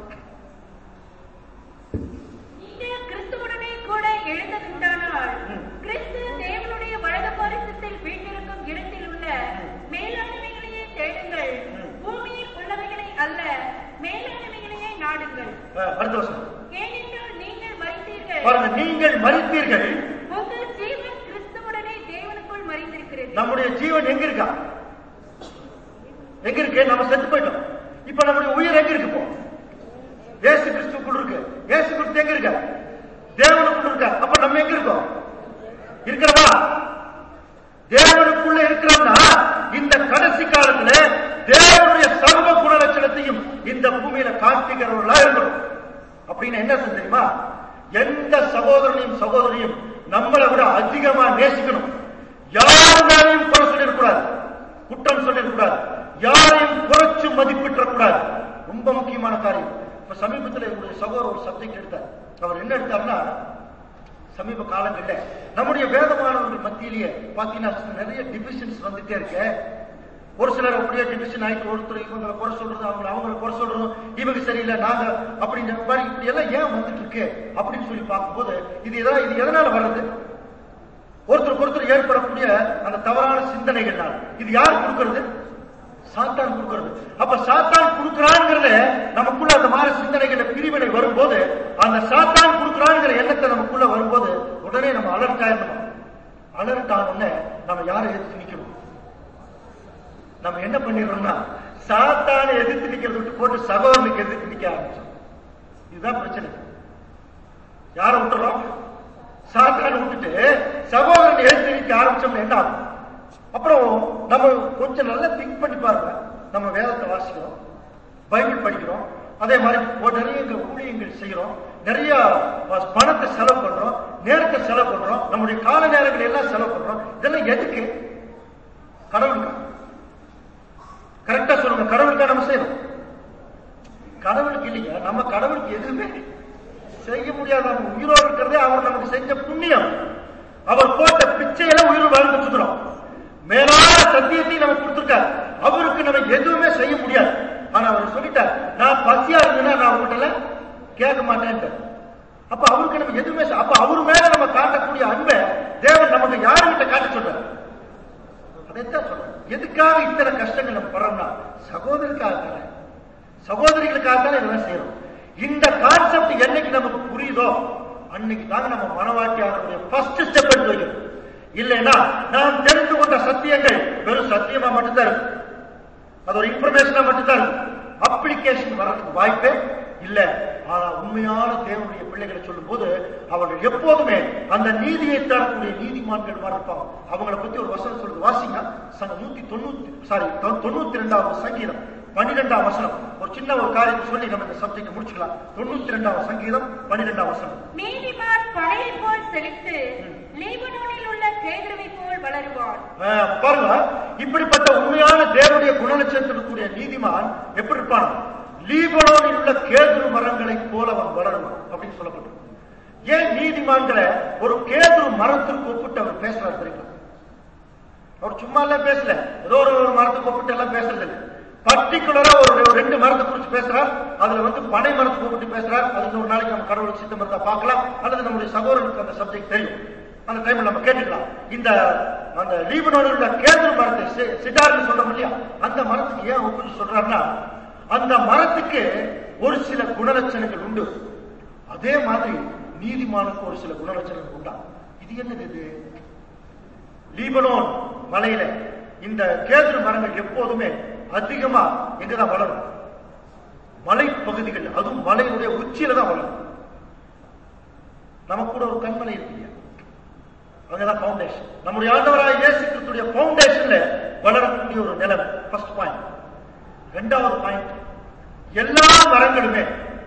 நீங்கள் கிறிஸ்துவுடனே கூட எழுந்ததுண்டானால் ம். கிறிஸ்து தேவனுடைய வலது பாரிசத்தில் வீட்டிற்கும் இடத்தில் உள்ள மேலானவைகளையே தேடுங்கள் ம். பூமியில் உள்ளவைகளை அல்ல மேலானவைகளையே நாடுங்கள் அஹ், அடுத்த வசனம் ஏனென்றால் நீங்கள் மறித்தீர்கள் பாருங்க நீங்கள் மறித்தீர்கள் உங்கள் ஜீவன் கிறிஸ்துவுடனே தேவனுக்குள் மறைந்திருக்கிறது நம்முடைய ஜீவன் எங்க இருக்கா எங்க இருக்கு நம்ம செத்து போயிட்டோம் இப்ப நம்முடைய உயிர் எங்க இருக்கு இப்போ ஏசு கிறிஸ்துக்குள் இருக்கு ஏசு கிறிஸ்து எங்க இருக்க தேவனுக்குள்ள இருக்க அப்ப நம்ம எங்க இருக்கோம் இருக்கிறோமா தேவனுக்குள்ள இருக்கிறோம்னா இந்த கடைசி காலத்துல தேவனுடைய சர்வ குணலட்சணத்தையும் இந்த பூமியில காட்டுகிறவர்களா இருக்கணும் அப்படின்னு என்ன அர்த்தம் தெரியுமா எந்த சகோதரனையும் சகோதரியும் நம்மளை விட அதிகமா நேசிக்கணும் யார் மேலையும் குறை சொல்லிடக்கூடாது குற்றம் சொல்லிடக்கூடாது யாரையும் குறைச்சு மதிப்பிட்டக்கூடாது ரொம்ப முக்கியமான காரியம் இப்ப சமீபத்தில் என்னுடைய சகோதரர் ஒரு சப்ஜெக்ட் எடுத்தார் அவர் என்ன எடுத்தார்னா சமீப காலங்கள்ல நம்முடைய வேதமானவர்கள் மத்தியிலேயே பாத்தீங்கன்னா நிறைய டிவிஷன்ஸ் வந்துட்டே இருக்கு ஒரு சிலர் அப்படியே டிவிஷன் ஆயிட்டு ஒருத்தர் இவங்களை குறை சொல்றது அவங்க அவங்களை குறை சொல்றதும் இவங்க சரியில்லை நாங்க அப்படின்ற மாதிரி இப்படி எல்லாம் ஏன் வந்துட்டு இருக்கு அப்படின்னு சொல்லி பார்க்கும்போது இது எதா இது எதனால வர்றது ஒருத்தருக்கு ஒருத்தர் ஏற்படக்கூடிய அந்த தவறான சிந்தனைகள்னால இது யார் கொடுக்கிறது சாத்தான் கொடுக்கிறது அப்ப சாத்தான் கொடுக்கிறான்ங்கிறத நமக்குள்ள அந்த மாதிரி சிந்தனைகள பிரிவினை வரும்போது அந்த சாத்தான் கொடுக்கிறான்ங்கிற எண்ணத்தை நமக்குள்ள வரும்போது உடனே நம்ம அலர்ட் ஆயிடணும் அலர்ட் ஆனோடனே நம்ம யாரை எதிர்த்து நிக்கணும் நம்ம என்ன பண்ணிடுறோம்னா சாத்தானை எதிர்த்து நிக்கிறத விட்டு போட்டு சகோதரனுக்கு எதிர்த்து நிக்க ஆரம்பிச்சோம் இதுதான் பிரச்சனை யாரை விட்டுறோம் சாத்தானை விட்டுட்டு சகோதரனை எதிர்த்து நிக்க ஆரம்பிச்சோம்னா என்ன ஆகும் அப்புறம் நம்ம கொஞ்சம் நல்லா திங்க் பண்ணி பாருங்க நம்ம வேதத்தை வாசிக்கிறோம் பைபிள் படிக்கிறோம் அதே மாதிரி ஒரு நிறைய எங்க ஊழியங்கள் செய்யறோம் நிறைய பணத்தை செலவு பண்றோம் நேரத்தை செலவு பண்றோம் நம்முடைய கால நேரங்களை எல்லாம் செலவு பண்றோம் இதெல்லாம் எதுக்கு கடவுளுக்கா கரெக்டா சொல்லுங்க கடவுளுக்கா நம்ம செய்யணும் கடவுளுக்கு இல்லைங்க நம்ம கடவுளுக்கு எதுவுமே செய்ய முடியாது நம்ம உயிரோடு இருக்கிறதே அவர் நமக்கு செஞ்ச புண்ணியம் அவர் போட்ட பிச்சையில உயிர் வாழ்ந்துட்டு இருக்கிறோம் மேலான சத்தியத்தை நமக்கு கொடுத்திருக்காரு அவருக்கு நம்ம எதுவுமே செய்ய முடியாது ஆனா அவர் சொல்லிட்டார் நான் பசியா இருந்தேன்னா நான் உங்கள்கிட்ட கேட்க மாட்டேன் அப்ப அவருக்கு நம்ம எதுவுமே செ- அப்ப அவர் மேல நம்ம காட்டக்கூடிய அன்பை தேவன் நமக்கு யாருகிட்ட காட்ட சொல்றாரு அதைத்தான் சொல்றேன் எதுக்காக இத்தனை கஷ்டங்கள் நம்ம படுறோம்னா சகோதரிக்காக தானே சகோதரிகளுக்காக தானே இதெல்லாம் செய்யறோம் இந்த கான்செப்ட் என்னைக்கு நமக்கு புரியுதோ அன்னைக்கு தாங்க நம்ம மனவாட்டி ஆகக்கூடிய ஃபர்ஸ்ட் ஸ்டெப் எடுத்து வைக்கணும் இல்லைன்னா நாம் தெரிந்து கொண்ட சத்தியங்கள் வெறும் சத்தியமா மட்டும்தான் இருக்கும் அது ஒரு இன்ஃபர்மேஷனா மட்டும்தான் இருக்கும் அப்ளிகேஷன் வர்றதுக்கு வாய்ப்பே இல்ல ஆனா உண்மையான தேவனுடைய பிள்ளைகளை சொல்லும் போது அவர்கள் எப்போதுமே அந்த நீதியை தரக்கூடிய நீதிமான்கள் மாதிரி இருப்பாங்க அவங்கள பத்தி ஒரு வசனம் சொல்லுது வாசிங்க சங்க நூத்தி தொண்ணூத்தி சாரி தொண்ணூத்தி ரெண்டாவது சங்கீதம் பன்னிரெண்டாம் வசனம் ஒரு சின்ன ஒரு காரியத்தை சொல்லி நம்ம இந்த சப்ஜெக்ட் முடிச்சுக்கலாம் தொண்ணூத்தி ரெண்டாவது சங்கீதம் பன்னிரெண்டாம் வசனம் நீதிமான் பனையை போல் செழித்து லீபனோனில் உள்ள கேதுருவை போல் வளருவான் ஆஹ் பாருங்க இப்படிப்பட்ட உண்மையான தேவனுடைய குணலட்சத்திற்குரிய நீதிமான் எப்படி இருப்பான் லீபனோனில் உள்ள கேதுரு மரங்களைப் போல அவன் வளருவான் அப்படின்னு சொல்லப்பட்டிருக்கு ஏன் நீதிமான்களை ஒரு கேதுரு மரத்திற்கு ஒப்பிட்டு அவர் பேசுறாரு தெரியுங்களா அவர் சும்மா எல்லாம் பேசல ஏதோ ஒரு ஒரு மரத்துக்கு ஒப்பிட்டு எல்லாம் பேசுறது இல்லை பர்டிகுலரா ஒரு ஒரு ரெண்டு மரத்தை குறிச்சு பேசுறார் அதுல வந்து பனை மரத்துக்கு ஒப்பிட்டு பேசுறார் அது இன்னொரு நாளைக்கு நம்ம கடவுள் சித்தம் இருந்தா பார்க்கலாம் அல்லது நம்முடைய சகோதரனுக்கு அந்த சப்ஜெக்ட் தெரியும் அந்த டைம்ல நம்ம கேட்டுக்கலாம் இந்த அந்த லீபனோடு உள்ள கேதுரு மரத்தை சி- சிடார்னு சொல்றோம் இல்லையா அந்த மரத்துக்கு ஏன் ஒப்பிட்டு சொல்றாருன்னா அந்த மரத்துக்கு ஒரு சில குணலட்சணங்கள் உண்டு அதே மாதிரி நீதிமானுக்கு ஒரு சில குணலட்சணங்கள் உண்டா இது என்னது இது லீபனோன் மலையில இந்த கேதுரு மரங்கள் எப்போதுமே அதிகமா எங்கதான் வளரும் மலை பகுதிகள் அதுவும் மலையுடைய உச்சியில தான் வளரும் நமக்கு கூட ஒரு கண்மலை இருக்கு இல்லையா அங்கதான் பவுண்டேஷன் நம்முடைய ஆண்டவராக இயேசு கிறிஸ்துடைய பவுண்டேஷன்ல வளரக்கூடிய ஒரு நிலம் ஃபர்ஸ்ட் பாயிண்ட் ரெண்டாவது பாயிண்ட் எல்லா மரங்களுமே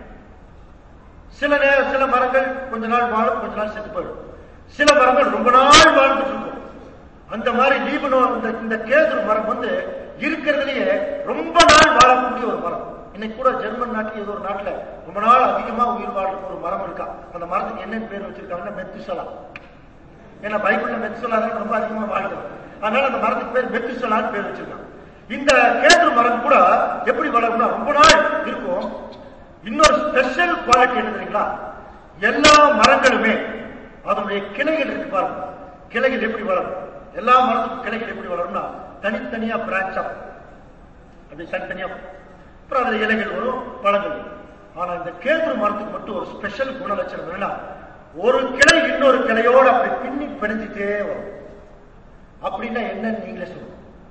சில நேர சில மரங்கள் கொஞ்ச நாள் வாழும் கொஞ்ச நாள் செத்து போயிடும் சில மரங்கள் ரொம்ப நாள் வாழ்ந்துட்டு இருக்கும் அந்த மாதிரி லீபனோ இந்த இந்த கேதுரு மரம் வந்து இருக்கிறதுலயே ரொம்ப நாள் வாழக்கூடிய ஒரு மரம் இன்னைக்கு கூட ஜெர்மன் நாட்டுல ஏதோ ஒரு நாட்டுல ரொம்ப நாள் அதிகமா உயிர் வாழ்ற ஒரு மரம் இருக்கா அந்த மரத்துக்கு என்ன பேர் வச்சிருக்காங்கன்னா மெத்துசலா ஏன்னா பைபிள்ல மெத்துசலா தான் ரொம்ப அதிகமா வாழ்க்கணும் அதனால அந்த மரத்துக்கு பேர் மெத்துசலான்னு பேர் வச்சிருக்காங்க இந்த கேதுரு மரம் கூட எப்படி வளரும்னா ரொம்ப நாள் இருக்கும் இன்னொரு ஸ்பெஷல் குவாலிட்டி என்ன தெரியுங்களா எல்லா மரங்களுமே அதனுடைய கிளைகள் இருக்கு பாருங்க கிளைகள் எப்படி வளரும் எல்லா மரத்துக்கும் கிளைகள் எப்படி வளரும்னா தனித்தனியா பிரான்ச் ஆகும் அப்படி தனித்தனியா அப்புறம் அதுல இலைகள் வரும் பழங்கள் வரும். ஆனா இந்த கேதுரு மரத்துக்கு மட்டும் ஒரு ஸ்பெஷல் குணலட்சணம் என்னன்னா ஒரு கிளை இன்னொரு கிளையோட அப்படி பின்னி பிணைஞ்சிட்டே வரும் அப்படின்னா என்னன்னு நீங்களே சொல்லுங்க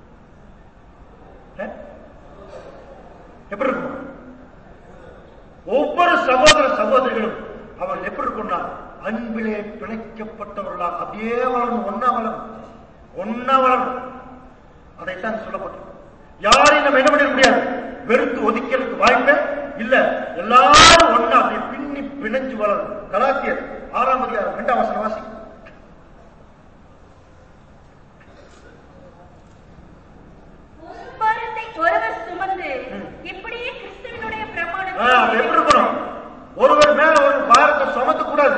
அஹ்? எப்படி இருக்கும் ஒவ்வொரு சகோதர சகோதரிகளும் அவர்கள் எப்படி இருக்கும்னா அன்பிலே பிணைக்கப்பட்டவர்களா அப்படியே வளரணும் ஒன்னா வளரணும் ஒன்னா வளரணும் அதைத்தான் சொல்லப்பட்டது யாரையும் நம்ம என்ன பண்ணிட முடியாது வெறுத்து ஒதுக்கிறதுக்கு வாய்ப்பே இல்ல எல்லாரும் ஒன்னா அப்படி பின்னி பிணைஞ்சு வளரும் கலாத்தியர் ஆறாம் அதிகாரம் இரண்டாம் வசனம் வாசி பாரத்தை ஒருவர் சுமந்து ம். இப்படியே கிறிஸ்துவனுடைய ஆ, பிரமாணத்தை அப்ப எப்படி இருக்கணும் ஒருவர் மேல ஒரு பாரத்தை சுமத்த கூடாது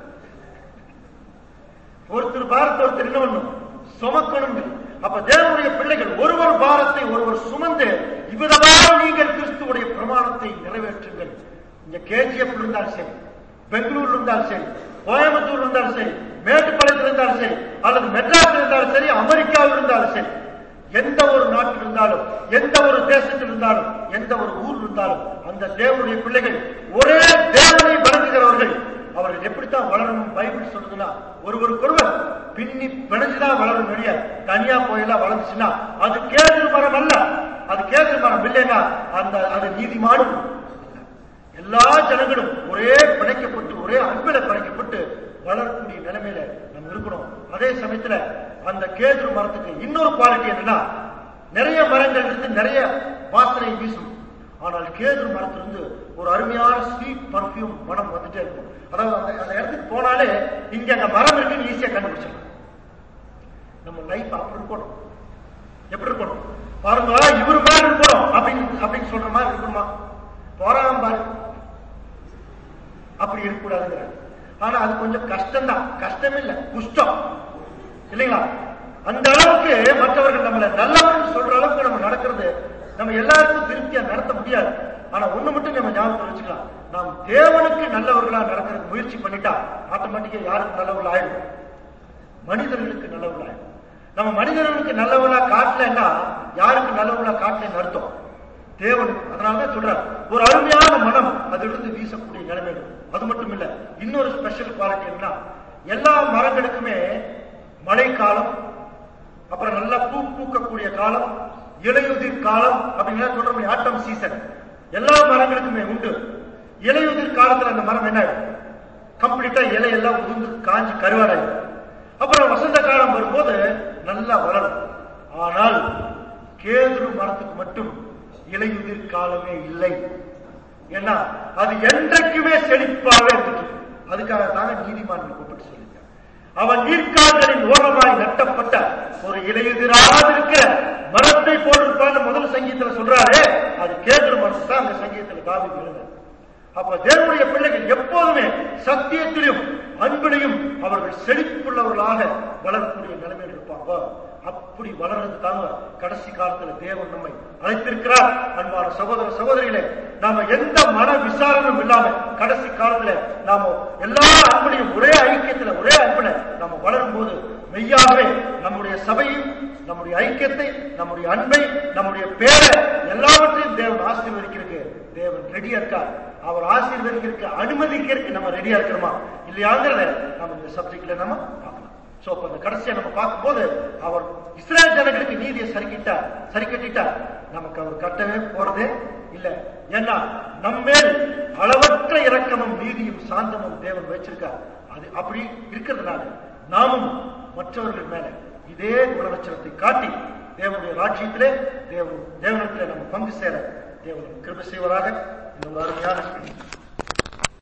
ஒருத்தர் பாரத்தை ஒருத்தர் என்ன பண்ணும் சுமக்கணும் அப்ப தேவனுடைய பிள்ளைகள் ஒருவர் பாரத்தை ஒருவர் சுமந்து இவ்விதமாக நீங்கள் கிறிஸ்துவுடைய பிரமாணத்தை நிறைவேற்றுங்கள் இங்க கேஜிஎஃப் இருந்தாலும் சரி பெங்களூர்ல இருந்தாலும் சரி கோயம்புத்தூர் இருந்தாலும் சரி மேட்டுப்பாளையத்தில் இருந்தாலும் சரி அல்லது மெட்ராஸ் இருந்தாலும் சரி அமெரிக்காவில் இருந்தாலும் சரி எந்த ஒரு நாட்டில் இருந்தாலும் எந்த ஒரு தேசத்தில் இருந்தாலும் எந்த ஒரு ஊர் இருந்தாலும் அந்த தேவனுடைய பிள்ளைகள் ஒரே தேவனை வணங்குகிறவர்கள் அவர்கள் எப்படித்தான் வளரணும் பைபிள் சொல்றதுன்னா ஒருவருக்கொருவர் பின்னி பிணைஞ்சுதான் வளரும் வெளிய தனியா போயெல்லாம் வளர்ந்துச்சுன்னா அது கேது மரம் அல்ல அது கேது மரம் இல்லைன்னா அந்த அது நீதிமானும் எல்லா ஜனங்களும் ஒரே பிணைக்கப்பட்டு ஒரே அன்பில பிணைக்கப்பட்டு வளரக்கூடிய நிலைமையில நம்ம இருக்கணும் அதே சமயத்துல அந்த கேது மரத்துக்கு இன்னொரு குவாலிட்டி என்னன்னா நிறைய மரங்கள் இருந்து நிறைய வாசனை வீசும் ஆனால் கேது மரத்திலிருந்து ஒரு அருமையான ஸ்வீட் பர்ஃபியூம் மனம் வந்துட்டே இருக்கும் அதாவது அந்த அந்த இடத்துக்கு போனாலே இங்க அங்க மரம் இருக்குன்னு ஈஸியா கண்டுபிடிச்சிடலாம் நம்ம லைஃப் அப்படி இருக்கணும் எப்படி இருக்கணும் பாருங்க இவரு மாதிரி இருக்கணும் அப்படின்னு அப்படின்னு சொல்ற மாதிரி இருக்கணுமா போறான் பாரு அப்படி இருக்கக்கூடாதுங்கிற ஆனா அது கொஞ்சம் கஷ்டம்தான் கஷ்டம் இல்ல குஷ்டம் இல்லைங்களா அந்த அளவுக்கு மற்றவர்கள் நம்மள நல்லவர்கள் சொல்ற அளவுக்கு நம்ம நடக்கிறது நம்ம எல்லாருக்கும் திருப்தியா நடத்த முடியாது ஆனா ஒண்ணு மட்டும் நம்ம ஞாபகத்தில் வச்சுக்கலாம் நாம் தேவனுக்கு நல்லவர்களா நடக்கிறதுக்கு முயற்சி பண்ணிட்டா ஆட்டோமேட்டிக்கா யாருக்கு நல்லவர்கள் ஆயிடும் மனிதர்களுக்கு நல்லவர்கள் ஆயிடும் நம்ம மனிதர்களுக்கு நல்லவர்களா காட்டலன்னா யாருக்கு நல்லவர்களா காட்டலன்னு அர்த்தம் தேவன் அதனாலதான் சொல்றார் ஒரு அருமையான மனம் அதிலிருந்து வீசக்கூடிய நிலைமை இருக்கும். அது மட்டும் இல்ல இன்னொரு ஸ்பெஷல் குவாலிட்டி என்ன எல்லா மரங்களுக்குமே மழைக்காலம் அப்புறம் நல்லா பூ பூக்கக்கூடிய காலம் இலையுதிர் காலம் அப்படின்னா சொல்றோம் ஆட்டம் சீசன் எல்லா மரங்களுக்குமே உண்டு இலையுதிர் காலத்துல அந்த மரம் என்ன ஆயிடும் கம்ப்ளீட்டா இலையெல்லாம் உதிர்ந்து காஞ்சி கருவாடாயிடும் அப்புறம் வசந்த காலம் வரும்போது நல்லா வளரும் ஆனால் கேதுரு மரத்துக்கு மட்டும் இலையுதிர் காலமே இல்லை ஏன்னா அது என்றைக்குமே செழிப்பாகவே இருந்துட்டு அதுக்காக தாங்க நீதிமான்கள் கூப்பிட்டு சொல்லியிருக்காங்க அவன் நீர்க்கால்களின் ஓரமாய் நட்டப்பட்ட ஒரு இலையுதிராக இருக்கிற மரத்தை போட்டிருப்பான்னு முதல் சங்கீதத்துல சொல்றாரு அது கேதுரு மரத்து தான் அந்த சங்கீதத்துல தாவி விழுந்தது அப்ப தேவனுடைய பிள்ளைகள் எப்போதுமே சத்தியத்திலும் அன்பிலையும் அவர்கள் செழிப்புள்ளவர்களாக வளரக்கூடிய நிலைமையில் இருப்பாங்க அப்படி வளர்றது தாங்க கடைசி காலத்துல தேவன் நம்மை அழைத்திருக்கிறார் அன்பான சகோதர சகோதரிகளே நாம எந்த மன விசாரமும் இல்லாம கடைசி காலத்துல நாம எல்லா அன்புலையும் ஒரே ஐக்கியத்துல ஒரே அன்புல நாம வளரும் போது மெய்யாகவே நம்முடைய சபையும் நம்முடைய ஐக்கியத்தை நம்முடைய அன்பை நம்முடைய பேரை எல்லாவற்றையும் தேவன் ஆசீர்வதிக்கிறதுக்கு தேவன் ரெடியா இருக்கார் அவர் ஆசீர்வதிக்கிறதுக்கு அனுமதிக்கிறதுக்கு நம்ம ரெடியா இருக்கிறோமா இல்லையாங்கிறத நம்ம இந்த சப்ஜெக்ட்ல நம்ம பார்க்கலாம் சோ அப்ப அந்த கடைசியை நம்ம பார்க்கும்போது அவர் இஸ்ரேல் ஜனங்களுக்கு நீதியை சரி கட்டார் சரி கட்டிட்டார் நமக்கு அவர் கட்டவே போறதே இல்ல ஏன்னா நம்மேல் அளவற்ற இரக்கமும் நீதியும் சாந்தமும் தேவன் வச்சிருக்கார் அது அப்படி இருக்கிறதுனால நாமும் மற்றவர்கள் மேல இதே குணலட்சணத்தை காட்டி தேவனுடைய ராஜ்யத்திலே தேவன் தேவனத்திலே நம்ம பங்கு சேர தேவன் கிருபை செய்வராக இந்த ஒரு அருமையான